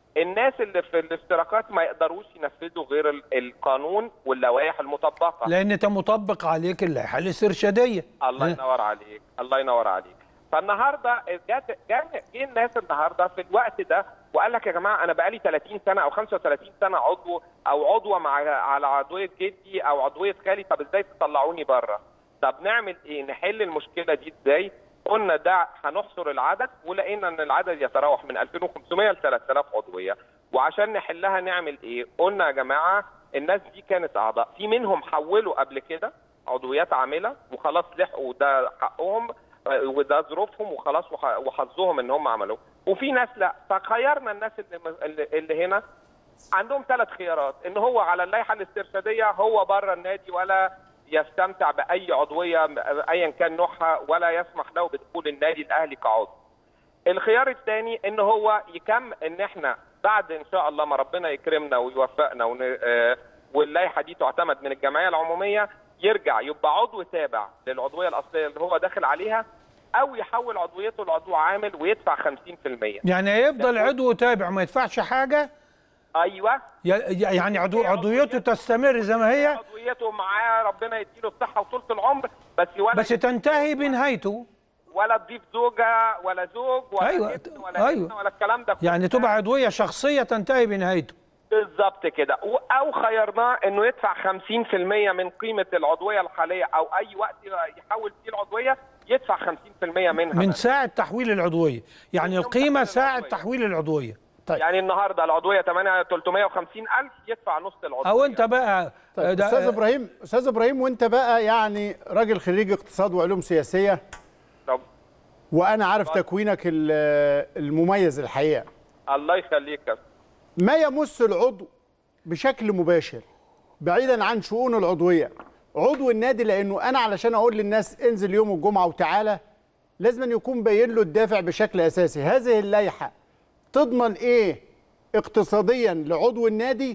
الناس اللي في الاشتراكات ما يقدروش ينفذوا غير ال- القانون واللوائح المطبقه لان انت مطبق عليك اللائحه الاسترشاديه الله ينور عليك الله ينور عليك فالنهارده جت جه جه الناس النهارده في الوقت ده وقال لك يا جماعه انا بقالي 30 سنه او 35 سنه عضو او عضوه مع على عضويه جدي او عضويه خالي طب ازاي تطلعوني بره؟ طب نعمل ايه؟ نحل المشكله دي ازاي؟ قلنا ده هنحصر العدد ولقينا ان العدد يتراوح من 2500 ل 3000 عضويه وعشان نحلها نعمل ايه؟ قلنا يا جماعه الناس دي كانت اعضاء في منهم حولوا قبل كده عضويات عامله وخلاص لحقوا ده حقهم آه، وده ظروفهم وخلاص وح- وحظهم ان هم عملوه وفي ناس لا فخيرنا الناس اللي, اللي- اللي هنا عندهم ثلاث خيارات ان هو على اللائحه الاسترشاديه هو بره النادي ولا يستمتع باي عضويه ايا كان نوعها ولا يسمح له بدخول النادي الاهلي كعضو الخيار الثاني ان هو يكم ان احنا بعد ان شاء الله ما ربنا يكرمنا ويوفقنا ون... آه، واللائحه دي تعتمد من الجمعيه العموميه يرجع يبقى عضو تابع للعضويه الاصليه اللي هو داخل عليها او يحول عضويته لعضو عامل ويدفع 50% يعني هيفضل عضو تابع ما يدفعش حاجه ايوه ي- يعني عضو عضويته تستمر زي ما هي عضويته معاه ربنا يديله الصحه وطولة العمر بس ولا بس تنتهي بنهايته ولا تضيف زوجه ولا زوج ولا أيوة، ابن ولا أيوة. ابن ولا الكلام ده كله. يعني تبقى عضويه شخصيه تنتهي بنهايته بالظبط كده و- او خيرناه انه يدفع 50% من قيمه العضويه الحاليه او اي وقت يحول فيه العضويه يدفع 50% منها من بس. ساعه تحويل العضويه يعني يوم القيمه تحويل ساعه العضوية. تحويل العضويه طيب يعني النهارده العضويه 8 350 الف يدفع نص العضويه او انت بقى طيب ده- استاذ ابراهيم استاذ ابراهيم وانت بقى يعني راجل خريج اقتصاد وعلوم سياسيه طب وانا عارف تكوينك ال- المميز الحقيقه الله يخليك يا ما يمس العضو بشكل مباشر بعيدا عن شؤون العضويه عضو النادي لانه انا علشان اقول للناس انزل يوم الجمعه وتعالى لازم أن يكون باين له الدافع بشكل اساسي هذه اللائحه تضمن ايه اقتصاديا لعضو النادي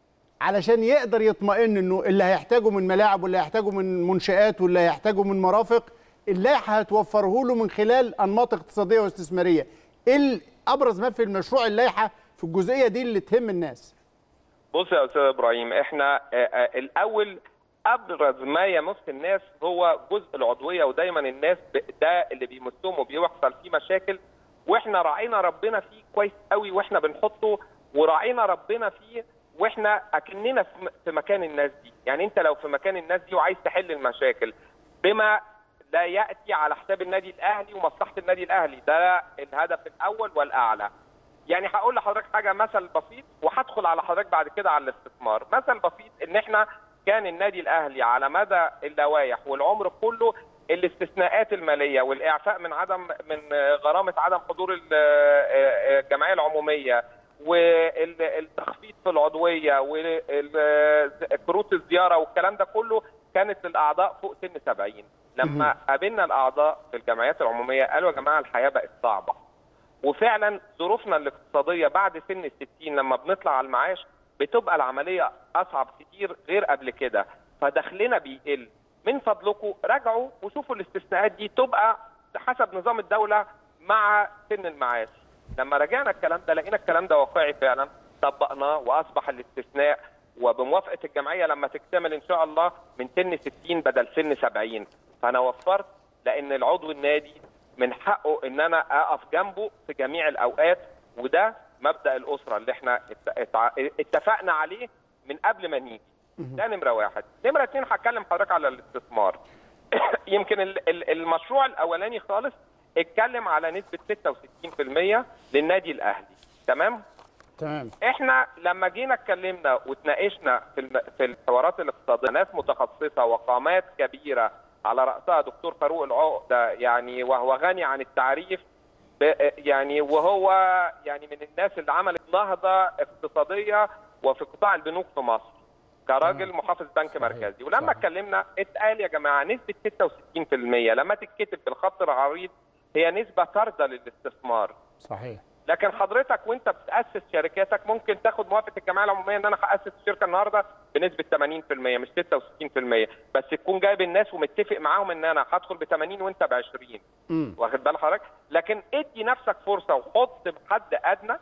علشان يقدر يطمئن انه اللي هيحتاجه من ملاعب واللي هيحتاجه من منشآت واللي هيحتاجه من مرافق اللائحه هتوفره له من خلال انماط اقتصاديه واستثماريه. ايه ال- ابرز ما في المشروع اللائحه في الجزئيه دي اللي تهم الناس؟ بص يا استاذ ابراهيم احنا آه، آه، الاول ابرز ما يمس الناس هو جزء العضويه ودايما الناس ب- ده اللي بيمسهم وبيحصل فيه مشاكل واحنا راعينا ربنا فيه كويس قوي واحنا بنحطه وراعينا ربنا فيه واحنا اكننا في م- في مكان الناس دي يعني انت لو في مكان الناس دي وعايز تحل المشاكل بما لا ياتي على حساب النادي الاهلي ومصلحه النادي الاهلي ده الهدف الاول والاعلى يعني هقول لحضرتك حاجه مثل بسيط وهدخل على حضرتك بعد كده على الاستثمار مثل بسيط ان احنا كان النادي الاهلي على مدى اللوائح والعمر كله الاستثناءات الماليه والاعفاء من عدم من غرامه عدم حضور ال- الجمعيه العموميه والتخفيض في العضويه وكروت الزياره والكلام ده كله كانت للاعضاء فوق سن 70 لما قابلنا الاعضاء في الجمعيات العموميه قالوا يا جماعه الحياه بقت صعبه وفعلا ظروفنا الاقتصاديه بعد سن الستين لما بنطلع على المعاش بتبقى العمليه اصعب كتير غير قبل كده فدخلنا بيقل من فضلكم راجعوا وشوفوا الاستثناءات دي تبقى حسب نظام الدوله مع سن المعاش لما راجعنا الكلام ده لقينا الكلام ده واقعي فعلا طبقناه واصبح الاستثناء وبموافقه الجمعيه لما تكتمل ان شاء الله من سن 60 بدل سن 70 فانا وفرت لان العضو النادي من حقه ان انا اقف جنبه في جميع الاوقات وده مبدا الاسره اللي احنا ات- ات- اتفقنا عليه من قبل ما نيجي ده نمره واحد نمره اتنين هتكلم حضرتك على الاستثمار يمكن ال- ال- المشروع الاولاني خالص اتكلم على نسبه 66% للنادي الاهلي تمام تمام احنا لما جينا اتكلمنا واتناقشنا في الم... في الحوارات الاقتصاديه ناس متخصصه وقامات كبيره على راسها دكتور فاروق العقده يعني وهو غني عن التعريف ب... يعني وهو يعني من الناس اللي عملت نهضه اقتصاديه وفي قطاع البنوك في مصر كراجل محافظ بنك مركزي ولما اتكلمنا اتقال يا جماعه نسبه 66% لما تتكتب بالخط العريض هي نسبه طارده للاستثمار صحيح لكن حضرتك وانت بتاسس شركاتك ممكن تاخد موافقه الجمعيه العموميه ان انا هاسس الشركه النهارده بنسبه 80% مش 66% بس تكون جايب الناس ومتفق معاهم ان انا هدخل ب 80 وانت ب 20 مم. واخد بال حضرتك لكن ادي نفسك فرصه وحط حد ادنى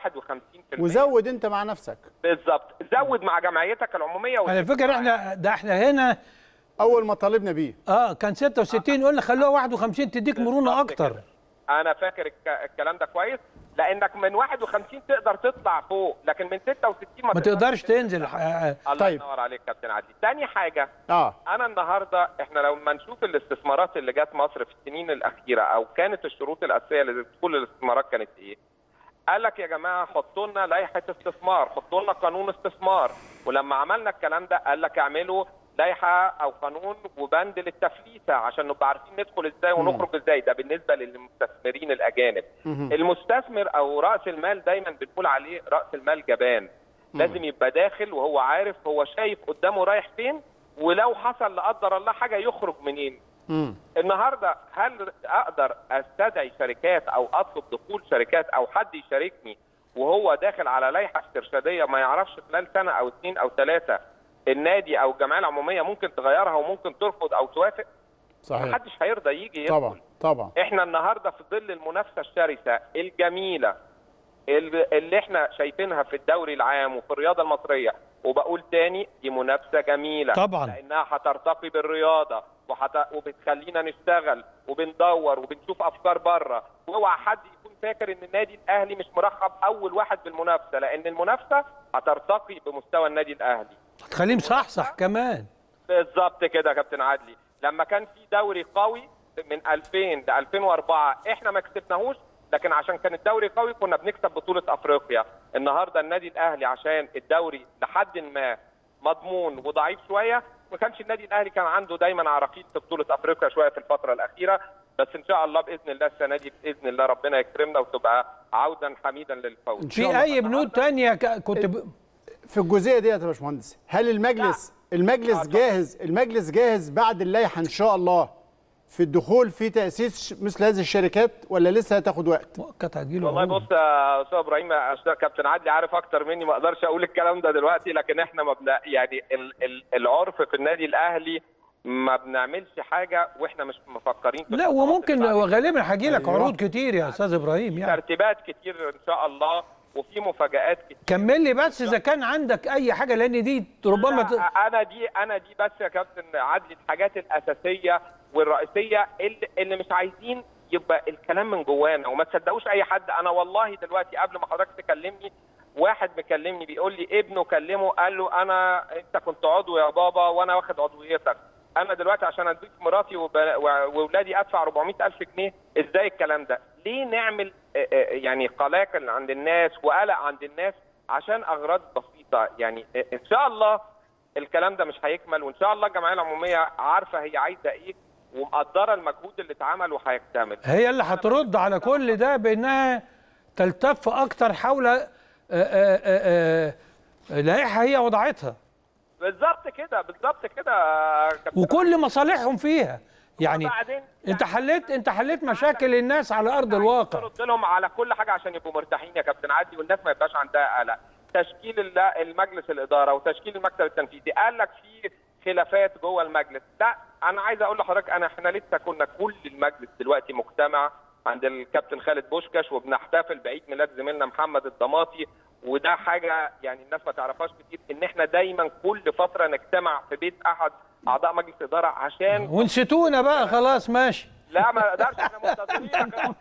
51% وزود انت مع نفسك بالظبط زود مع جمعيتك العموميه على فكره احنا ده احنا هنا اول ما طالبنا بيه اه كان 66 قلنا خلوها 51 تديك مرونه بالظبط اكتر كده. انا فاكر الك- الكلام ده كويس لانك من 51 تقدر تطلع فوق لكن من 66 ما, ما تقدرش تنزل آه، الله طيب. ينور عليك كابتن عادل تاني حاجه اه انا النهارده احنا لو ما نشوف الاستثمارات اللي جت مصر في السنين الاخيره او كانت الشروط الاساسيه لدخول الاستثمارات كانت ايه؟ قال لك يا جماعه حطوا لنا لائحه استثمار، حطوا لنا قانون استثمار، ولما عملنا الكلام ده قال لك اعملوا لائحه او قانون وبند للتفليسه عشان نبقى عارفين ندخل ازاي ونخرج ازاي، ده بالنسبه للمستثمرين الاجانب. المستثمر او راس المال دايما بنقول عليه راس المال جبان. لازم يبقى داخل وهو عارف هو شايف قدامه رايح فين ولو حصل لا قدر الله حاجه يخرج منين مم. النهارده هل اقدر استدعي شركات او اطلب دخول شركات او حد يشاركني وهو داخل على لائحه استرشاديه ما يعرفش خلال سنه او اثنين او ثلاثه النادي او الجمعيه العموميه ممكن تغيرها وممكن ترفض او توافق صحيح محدش هيرضى يجي يدخل. طبعا طبعا احنا النهارده في ظل المنافسه الشرسه الجميله اللي اللي احنا شايفينها في الدوري العام وفي الرياضه المصريه وبقول تاني دي منافسه جميله طبعا. لانها هترتقي بالرياضه وحت... وبتخلينا نشتغل وبندور وبنشوف افكار بره واوعى حد يكون فاكر ان النادي الاهلي مش مرحب اول واحد بالمنافسه لان المنافسه هترتقي بمستوى النادي الاهلي تخليه مصحصح كمان بالظبط كده يا كابتن عدلي لما كان في دوري قوي من 2000 ل 2004 احنا ما كسبناهوش لكن عشان كان الدوري قوي كنا بنكسب بطولة افريقيا النهارده النادي الاهلي عشان الدوري لحد ما مضمون وضعيف شويه ما كانش النادي الاهلي كان عنده دايما عراقيل في بطولة افريقيا شويه في الفترة الاخيرة بس ان شاء الله باذن الله السنه دي باذن الله ربنا يكرمنا وتبقى عودا حميدا للفوز إن شاء في الله. اي بنود تانية ك- كنت ب... في الجزئيه ديت يا باشمهندس هل المجلس المجلس لا. جاهز المجلس جاهز بعد اللائحه ان شاء الله في الدخول في تاسيس ش- مثل هذه الشركات ولا لسه هتاخد وقت مؤقت هتجيله والله عروض. بص يا استاذ ابراهيم أستاذ كابتن عدلي عارف اكتر مني ما اقدرش اقول الكلام ده دلوقتي لكن احنا ما بن... يعني ال... ال... العرف في النادي الاهلي ما بنعملش حاجه واحنا مش مفكرين في لا الخطوات وممكن اللي بعد غالبا هيجي لك أيوة. عروض كتير يا استاذ ابراهيم يعني ترتيبات كتير ان شاء الله وفي مفاجات كتير كمل لي بس اذا كان عندك اي حاجه لان دي ربما ت... لا، انا دي انا دي بس يا كابتن عدلي الحاجات الاساسيه والرئيسيه اللي, اللي مش عايزين يبقى الكلام من جوانا وما تصدقوش اي حد انا والله دلوقتي قبل ما حضرتك تكلمني واحد مكلمني بيقول لي ابنه كلمه قال له انا انت كنت عضو يا بابا وانا واخد عضويتك انا دلوقتي عشان اديك مراتي وب- و- واولادي ادفع 400 الف جنيه ازاي الكلام ده ليه نعمل آه، آه، يعني قلاقل عند الناس وقلق عند الناس عشان اغراض بسيطه يعني آه، ان شاء الله الكلام ده مش هيكمل وان شاء الله الجمعيه العموميه عارفه هي عايزه ايه ومقدره المجهود اللي اتعمل وهيكتمل هي اللي هترد على كل ده بانها تلتف اكتر حول آه، آه، آه، آه، لائحه هي وضعتها بالظبط كده بالظبط كده يا كابتن وكل مصالحهم فيها يعني وبعدين انت حليت انت حليت مشاكل الناس على ارض الواقع ترد لهم على كل حاجه عشان يبقوا مرتاحين يا كابتن عادي والناس ما يبقاش عندها قلق تشكيل ال- المجلس الاداره وتشكيل المكتب التنفيذي قال لك في خلافات جوه المجلس لا انا عايز اقول لحضرتك انا احنا لسه كنا كل المجلس دلوقتي مجتمع عند الكابتن خالد بوشكاش وبنحتفل بعيد ميلاد زميلنا محمد الضماطي وده حاجه يعني الناس ما تعرفهاش كتير ان احنا دايما كل فتره نجتمع في بيت احد اعضاء مجلس الاداره عشان ونسيتونا بقى خلاص ماشي لا ما نقدرش احنا منتظرين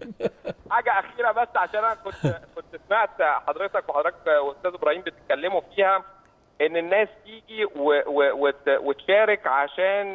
حاجه اخيره بس عشان انا كنت كنت سمعت حضرتك وحضرتك واستاذ ابراهيم بتتكلموا فيها ان الناس تيجي و و وت وتشارك عشان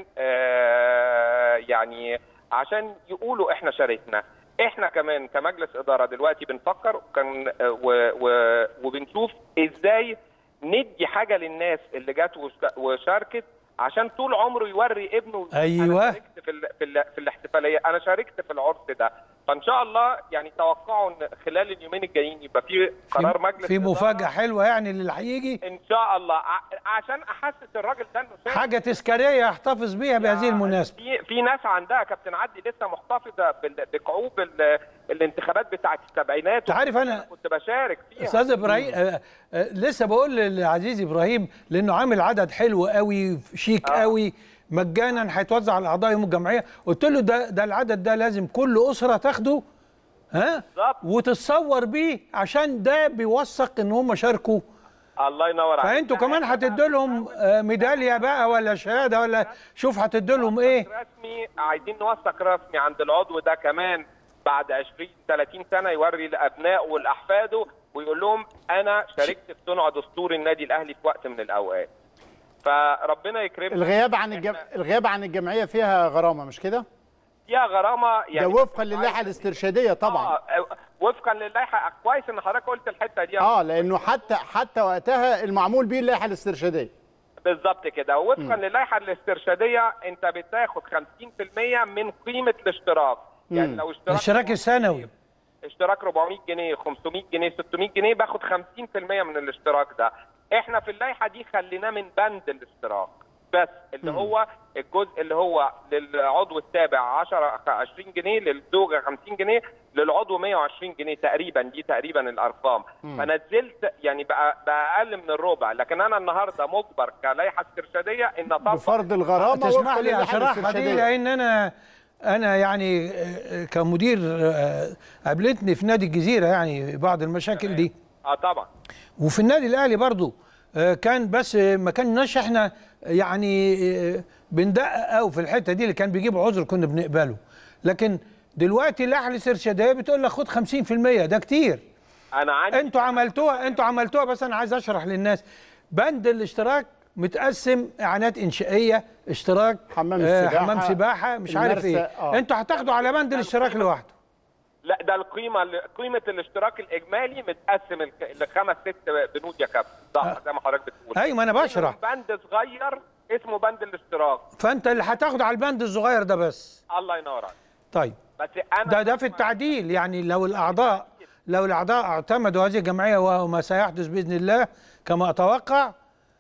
آه يعني عشان يقولوا احنا شاركنا احنا كمان كمجلس اداره دلوقتي بنفكر وكان و و وبنشوف ازاي ندي حاجه للناس اللي جت وشك- وشاركت عشان طول عمره يوري ابنه أيوة. أنا شاركت في ال في, ال في الاحتفاليه انا شاركت في العرس ده فان شاء الله يعني توقعوا ان خلال اليومين الجايين يبقى في قرار مجلس في إدارة. مفاجاه حلوه يعني للي هيجي ان شاء الله ع- عشان احسس الراجل ده انه شايف حاجه تذكاريه يحتفظ بيها بهذه المناسبه في في ناس عندها كابتن عدلي لسه محتفظه بال- بكعوب ال- الانتخابات بتاعت السبعينات أنت عارف أنا- كنت بشارك فيها استاذ ابراهيم آه، آه، لسه بقول للعزيز ابراهيم لانه عامل عدد حلو قوي شيك آه. قوي مجانا هيتوزع على اعضاء يوم الجمعيه قلت له ده ده العدد ده لازم كل اسره تاخده ها بالظبط. وتتصور بيه عشان ده بيوثق ان هم شاركوا الله ينور عليك فانتوا كمان هتدوا لهم آه، ميداليه بقى ولا شهاده ولا شوف هتدوا لهم ايه رسمي عايزين نوثق رسمي عند العضو ده كمان بعد 20 30 سنه يوري لابنائه ولاحفاده ويقول لهم انا شاركت في صنع دستور النادي الاهلي في وقت من الاوقات فربنا يكرمنا الغياب عن الجم... الغياب عن الجمعيه فيها غرامه مش كده؟ فيها غرامه ده يعني وفقا للائحه الاسترشاديه طبعا آه وفقا للائحه كويس ان حضرتك قلت الحته دي اه لانه حتى حتى وقتها المعمول بيه اللائحه الاسترشاديه بالظبط كده وفقا للائحه الاسترشاديه انت بتاخد 50% من قيمه الاشتراك يعني لو اشتراك الاشتراك السنوي اشتراك 400 جنيه 500 جنيه 600 جنيه باخد 50% من الاشتراك ده احنا في اللائحه دي خليناه من بند الاشتراك بس اللي هو الجزء اللي هو للعضو التابع 10 20 جنيه للزوجه 50 جنيه للعضو 120 جنيه تقريبا دي تقريبا الارقام فنزلت يعني بقى بقى اقل من الربع لكن انا النهارده مجبر كلائحه استرشاديه ان اطبق بفرض الغرامه تسمح وفقا لي للائحه اشرحها دي الاسترشاديه لان انا انا يعني آه، كمدير آه، قابلتني في نادي الجزيره يعني بعض المشاكل دي اه طبعا وفي النادي الاهلي برضو آه، كان بس آه، ما كناش احنا يعني آه، بندقق قوي في الحته دي اللي كان بيجيب عذر كنا بنقبله لكن دلوقتي اللائحه الاسترشاديه بتقول لك خد 50% ده كتير انا عندي انتوا عملتوها انتوا عملتوها بس انا عايز اشرح للناس بند الاشتراك متقسم اعانات انشائيه اشتراك حمام آه، السباحة، حمام سباحه مش عارف المرسى، ايه آه. انتوا هتاخدوا على بند الاشتراك لوحده لا ده القيمه قيمه الاشتراك الاجمالي متقسم الك- لخمس ست بنود يا كابتن صح زي ما حضرتك بتقول ايوه ما انا بشرح بند صغير اسمه بند الاشتراك فانت اللي هتاخده على البند الصغير ده بس الله ينور عليك طيب بس انا ده ده في التعديل يعني لو الاعضاء لو الاعضاء اعتمدوا هذه الجمعيه وما سيحدث باذن الله كما اتوقع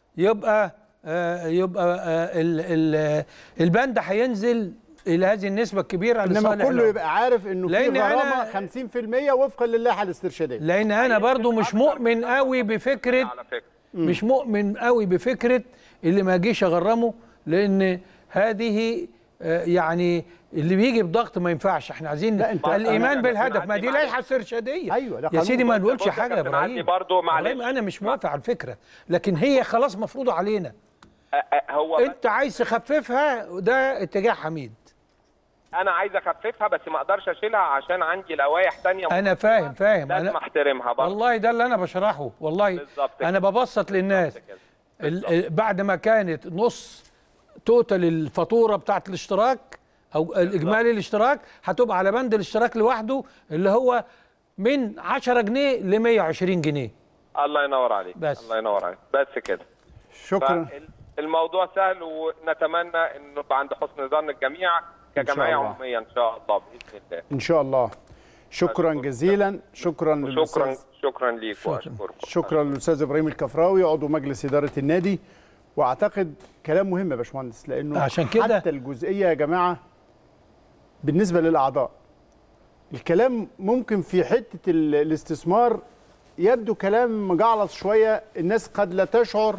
يبقى آه يبقى آه ال ال البند هينزل الى هذه النسبه الكبيره انما لصالح كله العضو. يبقى عارف انه في لأن أنا- غرامه 50% وفقا للائحه الاسترشاديه لان انا برضو مش مؤمن قوي بفكره على فكره مش مؤمن قوي بفكره اللي ما جيش اغرمه لان هذه آه، يعني اللي بيجي بضغط ما ينفعش احنا عايزين لا، أنت- الايمان أنا- بالهدف ما دي معلش. لائحه استرشاديه أيوة، ده يا قانون. سيدي ما بص- نقولش بص يا حاجه يا كابتن عدلي ابراهيم برضو معلش. إبراهيم، انا مش موافق على الفكره لكن هي خلاص مفروضه علينا أ- أ- هو انت عايز تخففها وده اتجاه حميد انا عايز اخففها بس ما اقدرش اشيلها عشان عندي لوائح تانية انا فاهم فاهم لازم انا احترمها برضه والله ده اللي انا بشرحه والله بالظبط كده. انا ببسط للناس كده. ال- ال- بعد ما كانت نص توتال الفاتوره بتاعت الاشتراك او الاجمالي الاشتراك هتبقى على بند الاشتراك لوحده اللي هو من 10 جنيه ل 120 جنيه الله ينور عليك بس. الله ينور عليك بس كده شكرا فال- الموضوع سهل ونتمنى انه يبقى عند حسن ظن الجميع كجمعيه الله. عموميه ان شاء الله باذن الله ان شاء الله شكرا جزيلا شكرا شكرا للأستاذ- شكرا ليك شكراً. واشكركم شكرا للاستاذ ابراهيم الكفراوي عضو مجلس اداره النادي واعتقد كلام مهم يا باشمهندس لانه عشان كده- حتى الجزئيه يا جماعه بالنسبه للاعضاء الكلام ممكن في حته ال- الاستثمار يبدو كلام مجعلص شويه الناس قد لا تشعر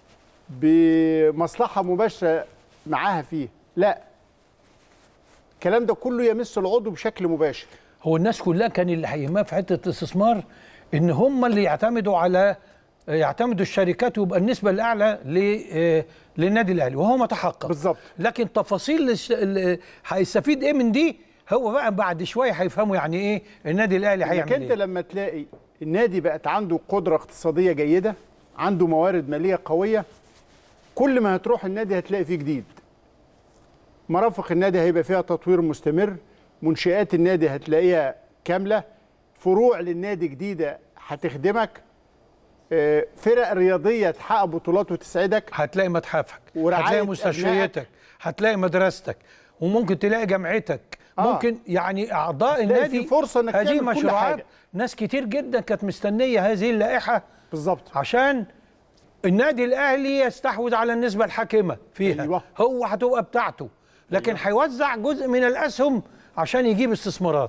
بمصلحه مباشره معاها فيه لا الكلام ده كله يمس العضو بشكل مباشر هو الناس كلها كان اللي هيهمها في حته الاستثمار ان هم اللي يعتمدوا على يعتمدوا الشركات ويبقى النسبه الاعلى ل- آه، للنادي الاهلي وهو ما تحقق بالظبط. لكن تفاصيل الش- ال- هيستفيد ايه من دي هو بقى بعد شويه هيفهموا يعني ايه النادي الاهلي انك هيعمل انت ايه لما تلاقي النادي بقت عنده قدره اقتصاديه جيده عنده موارد ماليه قويه كل ما هتروح النادي هتلاقي فيه جديد مرافق النادي هيبقى فيها تطوير مستمر منشآت النادي هتلاقيها كامله فروع للنادي جديده هتخدمك آه، فرق رياضيه تحقق بطولات وتسعدك هتلاقي متحفك ورعاية هتلاقي مستشفياتك هتلاقي مدرستك وممكن تلاقي جامعتك آه. ممكن يعني اعضاء هتلاقي النادي في فرصة إنك هذه تعمل كل مشروعات حاجة. ناس كتير جدا كانت مستنيه هذه اللائحه بالظبط عشان النادي الاهلي يستحوذ على النسبه الحاكمه فيها أيوة. هو هتبقى بتاعته لكن هيوزع جزء من الاسهم عشان يجيب استثمارات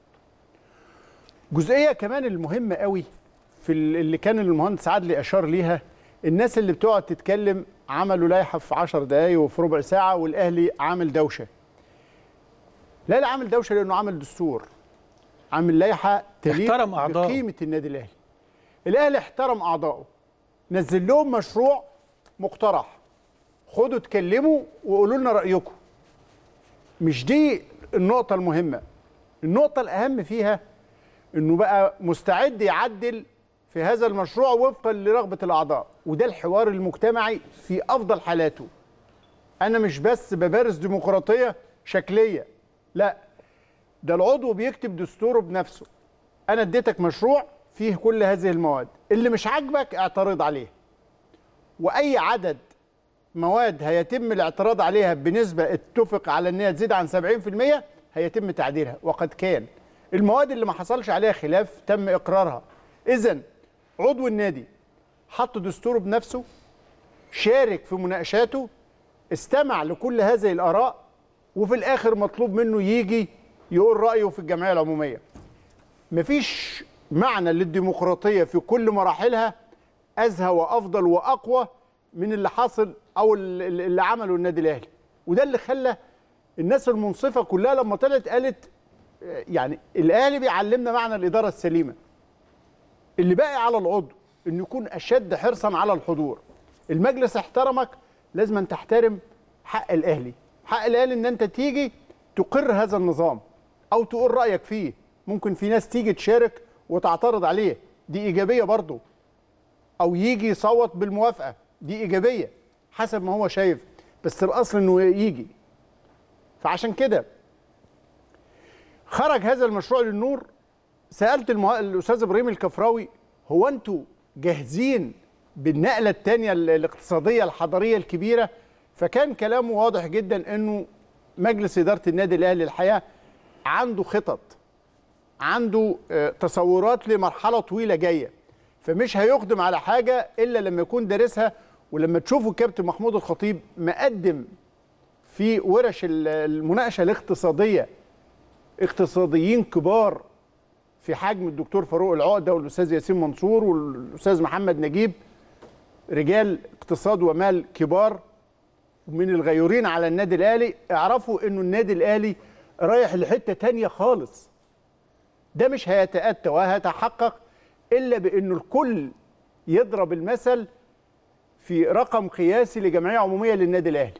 جزئيه كمان المهمه قوي في ال- اللي كان المهندس عدلي اشار ليها الناس اللي بتقعد تتكلم عملوا لائحه في 10 دقائق وفي ربع ساعه والاهلي عامل دوشه لا لا عامل دوشه لانه عامل دستور عامل لائحه تليق احترم أعضائه. بقيمه النادي الاهلي الاهلي احترم اعضائه نزل لهم مشروع مقترح خدوا اتكلموا وقولوا لنا رايكم مش دي النقطه المهمه النقطه الاهم فيها انه بقى مستعد يعدل في هذا المشروع وفقا لرغبه الاعضاء وده الحوار المجتمعي في افضل حالاته انا مش بس بمارس ديمقراطيه شكليه لا ده العضو بيكتب دستوره بنفسه انا اديتك مشروع فيه كل هذه المواد اللي مش عاجبك اعترض عليه واي عدد مواد هيتم الاعتراض عليها بنسبه اتفق على ان هي تزيد عن 70% هيتم تعديلها وقد كان المواد اللي ما حصلش عليها خلاف تم اقرارها اذا عضو النادي حط دستوره بنفسه شارك في مناقشاته استمع لكل هذه الاراء وفي الاخر مطلوب منه يجي يقول رايه في الجمعيه العموميه مفيش معنى للديمقراطيه في كل مراحلها ازهى وافضل واقوى من اللي حاصل او اللي اللي عمله النادي الاهلي وده اللي خلى الناس المنصفه كلها لما طلعت قالت آه، يعني الاهلي بيعلمنا معنى الاداره السليمه اللي باقي على العضو انه يكون اشد حرصا على الحضور المجلس احترمك لازم أن تحترم حق الاهلي حق الاهلي ان انت تيجي تقر هذا النظام او تقول رايك فيه ممكن في ناس تيجي تشارك وتعترض عليه دي ايجابيه برضه او يجي يصوت بالموافقه دي ايجابيه حسب ما هو شايف بس الاصل انه يجي فعشان كده خرج هذا المشروع للنور سالت المه... الاستاذ ابراهيم الكفراوي هو انتوا جاهزين بالنقله الثانيه الاقتصاديه الحضاريه الكبيره فكان كلامه واضح جدا انه مجلس اداره النادي الاهلي الحقيقه عنده خطط عنده آه، تصورات لمرحله طويله جايه فمش هيقدم على حاجه الا لما يكون دارسها ولما تشوفوا الكابتن محمود الخطيب مقدم في ورش ال- المناقشه الاقتصاديه اقتصاديين كبار في حجم الدكتور فاروق العقده والاستاذ ياسين منصور والاستاذ محمد نجيب رجال اقتصاد ومال كبار من الغيورين على النادي الاهلي اعرفوا انه النادي الاهلي رايح لحته تانية خالص ده مش هيتاتى وهيتحقق الا بانه الكل يضرب المثل في رقم قياسي لجمعيه عموميه للنادي الاهلي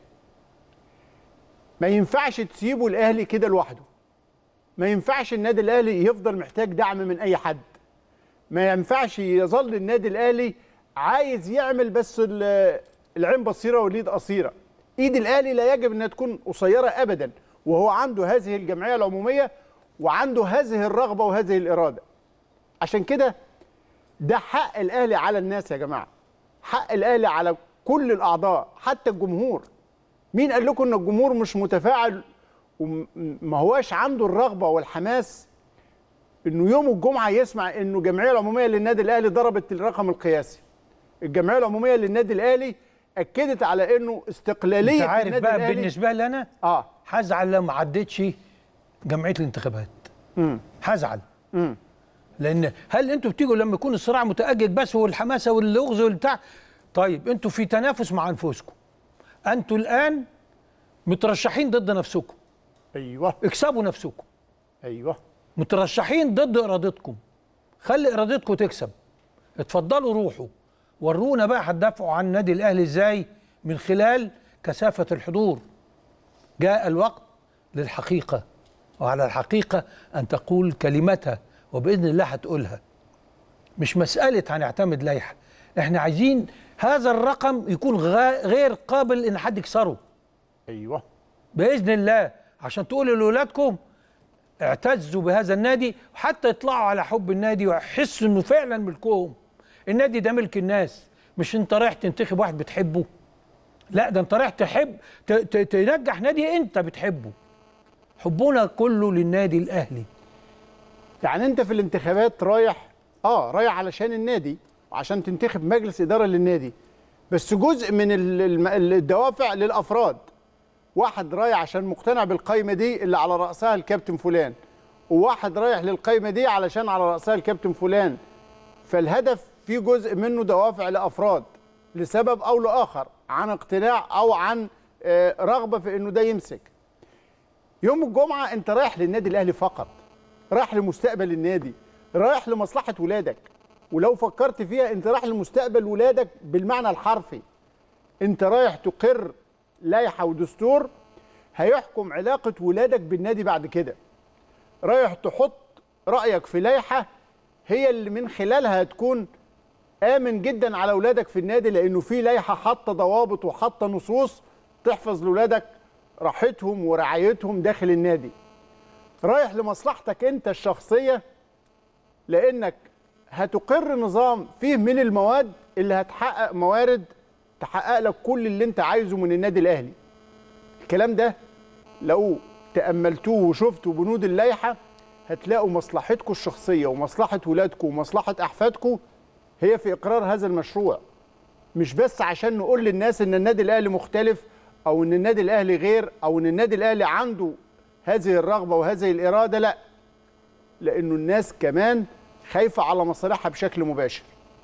ما ينفعش تسيبوا الاهلي كده لوحده ما ينفعش النادي الاهلي يفضل محتاج دعم من اي حد ما ينفعش يظل النادي الاهلي عايز يعمل بس ال- العين بصيره واليد قصيره ايد الاهلي لا يجب انها تكون قصيره ابدا وهو عنده هذه الجمعيه العموميه وعنده هذه الرغبه وهذه الاراده عشان كده ده حق الاهلي على الناس يا جماعه حق الاهلي على كل الاعضاء حتى الجمهور مين قال لكم ان الجمهور مش متفاعل وما هواش عنده الرغبه والحماس انه يوم الجمعه يسمع انه الجمعيه العموميه للنادي الاهلي ضربت الرقم القياسي الجمعيه العموميه للنادي الاهلي اكدت على انه استقلاليه انت عارف النادي بقى الأهلي بالنسبه لي انا اه هزعل لو ما عدتش جمعيه الانتخابات هزعل لان هل انتوا بتيجوا لما يكون الصراع متاجج بس والحماسه واللغز والبتاع طيب انتوا في تنافس مع انفسكم انتوا الان مترشحين ضد نفسكم ايوه اكسبوا نفسكم ايوه مترشحين ضد ارادتكم خلي ارادتكم تكسب اتفضلوا روحوا ورونا بقى هتدافعوا عن النادي الاهلي ازاي من خلال كثافه الحضور جاء الوقت للحقيقه وعلى الحقيقه ان تقول كلمتها وباذن الله هتقولها مش مساله هنعتمد لائحه احنا عايزين هذا الرقم يكون غا- غير قابل ان حد يكسره ايوه باذن الله عشان تقولوا لاولادكم اعتزوا بهذا النادي وحتى يطلعوا على حب النادي ويحسوا انه فعلا ملكهم النادي ده ملك الناس مش انت رايح تنتخب واحد بتحبه لا ده انت رايح تحب ت- ت- تنجح نادي انت بتحبه حبنا كله للنادي الاهلي يعني انت في الانتخابات رايح اه رايح علشان النادي وعشان تنتخب مجلس اداره للنادي بس جزء من ال- الم- الدوافع للافراد واحد رايح عشان مقتنع بالقايمه دي اللي على راسها الكابتن فلان وواحد رايح للقايمه دي علشان على راسها الكابتن فلان فالهدف في جزء منه دوافع لافراد لسبب او لاخر عن اقتناع او عن آه، رغبه في انه ده يمسك يوم الجمعه انت رايح للنادي الاهلي فقط رايح لمستقبل النادي رايح لمصلحه ولادك ولو فكرت فيها انت رايح لمستقبل ولادك بالمعنى الحرفي انت رايح تقر لائحه ودستور هيحكم علاقه ولادك بالنادي بعد كده رايح تحط رايك في لائحه هي اللي من خلالها هتكون امن جدا على اولادك في النادي لانه في لائحه حاطه ضوابط وحاطه نصوص تحفظ لاولادك راحتهم ورعايتهم داخل النادي رايح لمصلحتك انت الشخصيه لانك هتقر نظام فيه من المواد اللي هتحقق موارد تحقق لك كل اللي انت عايزه من النادي الاهلي الكلام ده لو تاملتوه وشفتوا بنود اللائحه هتلاقوا مصلحتكم الشخصيه ومصلحه ولادكم ومصلحه احفادكم هي في اقرار هذا المشروع مش بس عشان نقول للناس ان النادي الاهلي مختلف او ان النادي الاهلي غير او ان النادي الاهلي عنده هذه الرغبه وهذه الاراده لا لانه الناس كمان خايفه على مصالحها بشكل مباشر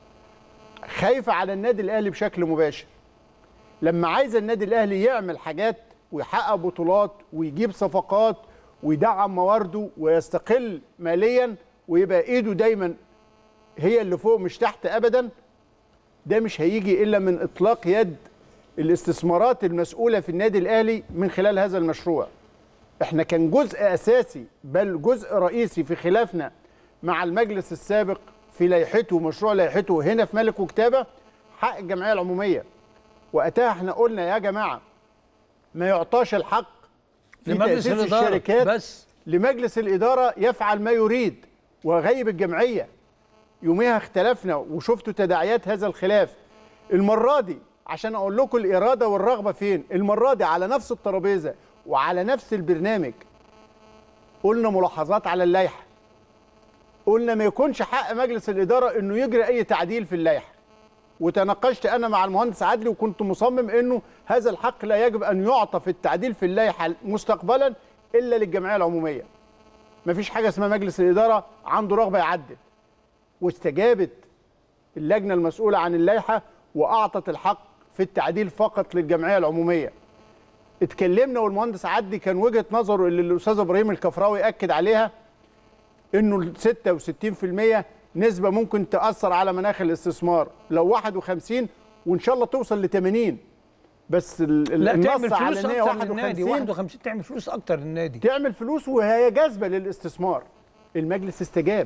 خايفه على النادي الاهلي بشكل مباشر لما عايز النادي الاهلي يعمل حاجات ويحقق بطولات ويجيب صفقات ويدعم موارده ويستقل ماليا ويبقى ايده دايما هي اللي فوق مش تحت ابدا ده مش هيجي الا من اطلاق يد الاستثمارات المسؤوله في النادي الاهلي من خلال هذا المشروع احنا كان جزء اساسي بل جزء رئيسي في خلافنا مع المجلس السابق في لائحته ومشروع لائحته هنا في ملك وكتابه حق الجمعيه العموميه وقتها احنا قلنا يا جماعه ما يعطاش الحق في لمجلس تأسيس الإدارة الشركات بس. لمجلس الإدارة يفعل ما يريد وغيب الجمعية يوميها اختلفنا وشفتوا تداعيات هذا الخلاف المرة دي عشان أقول لكم الإرادة والرغبة فين المرة دي على نفس الترابيزة وعلى نفس البرنامج قلنا ملاحظات على اللائحة قلنا ما يكونش حق مجلس الإدارة إنه يجري أي تعديل في اللائحة وتناقشت انا مع المهندس عدلي وكنت مصمم انه هذا الحق لا يجب ان يعطى في التعديل في اللائحه مستقبلا الا للجمعيه العموميه. مفيش حاجه اسمها مجلس الاداره عنده رغبه يعدل. واستجابت اللجنه المسؤوله عن اللائحه واعطت الحق في التعديل فقط للجمعيه العموميه. اتكلمنا والمهندس عدلي كان وجهه نظره اللي الاستاذ ابراهيم الكفراوي اكد عليها انه ال 66% نسبه ممكن تاثر على مناخ الاستثمار لو 51 وان شاء الله توصل ل 80 بس ال- ال- لا تعمل النص على فلوس ان هي اكتر للنادي 51 51 تعمل فلوس اكتر للنادي تعمل فلوس وهي جاذبه للاستثمار المجلس استجاب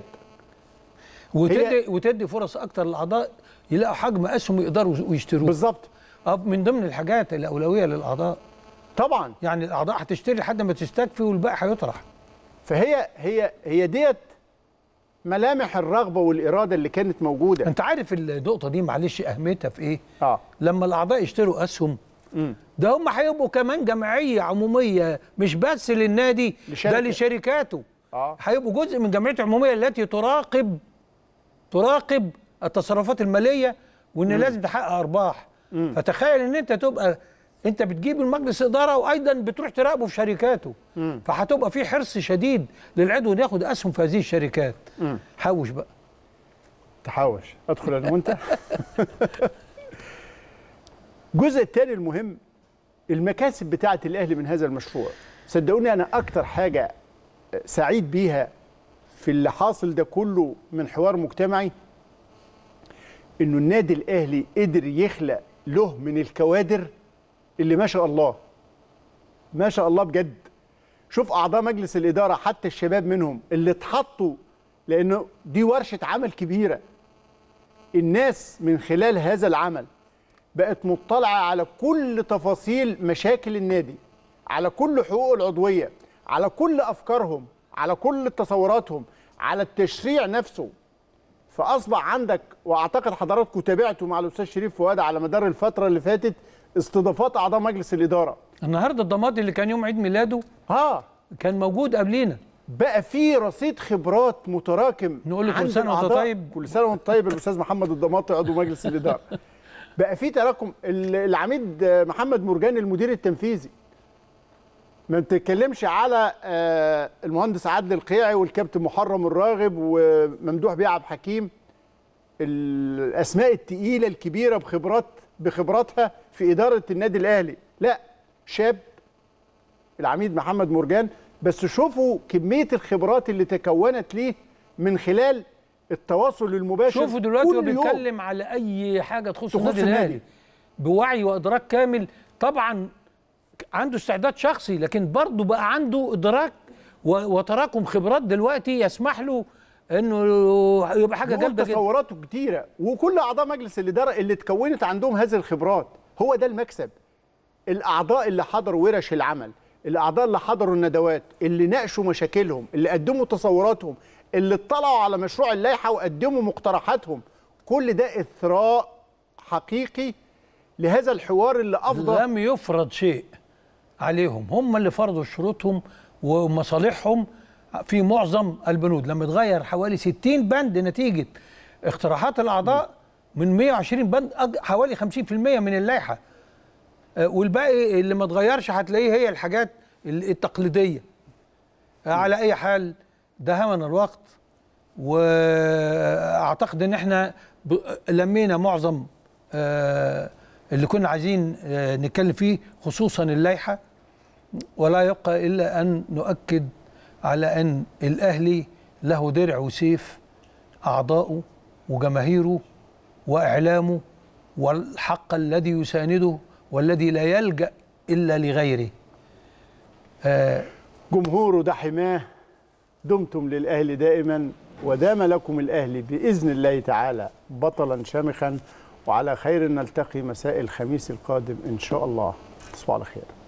وتدي هي- وتدي فرص اكتر للاعضاء يلاقوا حجم اسهم يقدروا ويشتروه بالظبط اه من ضمن الحاجات الاولويه للاعضاء طبعا يعني الاعضاء هتشتري لحد ما تستكفي والباقي هيطرح فهي هي هي ديت ملامح الرغبه والاراده اللي كانت موجوده انت عارف النقطه دي معلش اهميتها في ايه اه لما الاعضاء يشتروا اسهم ده هم هيبقوا كمان جمعيه عموميه مش بس للنادي ده لشركة. لشركاته اه هيبقوا جزء من جمعيه العموميه التي تراقب تراقب التصرفات الماليه وان لازم تحقق ارباح فتخيل ان انت تبقى انت بتجيب المجلس اداره وايضا بتروح تراقبه في شركاته فهتبقى في حرص شديد للعضو انه ياخد اسهم في هذه الشركات حوش بقى تحوش ادخل انا وانت الجزء الثاني المهم المكاسب بتاعه الاهلي من هذا المشروع صدقوني انا اكتر حاجه سعيد بيها في اللي حاصل ده كله من حوار مجتمعي انه النادي الاهلي قدر يخلق له من الكوادر اللي ما شاء الله ما شاء الله بجد شوف اعضاء مجلس الاداره حتى الشباب منهم اللي اتحطوا لانه دي ورشه عمل كبيره الناس من خلال هذا العمل بقت مطلعه على كل تفاصيل مشاكل النادي على كل حقوق العضويه على كل افكارهم على كل تصوراتهم على التشريع نفسه فاصبح عندك واعتقد حضراتكم تابعتوا مع الاستاذ شريف فؤاد على مدار الفتره اللي فاتت استضافات اعضاء مجلس الاداره النهارده الضماطي اللي كان يوم عيد ميلاده اه كان موجود قبلينا بقى في رصيد خبرات متراكم نقول له كل عند سنة وأنت الأعضاء. طيب. كل سنه وانت طيب الاستاذ محمد الضماطي عضو مجلس الاداره بقى في تراكم ال- العميد محمد مرجان المدير التنفيذي ما بتتكلمش على آه، المهندس عادل القيعي والكابتن محرم الراغب وممدوح بيه عبد الحكيم الاسماء التقيله الكبيره بخبرات بخبراتها في اداره النادي الاهلي لا شاب العميد محمد مرجان بس شوفوا كميه الخبرات اللي تكونت ليه من خلال التواصل المباشر شوفوا دلوقتي هو كل يوم. بيتكلم على اي حاجه تخص تخص النادي النادي. الاهلي بوعي وادراك كامل طبعا عنده استعداد شخصي لكن برضه بقى عنده ادراك و- وتراكم خبرات دلوقتي يسمح له انه يبقى حاجه بيقول جامده جدا تصوراته كتيره وكل اعضاء مجلس الاداره اللي اتكونت عندهم هذه الخبرات هو ده المكسب الاعضاء اللي حضروا ورش العمل الاعضاء اللي حضروا الندوات اللي ناقشوا مشاكلهم اللي قدموا تصوراتهم اللي اطلعوا على مشروع اللائحه وقدموا مقترحاتهم كل ده اثراء حقيقي لهذا الحوار اللي افضل لم يفرض شيء عليهم هم اللي فرضوا شروطهم ومصالحهم في معظم البنود لما اتغير حوالي 60 بند نتيجة اقتراحات الأعضاء من 120 بند أج- حوالي 50% من اللائحة آه، والباقي اللي ما اتغيرش هتلاقيه هي الحاجات ال- التقليدية آه، على أي حال ده همن الوقت واعتقد ان احنا ب- لمينا معظم آه، اللي كنا عايزين آه، نتكلم فيه خصوصا اللائحه ولا يبقى الا ان نؤكد على ان الاهلي له درع وسيف اعضائه وجماهيره واعلامه والحق الذي يسانده والذي لا يلجا الا لغيره جمهوره ده حماه دمتم للأهلي دائما ودام لكم الأهلي بإذن الله تعالى بطلا شامخا وعلى خير نلتقي مساء الخميس القادم إن شاء الله تصبحوا على خير